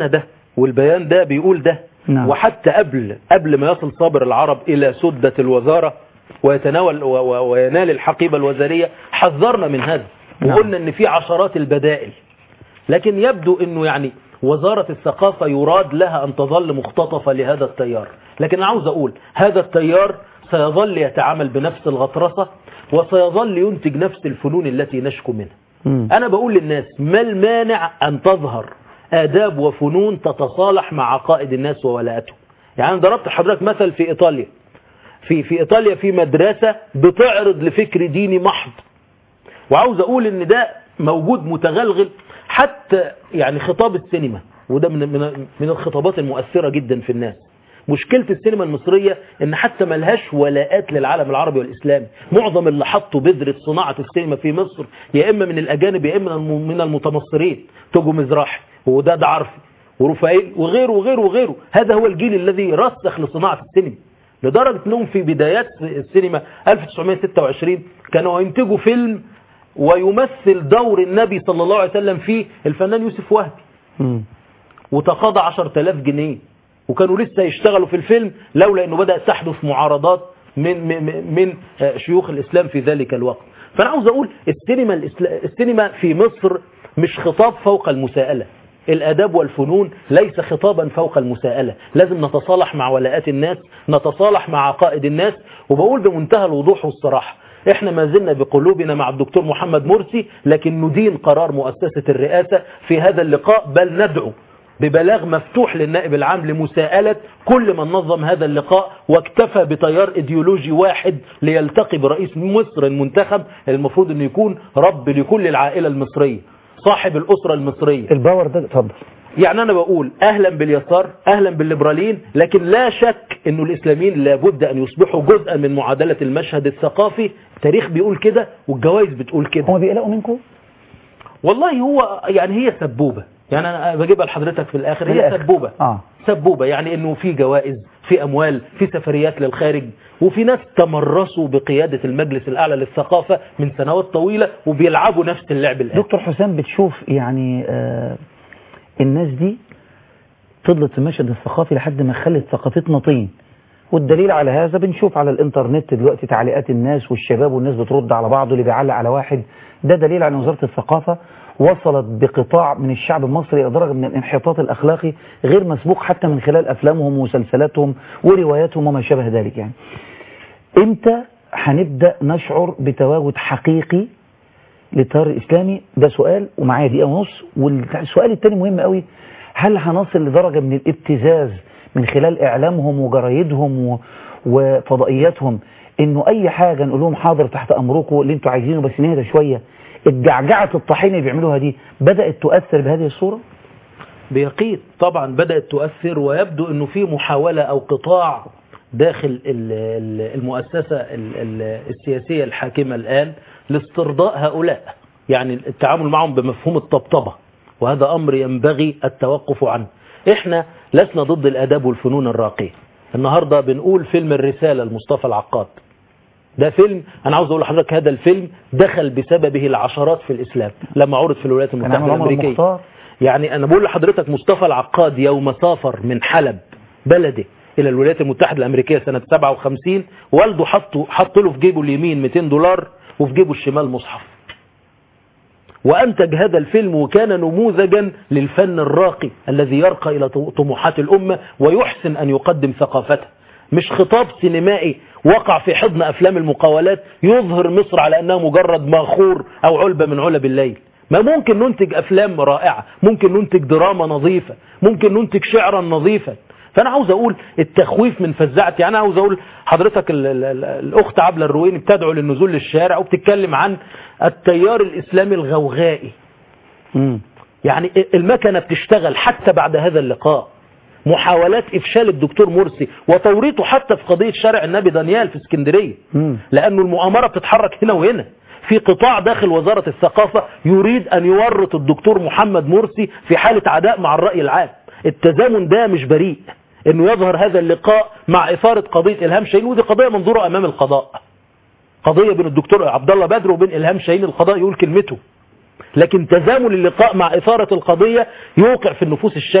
والبيان ده بيقول ده نعم. وحتى قبل قبل ما يصل صابر العرب إلى سدة الوزارة ويتناول و- و- وينال الحقيبة الوزارية حذرنا من هذا نعم. وقلنا ان في عشرات البدائل لكن يبدو انه يعني وزارة الثقافة يراد لها ان تظل مختطفة لهذا التيار لكن انا عاوز اقول هذا التيار سيظل يتعامل بنفس الغطرسة وسيظل ينتج نفس الفنون التي نشكو منها أنا بقول للناس ما المانع أن تظهر آداب وفنون تتصالح مع عقائد الناس وولاءتهم يعني أنا ضربت حضرتك مثل في إيطاليا في في إيطاليا في مدرسة بتعرض لفكر ديني محض وعاوز أقول إن ده موجود متغلغل حتى يعني خطاب السينما وده من من من الخطابات المؤثرة جدا في الناس مشكلة السينما المصرية ان حتى ملهاش ولاءات للعالم العربي والاسلامي معظم اللي حطوا بذرة صناعة السينما في مصر يا اما من الاجانب يا اما من الم- من المتمصرين توجو مزراحي ووداد عرفي ورفائيل وغيره وغيره وغيره هذا هو الجيل الذي رسخ لصناعة السينما لدرجة انهم في بدايات السينما 1926 كانوا ينتجوا فيلم ويمثل دور النبي صلى الله عليه وسلم فيه الفنان يوسف وهبي وتقاضى 10000 جنيه وكانوا لسه يشتغلوا في الفيلم لولا انه بدأت تحدث معارضات من من من شيوخ الاسلام في ذلك الوقت فانا عاوز اقول السينما الإسلا- السينما في مصر مش خطاب فوق المساءله الاداب والفنون ليس خطابا فوق المساءله لازم نتصالح مع ولاءات الناس نتصالح مع عقائد الناس وبقول بمنتهى الوضوح والصراحه احنا ما زلنا بقلوبنا مع الدكتور محمد مرسي لكن ندين قرار مؤسسه الرئاسه في هذا اللقاء بل ندعو ببلاغ مفتوح للنائب العام لمساءلة كل من نظم هذا اللقاء واكتفى بتيار ايديولوجي واحد ليلتقي برئيس مصر المنتخب المفروض انه يكون رب لكل العائلة المصرية صاحب الأسرة المصرية الباور ده اتفضل يعني أنا بقول أهلا باليسار أهلا بالليبراليين لكن لا شك أنه الإسلاميين لابد أن يصبحوا جزءا من معادلة المشهد الثقافي التاريخ بيقول كده والجوائز بتقول كده هم بيقلقوا منكم والله هو يعني هي سبوبة يعني أنا بجيبها لحضرتك في الآخر في هي الآخر. سبوبة اه سبوبة يعني انه في جوائز في اموال في سفريات للخارج وفي ناس تمرسوا بقيادة المجلس الاعلى للثقافة من سنوات طويلة وبيلعبوا نفس اللعب الان دكتور حسام بتشوف يعني آه الناس دي فضلت في المشهد الثقافي لحد ما خلت ثقافتنا طين والدليل على هذا بنشوف على الانترنت دلوقتي تعليقات الناس والشباب والناس بترد على بعض واللي بيعلق على واحد ده دليل على ان وزارة الثقافة وصلت بقطاع من الشعب المصري الى درجة من الانحطاط الاخلاقي غير مسبوق حتى من خلال افلامهم ومسلسلاتهم ورواياتهم وما شابه ذلك يعني امتى هنبدأ نشعر بتواجد حقيقي للتيار الإسلامي ده سؤال ومعايا دقيقة ونص والسؤال التاني مهم قوي هل هنصل لدرجة من الابتزاز من خلال إعلامهم وجرايدهم و- وفضائياتهم إنه أي حاجة نقول لهم حاضر تحت أمركم اللي أنتوا عايزينه بس نهدى شوية الجعجعة الطحين اللي بيعملوها دي بدأت تؤثر بهذه الصورة؟ بيقين طبعا بدأت تؤثر ويبدو انه في محاولة او قطاع داخل ال- ال- المؤسسة ال- ال- السياسية الحاكمة الآن لاسترضاء هؤلاء يعني التعامل معهم بمفهوم الطبطبة وهذا أمر ينبغي التوقف عنه احنا لسنا ضد الآداب والفنون الراقية النهاردة بنقول فيلم الرسالة لمصطفى العقاد ده فيلم انا عاوز اقول لحضرتك هذا الفيلم دخل بسببه العشرات في الاسلام لما عرض في الولايات كان المتحده عمل عمر الامريكيه المختار يعني انا بقول لحضرتك مصطفى العقاد يوم سافر من حلب بلده الى الولايات المتحده الامريكيه سنه 57 والده حطه حط له في جيبه اليمين 200 دولار وفي جيبه الشمال مصحف وأنتج هذا الفيلم وكان نموذجا للفن الراقي الذي يرقى إلى طموحات الأمة ويحسن أن يقدم ثقافته مش خطاب سينمائي وقع في حضن أفلام المقاولات يظهر مصر على أنها مجرد ماخور أو علبة من علب الليل ما ممكن ننتج أفلام رائعة ممكن ننتج دراما نظيفة ممكن ننتج شعرا نظيفا فأنا عاوز أقول التخويف من فزاعة يعني أنا عاوز أقول حضرتك ال ال ال الأخت عبلة الرويني بتدعو للنزول للشارع وبتتكلم عن التيار الإسلامي الغوغائي يعني المكنة بتشتغل حتى بعد هذا اللقاء محاولات إفشال الدكتور مرسي وتوريطه حتى في قضية شارع النبي دانيال في اسكندرية لأنه المؤامرة بتتحرك هنا وهنا في قطاع داخل وزارة الثقافة يريد أن يورط الدكتور محمد مرسي في حالة عداء مع الرأي العام التزامن ده مش بريء انه يظهر هذا اللقاء مع إثارة قضية إلهام شاهين ودي قضية منظورة أمام القضاء قضية بين الدكتور عبد الله بدر وبين إلهام شاهين القضاء يقول كلمته لكن تزامن اللقاء مع إثارة القضية يوقع في النفوس الشك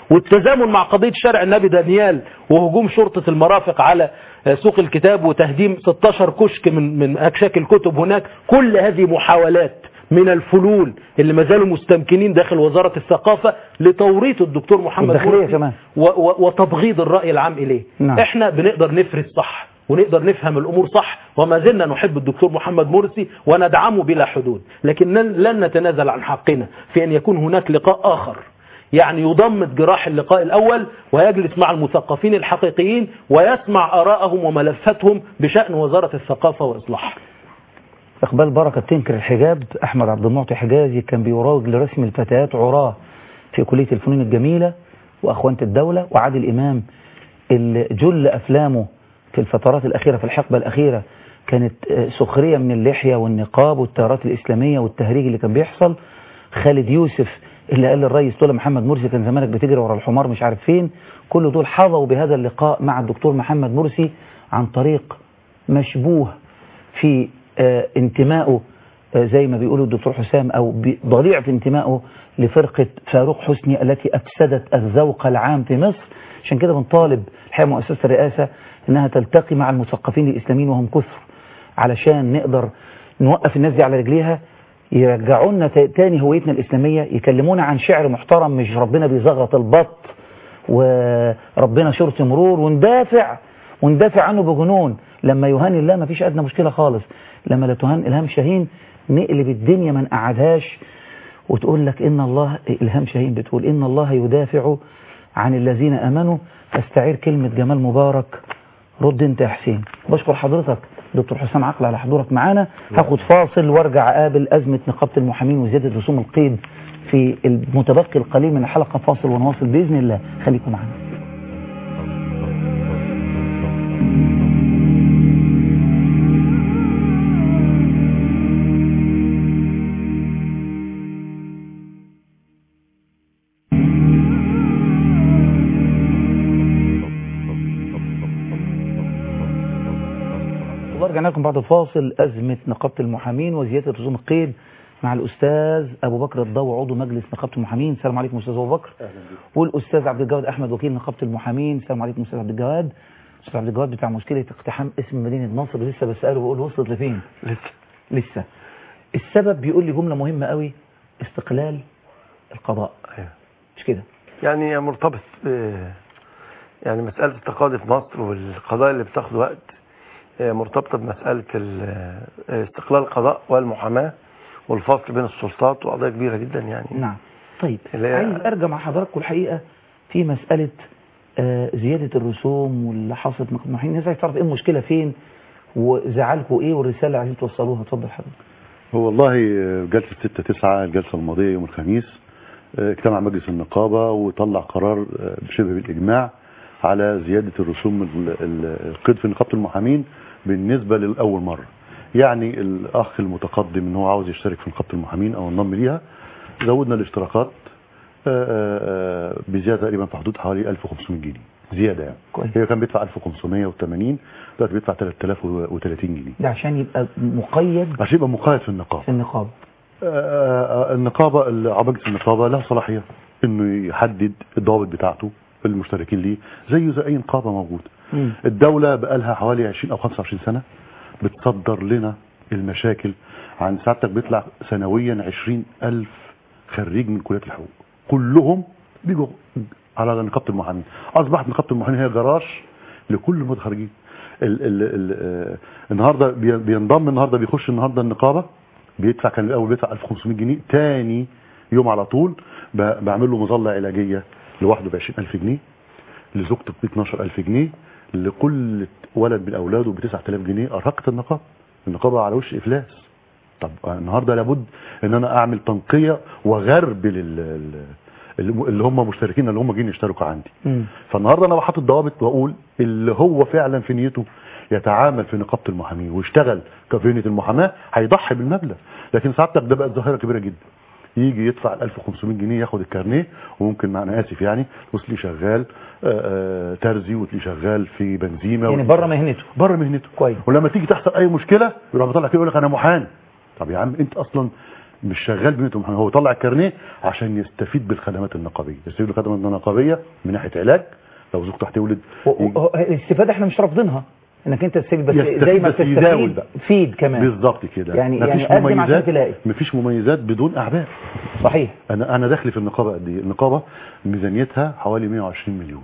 والتزامن مع قضية شرع النبي دانيال وهجوم شرطة المرافق على آه، سوق الكتاب وتهديم 16 كشك من من أكشاك الكتب هناك كل هذه محاولات من الفلول اللي ما زالوا مستمكنين داخل وزارة الثقافة لتوريط الدكتور محمد والداخلية مرسي كمان. و- و- وتبغيض الرأي العام إليه نعم. احنا بنقدر نفرز صح ونقدر نفهم الأمور صح وما زلنا نحب الدكتور محمد مرسي وندعمه بلا حدود لكن لن لن نتنازل عن حقنا في أن يكون هناك لقاء آخر يعني يضمد جراح اللقاء الأول ويجلس مع المثقفين الحقيقيين ويسمع آراءهم وملفاتهم بشأن وزارة الثقافة وإصلاحها إقبال بركة تنكر الحجاب أحمد عبد المعطي حجازي كان بيروج لرسم الفتيات عراه في كلية الفنون الجميلة وأخوانة الدولة وعادل إمام اللي جل أفلامه في الفترات الأخيرة في الحقبة الأخيرة كانت آه، سخرية من اللحية والنقاب والتيارات الإسلامية والتهريج اللي كان بيحصل خالد يوسف اللي قال للرئيس دول محمد مرسي كان زمانك بتجري ورا الحمار مش عارف فين كل دول حظوا بهذا اللقاء مع الدكتور محمد مرسي عن طريق مشبوه في آه، انتمائه آه، زي ما بيقولوا الدكتور حسام أو ب- ضليع في انتمائه لفرقة فاروق حسني التي أفسدت الذوق العام في مصر عشان كده بنطالب الحقيقة مؤسسة الرئاسة إنها تلتقي مع المثقفين الإسلاميين وهم كثر علشان نقدر نوقف الناس دي على رجليها يرجعوا لنا تا- تاني هويتنا الإسلامية يكلمونا عن شعر محترم مش ربنا بيزغط البط وربنا شرط مرور وندافع وندافع عنه بجنون لما يهان الله ما فيش أدنى مشكلة خالص لما لا تهان إلهام شاهين نقلب الدنيا ما نقعدهاش وتقول لك إن الله إلهام شاهين بتقول إن الله يدافع عن الذين آمنوا فاستعير كلمة جمال مبارك رد انت يا حسين بشكر حضرتك دكتور حسام عقل على حضورك معانا هاخد فاصل وارجع اقابل ازمه نقابه المحامين وزياده رسوم القيد في المتبقي القليل من الحلقه فاصل ونواصل باذن الله خليكم معانا الله رجعنا لكم بعد الفاصل أزمة نقابة المحامين وزيادة رسوم القيد مع الأستاذ أبو بكر الضو عضو مجلس نقابة المحامين السلام عليكم أستاذ أبو بكر والأستاذ عبد الجواد أحمد وكيل نقابة المحامين السلام عليكم أستاذ عبد الجواد أستاذ عبد الجواد بتاع مشكلة اقتحام اسم مدينة نصر لسه بسأله بقول وصلت لفين لسه لسه السبب بيقول لي جملة مهمة قوي استقلال القضاء مش كده يعني مرتبط ب- يعني مسألة التقاضي في مصر والقضايا اللي بتاخد وقت آه، مرتبطة بمسألة ال- آه، استقلال القضاء والمحاماة والفصل بين السلطات وقضايا كبيرة جدا يعني نعم طيب اللي هي- عايز ارجع مع حضراتكم الحقيقه في مساله آه، زياده الرسوم واللي حصلت من المحامين الناس عايز تعرف ايه المشكله فين وزعلكم ايه والرساله اللي عايزين توصلوها اتفضل حضرتك هو والله جلسة 6 9 الجلسة الماضية يوم الخميس آه، اجتمع مجلس النقابة وطلع قرار آه، بشبه بالإجماع على زيادة الرسوم ال- ال- القيد في نقابة المحامين بالنسبة للأول مرة يعني الأخ المتقدم إن هو عاوز يشترك في نقابة المحامين أو ينضم ليها زودنا الاشتراكات آه، آه، بزيادة تقريبا في حدود حوالي 1500 جنيه زيادة يعني كويس. هي كان بيدفع 1580 دلوقتي بيدفع 3030 جنيه ده عشان يبقى مقيد عشان يبقى مقيد في النقابة في النقابه آه، النقابة ال- عباقة النقابة لها صلاحية انه يحدد الضوابط بتاعته المشتركين ليه زيه زي اي نقابة موجودة مم. الدولة بقالها حوالي 20 او 25 سنة بتصدر لنا المشاكل عن ساعتك بيطلع سنويا 20 الف خريج من كليات الحقوق كلهم بيجوا على نقابة المحامين اصبحت نقابة المحامين هي جراج لكل المتخرجين ال ال ال آه، النهارده بي- بينضم النهارده بيخش النهارده النقابه بيدفع كان الاول بيدفع 1500 جنيه تاني يوم على طول ب- بعمل له مظله علاجيه لوحده ب 20000 جنيه لزوجته ب 12000 جنيه لكل ولد من اولاده ب 9000 جنيه ارهقت النقابه النقابه على وش افلاس طب النهارده لابد ان انا اعمل تنقيه وغربل ال- ال- اللي هم مشتركين اللي هم جايين يشتركوا عندي مم. فالنهارده انا بحط ضوابط واقول اللي هو فعلا في نيته يتعامل في نقابه المحامين ويشتغل كفينة المحاماه هيضحي بالمبلغ لكن سعادتك ده بقت ظاهره كبيره جدا يجي يدفع ال 1500 جنيه ياخد الكارنيه وممكن انا اسف يعني وتلاقيه شغال آه، آه، ترزي وتلاقيه شغال في بنزيمه يعني بره مهنته بره مهنته كويس ولما تيجي تحصل اي مشكله يروح بيطلع كده يقول لك انا محامي طب يا عم انت اصلا مش شغال بنيته محامي هو طلع الكارنيه عشان يستفيد بالخدمات النقابيه يستفيد بالخدمات النقابيه من ناحيه علاج لو زوجته هتولد و- و- الاستفاده احنا مش رافضينها انك انت تستفيد بس يستفيد زي ما بس يداول بتستفيد بقى. فيد كمان بالظبط كده يعني مفيش يعني قدم عشان مميزات تلاقي مفيش مميزات بدون اعباء صحيح انا انا دخلي في النقابه قد ايه النقابه ميزانيتها حوالي 120 مليون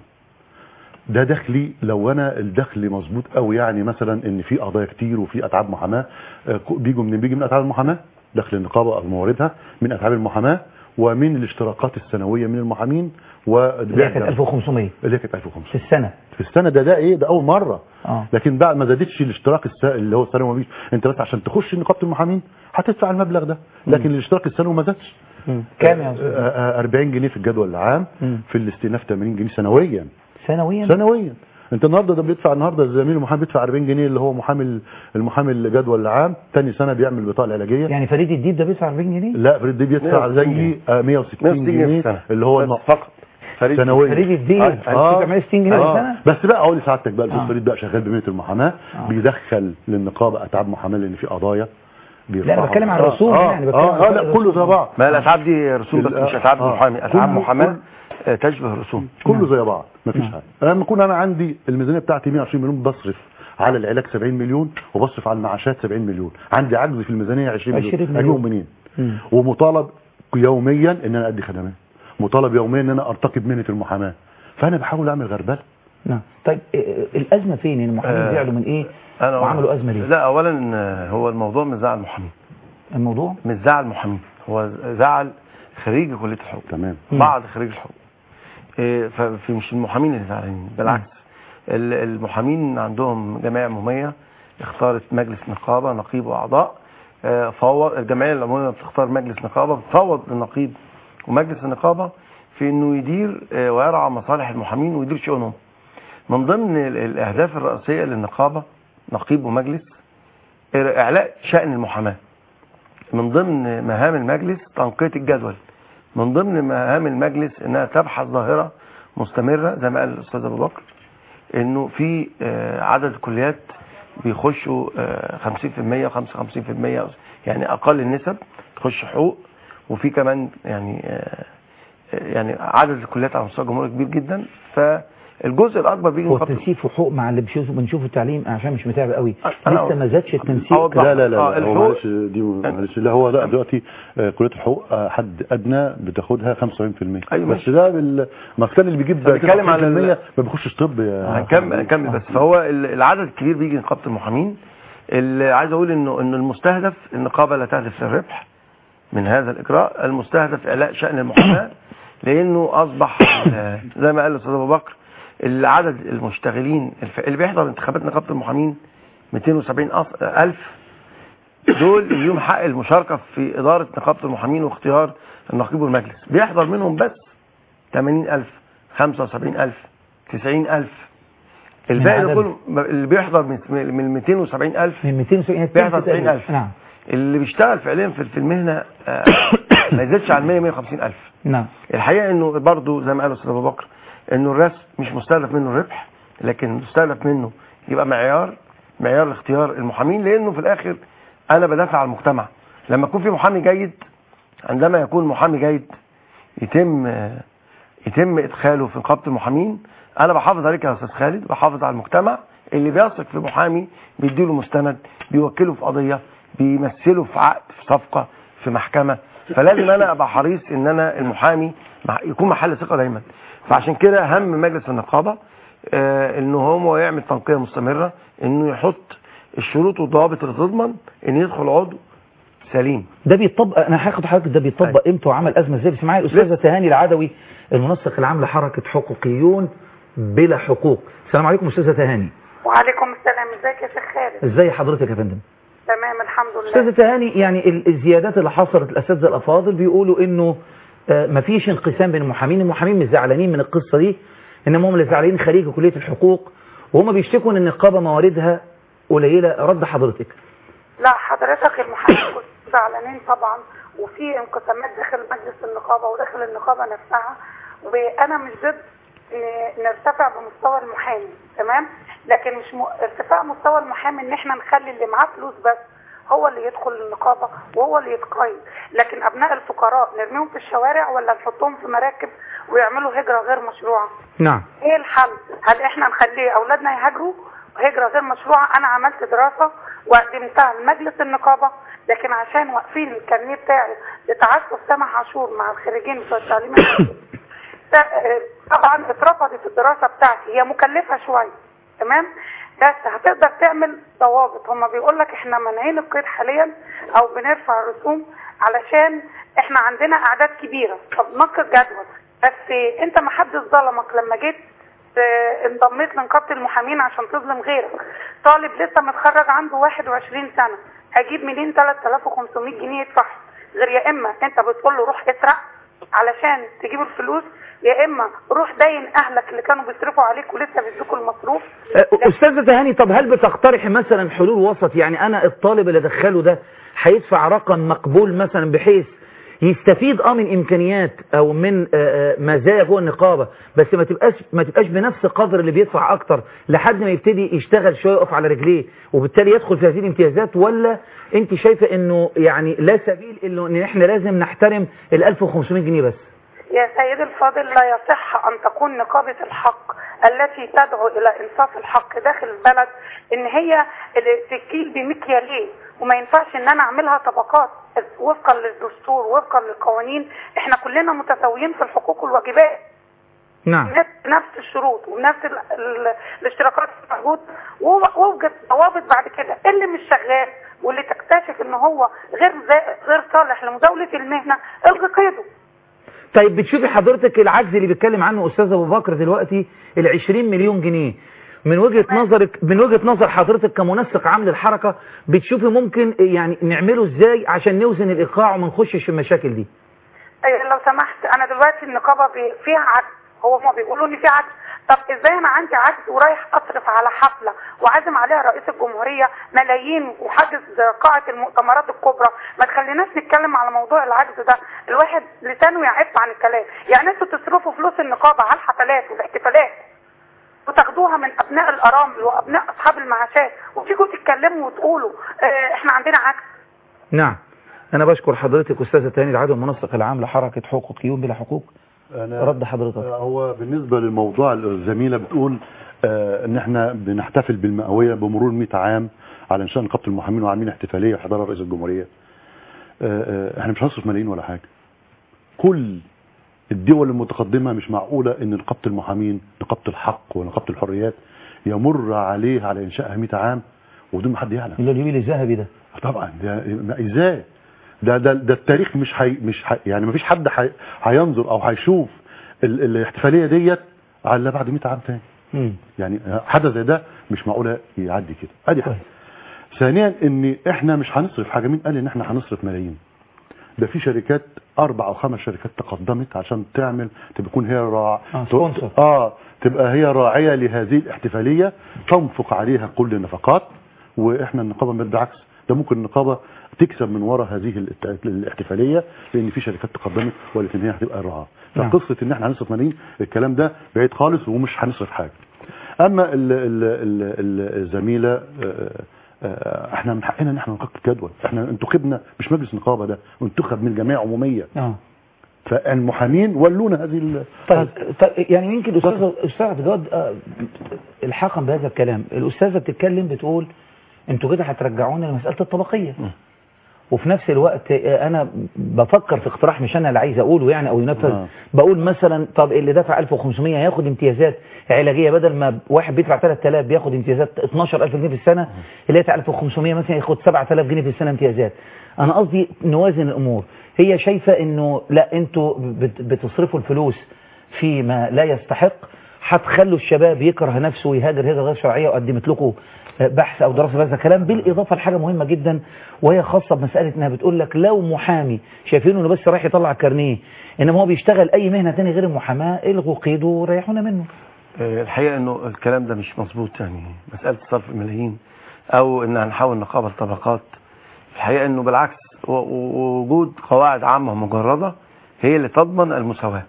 ده دخلي لو انا الدخل مظبوط قوي يعني مثلا ان في قضايا كتير وفي اتعاب محاماه آه، ك- بيجوا من بيجي من اتعاب المحاماه دخل النقابه او مواردها من اتعاب المحاماه ومن الاشتراكات السنويه من المحامين اللي هي كانت 1500 اللي هي كانت 1500 في السنه في السنه ده ده ايه ده اول مره اه لكن بعد ما زادتش الاشتراك الس... اللي هو السنوي مفيش انت بس عشان تخش نقابه المحامين هتدفع المبلغ ده لكن الاشتراك السنوي ما زادش كام يا آه، استاذ آه، آه، 40 جنيه في الجدول العام مم. في الاستئناف 80 جنيه سنويا سنويا سنويا انت النهارده ده بيدفع النهارده الزميل المحامي بيدفع 40 جنيه اللي هو محامي المحامي الجدول العام تاني سنه بيعمل البطاقه العلاجيه يعني فريد الديب ده بيدفع 40 جنيه لا فريد دي بيدفع 160 زي جنيه. آه، 160 160 جنيه في جنيه السنة. اللي هو بس النقص فقط فريد سنويا فريد الديب آه، بيدفع 160 جنيه في آه. السنه بس بقى اقول لسعادتك بقى الاستاذ آه. فريد بقى شغال بمهنه المحاماه بيدخل للنقابه اتعاب محاماه لان في قضايا لا انا بتكلم على الرسوم آه، يعني بتكلم اه, آه لا كله زي بعض ما الاتعاب دي رسوم بس ال- مش اتعاب آه. محامي اتعاب كله- محاماه آه، تشبه رسوم كله زي بعض مفيش حاجه لما اكون انا عندي الميزانيه بتاعتي 120 مليون بصرف على العلاج 70 مليون وبصرف على المعاشات 70 مليون عندي عجز في الميزانيه 20 مليون 20 مليون. اجيبهم منين ومطالب يوميا ان انا ادي خدمات مطالب يوميا ان انا ارتقي بمهنه المحاماه فانا بحاول اعمل غربله نعم طيب آه، الازمه فين المحامين آه، زعلوا من ايه انا وعملوا ازمه ليه لا اولا آه، هو الموضوع مش زعل محامين الموضوع مش زعل محامين هو زعل خريج كليه الحقوق تمام بعض خريج الحقوق إيه، ففي مش المحامين اللي زعلانين بالعكس ال- المحامين عندهم جمعيه عموميه اختارت مجلس نقابه نقيب واعضاء آه، فوض الجمعيه العموميه بتختار مجلس نقابه بتفوض للنقيب ومجلس النقابه في انه يدير آه، ويرعى مصالح المحامين ويدير شؤونهم من ضمن ال- الاهداف الرئيسيه للنقابه نقيب ومجلس اعلاء شان المحاماه من ضمن مهام المجلس تنقية الجدول من ضمن مهام المجلس انها تبحث ظاهرة مستمرة زي ما قال الاستاذ ابو بكر انه في آه، عدد الكليات بيخشوا آه، 50% و55% يعني اقل النسب تخش حقوق وفي كمان يعني آه، آه، يعني عدد الكليات على مستوى الجمهوريه كبير جدا فالجزء الاكبر بيجي من هو خط التنسيق في حقوق مع اللي بنشوفه بنشوفه التعليم عشان مش متابع قوي أنا لسه ما زادش التنسيق أوضح. لا لا لا, آه، لا هو الحقوق- معلش دي معلش لا هو لا دلوقتي آه، كليه الحقوق آه، حد ادنى بتاخدها 75% أيوة بس ماشي. ده بال ما كان اللي بيجيب فبنتكلم على ال- 99% ما بيخشش طب يا هنكمل هنكمل بس فهو ال- العدد الكبير بيجي نقابه المحامين اللي عايز اقول انه ان المستهدف النقابه لا تهدف للربح من هذا الاجراء المستهدف اعلاء شان المحاماه لانه اصبح آه، زي ما قال الاستاذ ابو بكر العدد المشتغلين الف- اللي بيحضر انتخابات نقابه المحامين 270 أف- الف دول اللي ليهم حق المشاركه في اداره نقابه المحامين واختيار النقيب والمجلس بيحضر منهم بس 80000 75000 90000 الباقي ده عدد- كله اللي بيحضر من من 270000 من 270 بيحضر 90000 نعم اللي بيشتغل فعليا في في المهنه آه، ما يزيدش عن 100 150000 نعم الحقيقه انه برضو زي ما قال الاستاذ ابو بكر انه الرسم مش مستهدف منه الربح لكن مستهدف منه يبقى معيار معيار لاختيار المحامين لانه في الاخر انا بدافع عن المجتمع لما يكون في محامي جيد عندما يكون محامي جيد يتم آه، يتم ادخاله في نقابه المحامين انا بحافظ عليك يا استاذ خالد بحافظ على المجتمع اللي بيثق في محامي بيديله مستند بيوكله في قضيه بيمثله في عقد في صفقه في محكمه فلازم انا ابقى حريص ان انا المحامي مع- يكون محل ثقه دايما فعشان كده هم مجلس النقابه آه انه هو يعمل تنقيه مستمره انه يحط الشروط والضوابط اللي تضمن ان يدخل عضو سليم ده بيطبق انا هاخد حضرتك ده بيطبق امتى وعمل ازمه ازاي بس معايا الاستاذه تهاني العدوي المنسق العام لحركه حقوقيون بلا حقوق السلام عليكم استاذه تهاني وعليكم السلام ازيك يا شيخ خالد ازاي حضرتك يا فندم تمام الحمد لله استاذه تهاني يعني ال- الزيادات اللي حصلت الاساتذه الافاضل بيقولوا انه آه، مفيش انقسام بين المحامين المحامين مش زعلانين من القصه دي انما هم اللي زعلانين خريج كليه الحقوق وهم بيشتكوا ان النقابه مواردها قليله رد حضرتك لا حضرتك المحامين كنتوا زعلانين طبعا وفي انقسامات داخل مجلس النقابه وداخل النقابه نفسها وانا مش ضد ن- نرتفع بمستوى المحامي تمام لكن مش م... ارتفاع مستوى المحامي ان احنا نخلي اللي معاه فلوس بس هو اللي يدخل النقابه وهو اللي يتقيد لكن ابناء الفقراء نرميهم في الشوارع ولا نحطهم في مراكب ويعملوا هجره غير مشروعه نعم ايه الحل هل احنا نخلي اولادنا يهاجروا هجره غير مشروعه انا عملت دراسه وقدمتها لمجلس النقابه لكن عشان واقفين الكارنيه بتاعي لتعسف سامح عاشور مع الخريجين بتوع التعليم العالي. ت- طبعا اترفضت الدراسه بتاعتي هي مكلفه شويه تمام بس هتقدر تعمل ضوابط هما بيقول لك احنا مانعين القيد حاليا او بنرفع الرسوم علشان احنا عندنا اعداد كبيره طب نقي جدول بس انت ما حدش ظلمك لما جيت اه، انضميت لنقابه المحامين عشان تظلم غيرك طالب لسه متخرج عنده 21 سنه هجيب منين 3500 جنيه يدفعهم غير يا اما انت بتقول له روح اسرق علشان تجيب الفلوس يا اما روح دين اهلك اللي كانوا بيصرفوا عليك ولسه بيدوكوا المصروف أستاذة تهاني طب هل بتقترح مثلا حلول وسط يعني أنا الطالب اللي أدخله ده هيدفع رقم مقبول مثلا بحيث يستفيد اه من امكانيات او من آه، آه، مزايا جوه النقابه بس ما تبقاش ما تبقاش بنفس قدر اللي بيدفع اكتر لحد ما يبتدي يشتغل شويه يقف على رجليه وبالتالي يدخل في هذه الامتيازات ولا انت شايفه انه يعني لا سبيل الا ان احنا لازم نحترم ال 1500 جنيه بس يا سيدي الفاضل لا يصح أن تكون نقابة الحق التي تدعو إلى إنصاف الحق داخل البلد إن هي اللي تكيل بمكيالين وما ينفعش إن أنا أعملها طبقات وفقا للدستور وفقا للقوانين إحنا كلنا متساويين في الحقوق والواجبات نعم بنفس- بنفس الشروط وبنفس ال- ال- الاشتراكات الموجود ووجد ضوابط بعد كده اللي مش شغال واللي تكتشف ان هو غير زا- غير صالح لمزاوله المهنه الغي قيده طيب بتشوفي حضرتك العجز اللي بيتكلم عنه استاذ ابو بكر دلوقتي ال 20 مليون جنيه من وجهة نظرك من وجهة نظر حضرتك كمنسق عام للحركة بتشوفي ممكن يعني نعمله ازاي عشان نوزن الايقاع وما نخشش في المشاكل دي أيوة لو سمحت انا دلوقتي النقابه بي- فيها عجز هو ما بيقولوا ان في عجز طب ازاي انا عندي عجز ورايح اصرف على حفله وعازم عليها رئيس الجمهوريه ملايين وحاجز قاعه المؤتمرات الكبرى ما تخليناش نتكلم على موضوع العجز ده الواحد لسانه يعف عن الكلام يعني انتوا تصرفوا فلوس النقابه على الحفلات والاحتفالات وتاخدوها من ابناء الارامل وابناء اصحاب المعاشات وتيجوا تتكلموا وتقولوا اه احنا عندنا عجز نعم انا بشكر حضرتك استاذة تاني العدو المنسق العام لحركة حقوق قيوم بلا حقوق أنا رد حضرتك هو بالنسبة للموضوع الزميلة بتقول آه ان احنا بنحتفل بالمئوية بمرور 100 عام على انشاء نقابة المحامين وعاملين احتفالية وحضرها رئيس الجمهورية آه آه احنا مش هنصرف ملايين ولا حاجة كل الدول المتقدمة مش معقولة ان نقابة المحامين نقابة الحق ونقابة الحريات يمر عليه على انشائها 100 عام ودون ما حد يعلم اللي اليوم الذهبي ده طبعا ده ازاي ده ده ده التاريخ مش حي مش حي يعني ما فيش حد حي هينظر او هيشوف ال- الاحتفاليه ديت على بعد 100 عام تاني مم. يعني حدث زي ده مش معقوله يعدي كده ادي حاجه ثانيا ان احنا مش هنصرف حاجه مين قال ان احنا هنصرف ملايين ده في شركات اربع او خمس شركات تقدمت عشان تعمل تكون هي راع آه، sponsor. اه تبقى هي راعيه لهذه الاحتفاليه تنفق عليها كل النفقات واحنا النقابه بالعكس ده ممكن النقابه تكسب من وراء هذه الات- الاحتفاليه لان في شركات تقدمت ولكن هي هتبقى الرعاه نعم. فقصه ان احنا هنصرف ملايين الكلام ده بعيد خالص ومش هنصرف حاجه اما ال ال ال ال الزميله آه، آه، احنا من حقنا ان احنا نحقق جدول احنا انتخبنا مش مجلس نقابه ده انتخب من جمعيه عموميه اه فالمحامين ولونا هذه ال- طيب طيب يعني يمكن استاذ استاذ عبد الجواد آه، الحاقا بهذا الكلام الاستاذه بتتكلم بتقول انتوا كده هترجعونا لمساله الطبقيه وفي نفس الوقت آه، انا بفكر في اقتراح مش انا اللي عايز اقوله يعني او ينفذ آه. بقول مثلا طب اللي دفع 1500 هياخد امتيازات علاجيه بدل ما واحد بيدفع 3000 بياخد امتيازات 12000 جنيه في السنه اللي يدفع 1500 مثلا ياخد 7000 جنيه في السنه امتيازات انا قصدي نوازن الامور هي شايفه انه لا انتوا بت- بتصرفوا الفلوس فيما لا يستحق هتخلوا الشباب يكره نفسه ويهاجر هجره غير شرعيه وقدمت لكم بحث او دراسه بهذا الكلام بالاضافه لحاجه مهمه جدا وهي خاصه بمساله انها بتقول لك لو محامي شايفينه انه بس رايح يطلع كارنيه انما هو بيشتغل اي مهنه ثانيه غير المحاماه الغوا قيده وريحونا منه آه، الحقيقة انه الكلام ده مش مظبوط يعني مسألة صرف الملايين او ان هنحاول نقابة الطبقات الحقيقة انه بالعكس و- و- وجود قواعد عامة مجردة هي اللي تضمن المساواة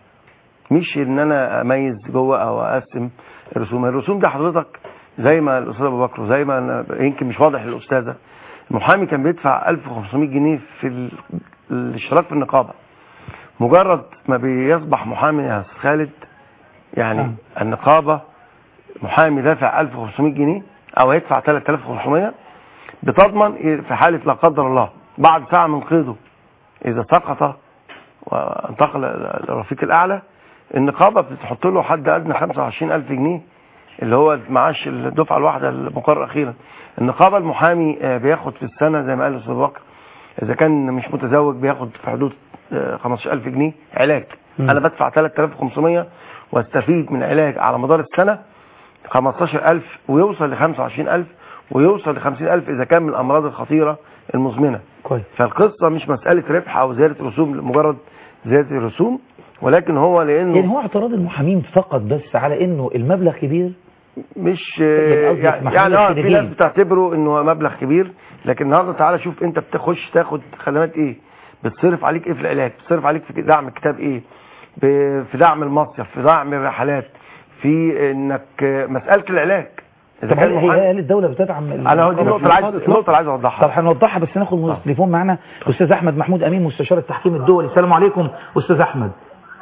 مش ان انا اميز جوه او اقسم الرسوم الرسوم دي حضرتك زي ما الاستاذ ابو بكر زي ما أنا يمكن مش واضح للاستاذه المحامي كان بيدفع 1500 جنيه في ال- الاشتراك في النقابه مجرد ما بيصبح محامي يا أستاذ خالد يعني نعم. النقابه محامي دافع 1500 جنيه او يدفع 3500 بتضمن في حاله لا قدر الله بعد ساعه من قيده اذا سقط وانتقل للرفيق الاعلى النقابه بتحط له حد ادنى 25000 جنيه اللي هو معاش الدفعه الواحده المقرر اخيرا النقابه المحامي آه، بياخد في السنه زي ما قال الاستاذ بكر اذا كان مش متزوج بياخد في حدود آه، 15000 جنيه علاج مم. انا بدفع 3500 واستفيد من علاج على مدار السنه 15000 ويوصل ل 25000 ويوصل ل 50000 اذا كان من الامراض الخطيره المزمنه كويس فالقصه مش مساله ربح او زياده رسوم لمجرد زياده الرسوم ولكن هو لانه يعني هو اعتراض المحامين فقط بس على انه المبلغ كبير مش يعني قصدي يعني, محمود يعني اه في السيدين. ناس بتعتبره انه مبلغ كبير لكن النهارده تعالى شوف انت بتخش تاخد خدمات ايه بتصرف عليك ايه في العلاج بتصرف عليك في دعم الكتاب ايه ب- في دعم المصيف في دعم الرحلات في انك مساله العلاج طب هل هي هل الدوله بتدعم ال- انا هو دي النقطه اللي عايز النقطه اللي عايز اوضحها طب هنوضحها بس ناخد التليفون معانا استاذ احمد محمود امين مستشار التحكيم الدولي السلام عليكم استاذ احمد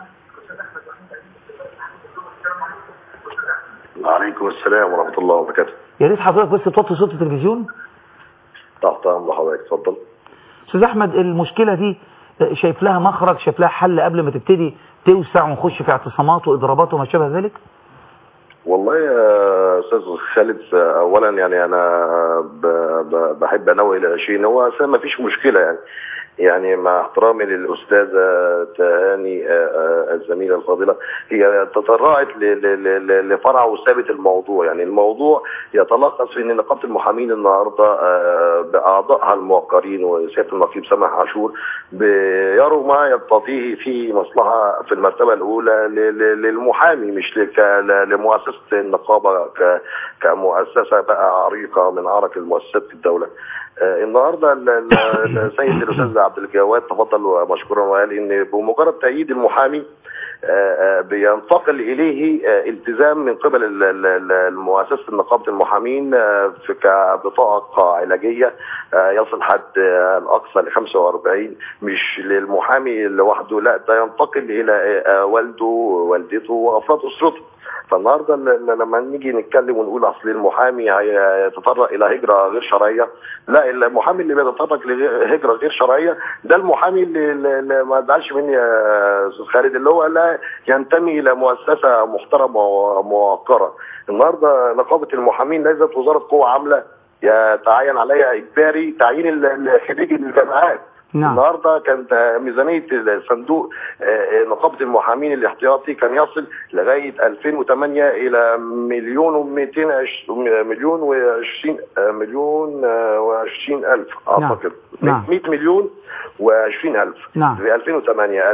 وعليكم السلام ورحمة الله وبركاته يا ريت حضرتك بس توطي صوت التلفزيون تحت أمر حضرتك اتفضل استاذ احمد المشكله دي شايف لها مخرج شايف لها حل قبل ما تبتدي توسع ونخش في اعتصامات واضرابات وما شابه ذلك والله يا أستاذ خالد أولا يعني أنا ب- ب- بحب أنوه إلى شيء إن هو أساسا ما فيش مشكلة يعني يعني مع احترامي للأستاذة تهاني آه، آه، الزميلة الفاضلة هي تطرعت ل- ل- ل- لفرع وثابت الموضوع يعني الموضوع يتلخص في ان نقابة المحامين النهاردة آه، بأعضائها الموقرين وسيادة النقيب سامح عاشور بيروا ما يقتضيه في مصلحة في المرتبة الأولى ل- ل- للمحامي مش لك- ل- لمؤسسة النقابة ك- كمؤسسة بقى عريقة من أعرق المؤسسات في الدولة آه، النهارده ال- ال- السيد الاستاذ عبد الجواد تفضل مشكورا وقال ان بمجرد تأييد المحامي آه، آه، بينتقل اليه آه، التزام من قبل ال- ال- ال- المؤسسه نقابه المحامين آه، في كبطاقه علاجيه آه، يصل حد آه، الاقصى ل 45 مش للمحامي لوحده لا ده ينتقل الى آه، والده ووالدته وافراد اسرته فالنهارده ل- ل- لما نيجي نتكلم ونقول اصل المحامي هيتطرق الى هجره غير شرعيه لا المحامي اللي بيتطرق لهجره غير شرعيه ده المحامي اللي, اللي ما تزعلش مني يا استاذ خالد اللي هو لا ينتمي الى مؤسسه محترمه وموقره النهارده نقابه المحامين ليست وزاره قوى عامله يتعين عليها اجباري تعيين ال- ال- خريج الجامعات نعم. النهارده كانت ميزانيه الصندوق آه، نقابه المحامين الاحتياطي كان يصل لغايه 2008 الى مليون و200 مليون و20 مليون و20 الف اعتقد نعم. 100 مليون و20 الف نعم. في 2008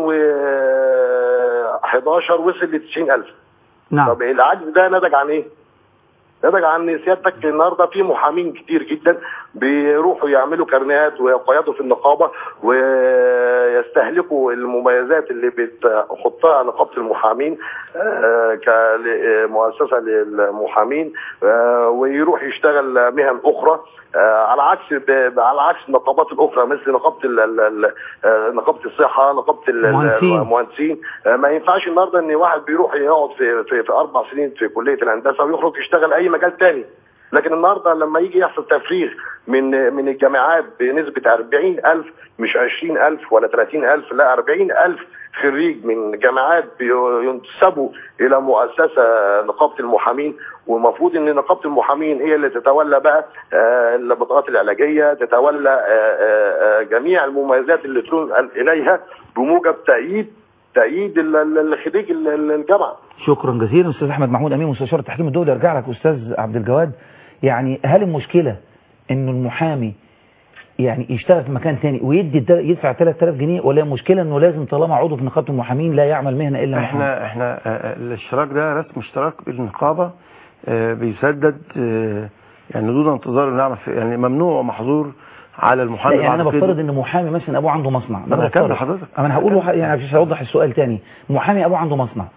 2011 وصل ل 90 الف نعم طب العجز ده نتج عن ايه؟ نتج عن سيادتك النهارده في محامين كتير جدا بيروحوا يعملوا كارنيهات ويقيدوا في النقابه ويستهلكوا المميزات اللي بتحطها نقابه المحامين آه، كمؤسسه للمحامين آه، ويروح يشتغل مهن اخرى آه، على عكس ب- على عكس النقابات الاخرى مثل نقابه ال- ال- ال- آه، نقابه الصحه نقابه ال- المهندسين. المهندسين آه، ما ينفعش النهارده ان واحد بيروح يقعد في في, في اربع سنين في كليه الهندسه ويخرج يشتغل اي مجال تاني لكن النهارده لما يجي يحصل تفريغ من من الجامعات بنسبه 40000 مش 20000 ولا 30000 لا 40000 خريج من جامعات بينتسبوا الى مؤسسه نقابه المحامين والمفروض ان نقابه المحامين هي اللي تتولى بقى آه، البطاقات العلاجيه تتولى آه، آه، آه، جميع المميزات اللي تنقل اليها بموجب تأييد تأييد ال- ال- الخريج ال- ال- الجامعه شكرا جزيلا استاذ احمد محمود امين مستشار التحكيم الدولي ارجع لك استاذ عبد الجواد يعني هل المشكله انه المحامي يعني يشتغل في مكان تاني ويدي الد- يدفع 3000 جنيه ولا المشكله انه لازم طالما عضو في نقابه المحامين لا يعمل مهنه الا محامي احنا احنا آه، آه، الاشتراك ده رسم اشتراك بالنقابه آه، بيسدد آه، يعني دون انتظار النعمه في يعني ممنوع ومحظور على لا المحامي يعني انا بعد كده. بفترض ان محامي مثلا ابوه عنده مصنع ما أنا هكمل بفترض. حضرتك. انا هقول له يعني عشان اوضح السؤال تاني محامي ابوه عنده مصنع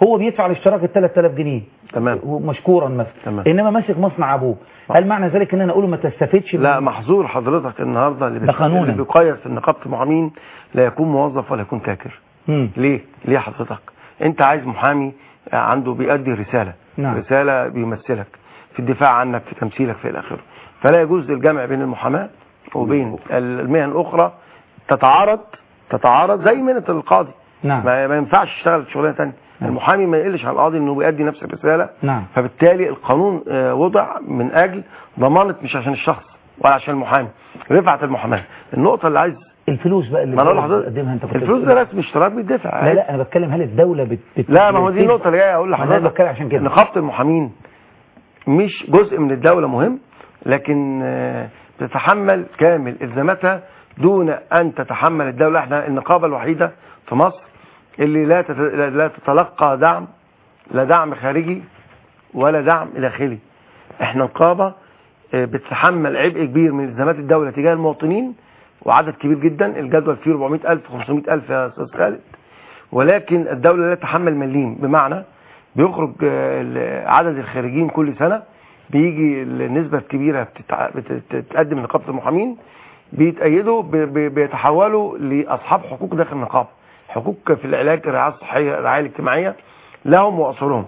هو بيدفع الاشتراك ال 3000 جنيه تمام مشكورا مثلا تمام. انما ماسك مصنع ابوه هل معنى ذلك ان انا اقول له ما تستفدش لا من- محظور حضرتك النهارده اللي, ده بيق- قانونا. اللي بيقيد في نقابه المحامين لا يكون موظف ولا يكون كاكر مم. ليه ليه حضرتك انت عايز محامي عنده بيأدي رساله نعم. رساله بيمثلك في الدفاع عنك في تمثيلك في الاخر فلا يجوز الجمع بين المحاماه وبين المهن الاخرى تتعارض تتعارض زي مهنه القاضي نعم ما, ما ينفعش يشتغل شغلانه ثانيه المحامي ما يقلش على القاضي انه بيأدي نفس الرساله نعم فبالتالي القانون آه، وضع من اجل ضمانه مش عشان الشخص ولا عشان المحامي رفعه المحاماه النقطه اللي عايز الفلوس بقى اللي ما انا اقول الدولة لحضرتك بتقدمها انت كنت الفلوس بتقول. ده رسم اشتراك بيدفع لا لا انا بتكلم هل الدوله بت... بت... لا ما هو دي بتدفع- النقطه اللي جايه اقول ما أنا لحضرتك بتكلم عشان كده نقابه المحامين مش جزء من الدوله مهم لكن آه، تتحمل كامل الزاماتها دون ان تتحمل الدوله احنا النقابه الوحيده في مصر اللي لا تت... لا تتلقى دعم لا دعم خارجي ولا دعم داخلي احنا نقابه آه، بتتحمل عبء كبير من التزامات الدوله تجاه المواطنين وعدد كبير جدا الجدول فيه 400000 500000 يا استاذ خالد ولكن الدوله لا تتحمل مليم بمعنى بيخرج آه، ال- عدد الخارجين كل سنه بيجي النسبه الكبيره بتتع- بت- بتتقدم لنقابه المحامين بيتأيدوا ب- ب- بيتحولوا لاصحاب حقوق داخل النقابه حقوق في العلاج الرعايه الصحيه الرعايه الاجتماعيه لهم واصولهم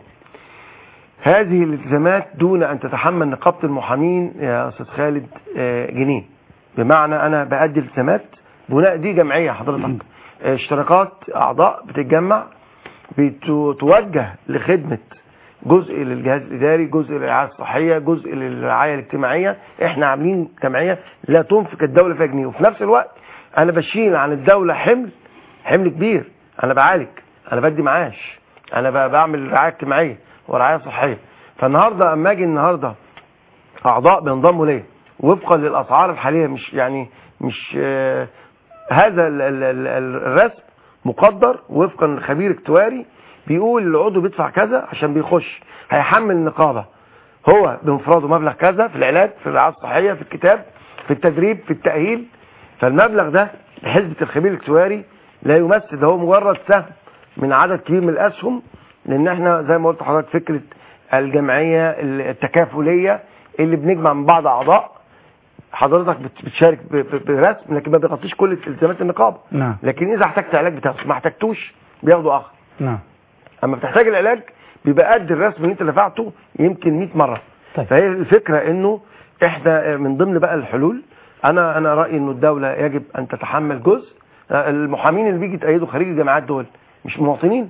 هذه الالتزامات دون ان تتحمل نقابه المحامين يا استاذ خالد آه، جنيه بمعنى انا بادي التزامات بناء دي جمعيه حضرتك آه، اشتراكات اعضاء بتتجمع بتوجه لخدمه جزء للجهاز الاداري جزء للرعايه الصحيه جزء للرعايه الاجتماعيه احنا عاملين جمعيه لا تنفق الدوله فيها جنيه وفي نفس الوقت انا بشيل عن الدوله حمل حمل كبير انا بعالج انا بدي معاش انا ب- بعمل رعايه اجتماعيه ورعايه صحيه فالنهارده اما اجي النهارده اعضاء بينضموا ليا وفقا للاسعار الحاليه مش يعني مش آه هذا ال- ال- ال- ال- الرسم مقدر وفقا لخبير اكتواري بيقول العضو بيدفع كذا عشان بيخش هيحمل النقابه هو بانفراده مبلغ كذا في العلاج في الرعايه الصحيه في الكتاب في التدريب في التاهيل فالمبلغ ده بحسبه الخبير الاكتواري لا يمثل ده هو مجرد سهم من عدد كبير من الاسهم لان احنا زي ما قلت لحضرتك فكره الجمعيه التكافليه اللي بنجمع من بعض اعضاء حضرتك بت- بتشارك ب- ب- برسم لكن ما بيغطيش كل التزامات النقابه نعم لكن اذا احتجت علاج بتاخده ما احتجتوش بياخده اخر نعم اما بتحتاج العلاج بيبقى قد الرسم اللي انت دفعته يمكن 100 مره طيب. فهي الفكره انه احنا من ضمن بقى الحلول انا انا رايي انه الدوله يجب ان تتحمل جزء آه، المحامين اللي بيجي تأيدوا خريج الجامعات دول مش مواطنين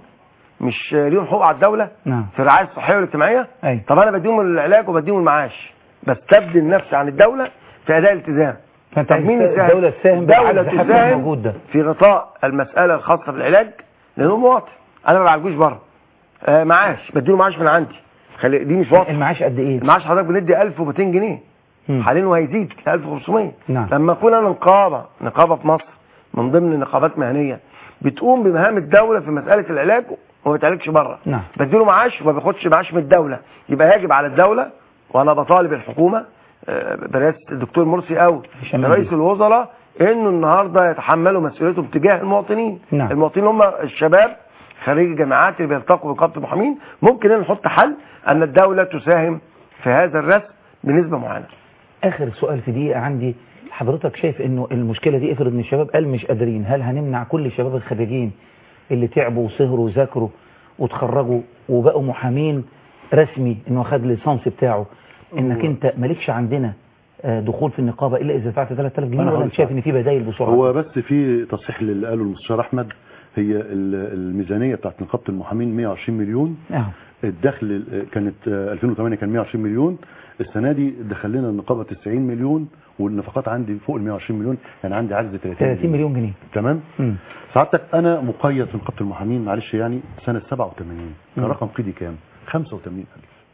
مش آه، ليهم حقوق على الدوله نعم في الرعايه الصحيه والاجتماعيه أي. طب انا بديهم العلاج وبديهم المعاش بستبدل نفسي عن الدوله في اداء الالتزام فانت طب مين عايز يساهم؟ الدوله تساهم الدولة بالعكس حتى تساهم الموجود ده في غطاء المسألة الخاصة بالعلاج لأنه مواطن أنا ما بعالجوش بره آه معاش بديله معاش من عندي خلي دي مش واضحة المعاش قد ايه المعاش حضرتك بندي 1200 جنيه مم. حاليا وهيزيد ل 1500 نعم لما اكون انا نقابه نقابه في مصر من ضمن نقابات مهنيه بتقوم بمهام الدوله في مساله العلاج وما بتعالجش بره نعم بديله معاش وما بياخدش معاش من الدوله يبقى يجب على الدوله وانا بطالب الحكومه آه، برئاسه الدكتور مرسي او هشام رئيس مندي. الوزراء انه النهارده يتحملوا مسؤوليتهم تجاه المواطنين نعم. المواطنين هم الشباب خريج الجامعات اللي بيلتقوا بنقابه المحامين ممكن ان نحط حل ان الدوله تساهم في هذا الرسم بنسبه معينه اخر سؤال في دقيقه عندي حضرتك شايف انه المشكله دي افرض ان الشباب قال مش قادرين هل هنمنع كل الشباب الخريجين اللي تعبوا وسهروا وذاكروا وتخرجوا وبقوا محامين رسمي انه خد الليسانس بتاعه انك انت مالكش عندنا آه، دخول في النقابه الا اذا دفعت 3000 جنيه أنا ولا هقول انت شايف ان في بدايل بسرعه هو بس في تصحيح للي قاله المستشار احمد هي ال- الميزانيه بتاعت نقابه المحامين 120 مليون اه الدخل آه، كانت آه، 2008 كان 120 مليون السنه دي دخل لنا النقابه 90 مليون والنفقات عندي فوق ال 120 مليون يعني عندي عجز 30 30 مليون جنيه تمام مم. سعادتك انا مقيد في نقابه المحامين معلش يعني سنه 87 كان مم. رقم قيدي كام 85000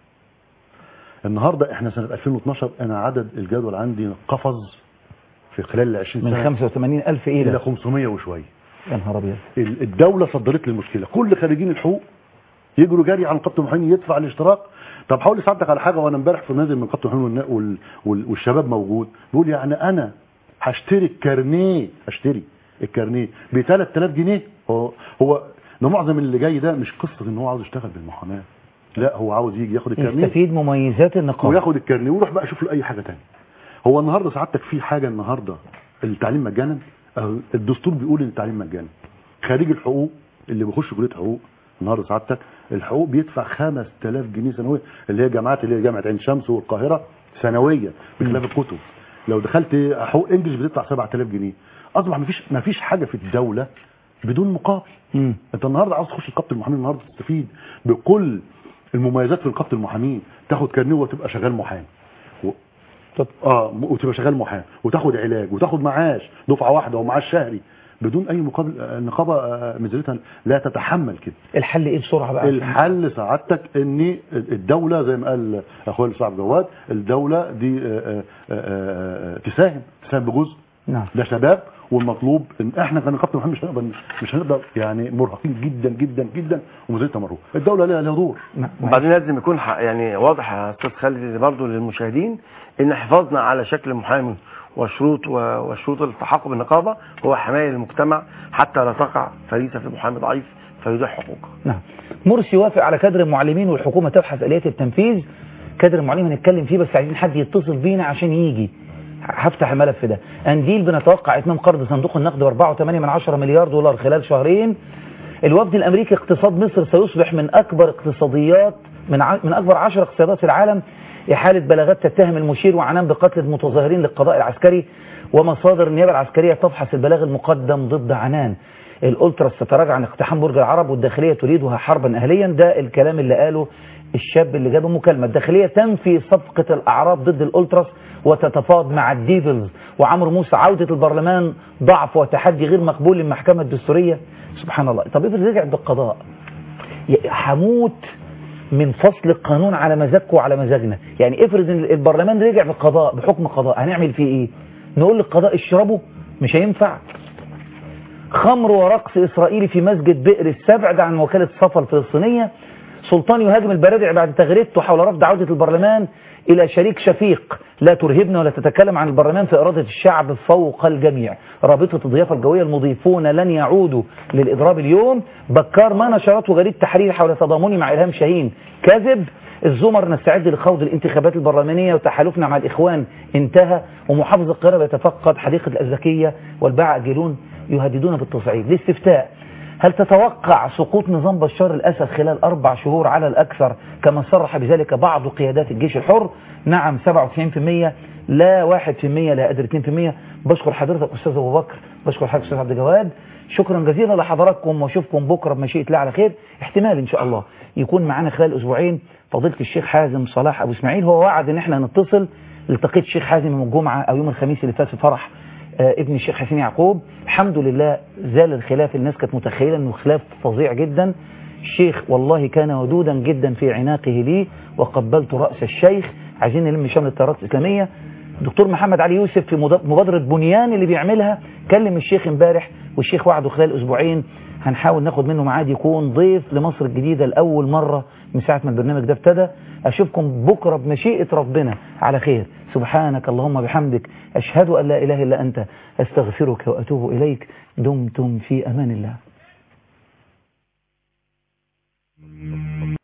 النهارده احنا سنه 2012 انا عدد الجدول عندي قفز في خلال ال 20 من سنه 85000 الى الى 500 وشويه يا نهار ابيض ال- الدوله صدرت لي المشكله كل خريجين الحقوق يجروا جري على نقابه المحامين يدفع الاشتراك طب حاول اساعدك على حاجه وانا امبارح في نازل من نقابه المحامين والنا- وال- وال- والشباب موجود بيقول يعني انا هشتري الكارنيه اشتري الكارنيه ب 3000 جنيه هو هو ده معظم اللي جاي ده مش قصه ان هو عاوز يشتغل بالمحاماه لا هو عاوز يجي ياخد الكارنيه يستفيد مميزات النقابة وياخد الكارنيه ويروح بقى يشوف له اي حاجه تانية هو النهارده سعادتك في حاجه النهارده التعليم مجانا أهو الدستور بيقول ان التعليم مجانا خريج الحقوق اللي بيخش كليه حقوق النهارده سعادتك الحقوق بيدفع 5000 جنيه سنويا اللي هي جامعات اللي هي جامعه عين شمس والقاهره سنويا بخلاف الكتب لو دخلت حقوق انجلش بتدفع 7000 جنيه اصبح مفيش مفيش حاجه في الدوله بدون مقابل انت النهارده عاوز تخش نقابه المحامين النهارده تستفيد بكل المميزات في نقابه المحامين تاخد كارنيه وتبقى شغال محامي و... اه م- وتبقى شغال محامي وتاخد علاج وتاخد معاش دفعه واحده ومعاش شهري بدون اي مقابل آه، النقابه آه، ميزانيتها لا تتحمل كده الحل ايه بسرعه بقى عشان- الحل سعادتك ان الدوله زي ما قال اخويا صاحب جواد الدوله دي آه، آه، آه، آه، تساهم تساهم بجزء نعم ده شباب والمطلوب ان احنا كنقابه المحامين مش هنقدر مش هنقدر يعني مرهقين جدا جدا جدا وميزانيتها مرهوق الدوله لها لها دور وبعدين لازم يكون ح- يعني واضح يا استاذ خالد برضه للمشاهدين ان حفاظنا على شكل المحامي وشروط و- وشروط التحقق بالنقابه هو حمايه المجتمع حتى لا تقع فريسه في محامي ضعيف فيضيع حقوقه. نعم مرسي وافق على كادر المعلمين والحكومة تبحث آليات التنفيذ كادر المعلمين هنتكلم فيه بس عايزين حد يتصل بينا عشان يجي هفتح الملف ده أنديل بنتوقع إتمام قرض صندوق النقد ب 4.8 من 10 مليار دولار خلال شهرين الوفد الأمريكي اقتصاد مصر سيصبح من أكبر اقتصاديات من ع... من أكبر 10 اقتصادات في العالم إحالة بلاغات تتهم المشير وعنان بقتل المتظاهرين للقضاء العسكري ومصادر النيابة العسكرية تفحص البلاغ المقدم ضد عنان الألتراس تتراجع عن اقتحام برج العرب والداخلية تريدها حربا أهليا ده الكلام اللي قاله الشاب اللي جاب مكالمة الداخلية تنفي صفقة الأعراب ضد الألتراس وتتفاوض مع الديفلز وعمرو موسى عودة البرلمان ضعف وتحدي غير مقبول للمحكمة الدستورية سبحان الله طب افرض رجع بالقضاء ي- هموت من فصل القانون على مزاجكم وعلى مزاجنا يعني افرض ان البرلمان رجع بالقضاء بحكم قضاء هنعمل فيه ايه نقول للقضاء اشربوا مش هينفع خمر ورقص إسرائيلي في مسجد بئر السبع ده عن وكالة صفا الفلسطينية سلطان يهاجم البرادع بعد تغريدته حول رفض عودة البرلمان إلى شريك شفيق لا ترهبنا ولا تتكلم عن البرلمان في إرادة الشعب فوق الجميع رابطة الضيافة الجوية المضيفون لن يعودوا للإضراب اليوم بكار ما نشرته جريدة تحرير حول تضامني مع إلهام شاهين كذب الزمر نستعد لخوض الانتخابات البرلمانية وتحالفنا مع الإخوان انتهى ومحافظ القاهرة بيتفقد حديقة الأزكية والباعة أجلون يهددون بالتصعيد الاستفتاء هل تتوقع سقوط نظام بشار الأسد خلال أربع شهور على الأكثر كما صرح بذلك بعض قيادات الجيش الحر نعم 97% لا 1% لا قادر 2% بشكر حضرتك أستاذ أبو بكر بشكر حضرتك أستاذ عبد الجواد شكرا جزيلا لحضراتكم واشوفكم بكرة بمشيئة الله على خير احتمال إن شاء الله يكون معانا خلال أسبوعين فضيلة الشيخ حازم صلاح أبو إسماعيل هو وعد إن احنا نتصل التقيت الشيخ حازم يوم الجمعة أو يوم الخميس اللي فات في فرح آه، ابن الشيخ حسين يعقوب الحمد لله زال الخلاف الناس كانت متخيلة انه خلاف فظيع جدا الشيخ والله كان ودودا جدا في عناقه لي وقبلت رأس الشيخ عايزين نلم شمل التيارات الإسلامية دكتور محمد علي يوسف في مض- مبادرة بنيان اللي بيعملها كلم الشيخ امبارح والشيخ وعده خلال أسبوعين هنحاول ناخد منه ميعاد يكون ضيف لمصر الجديدة لأول مرة من ساعة ما البرنامج ده ابتدى أشوفكم بكرة بمشيئة ربنا على خير سبحانك اللهم بحمدك أشهد أن لا إله إلا أنت أستغفرك وأتوب إليك دمتم في أمان الله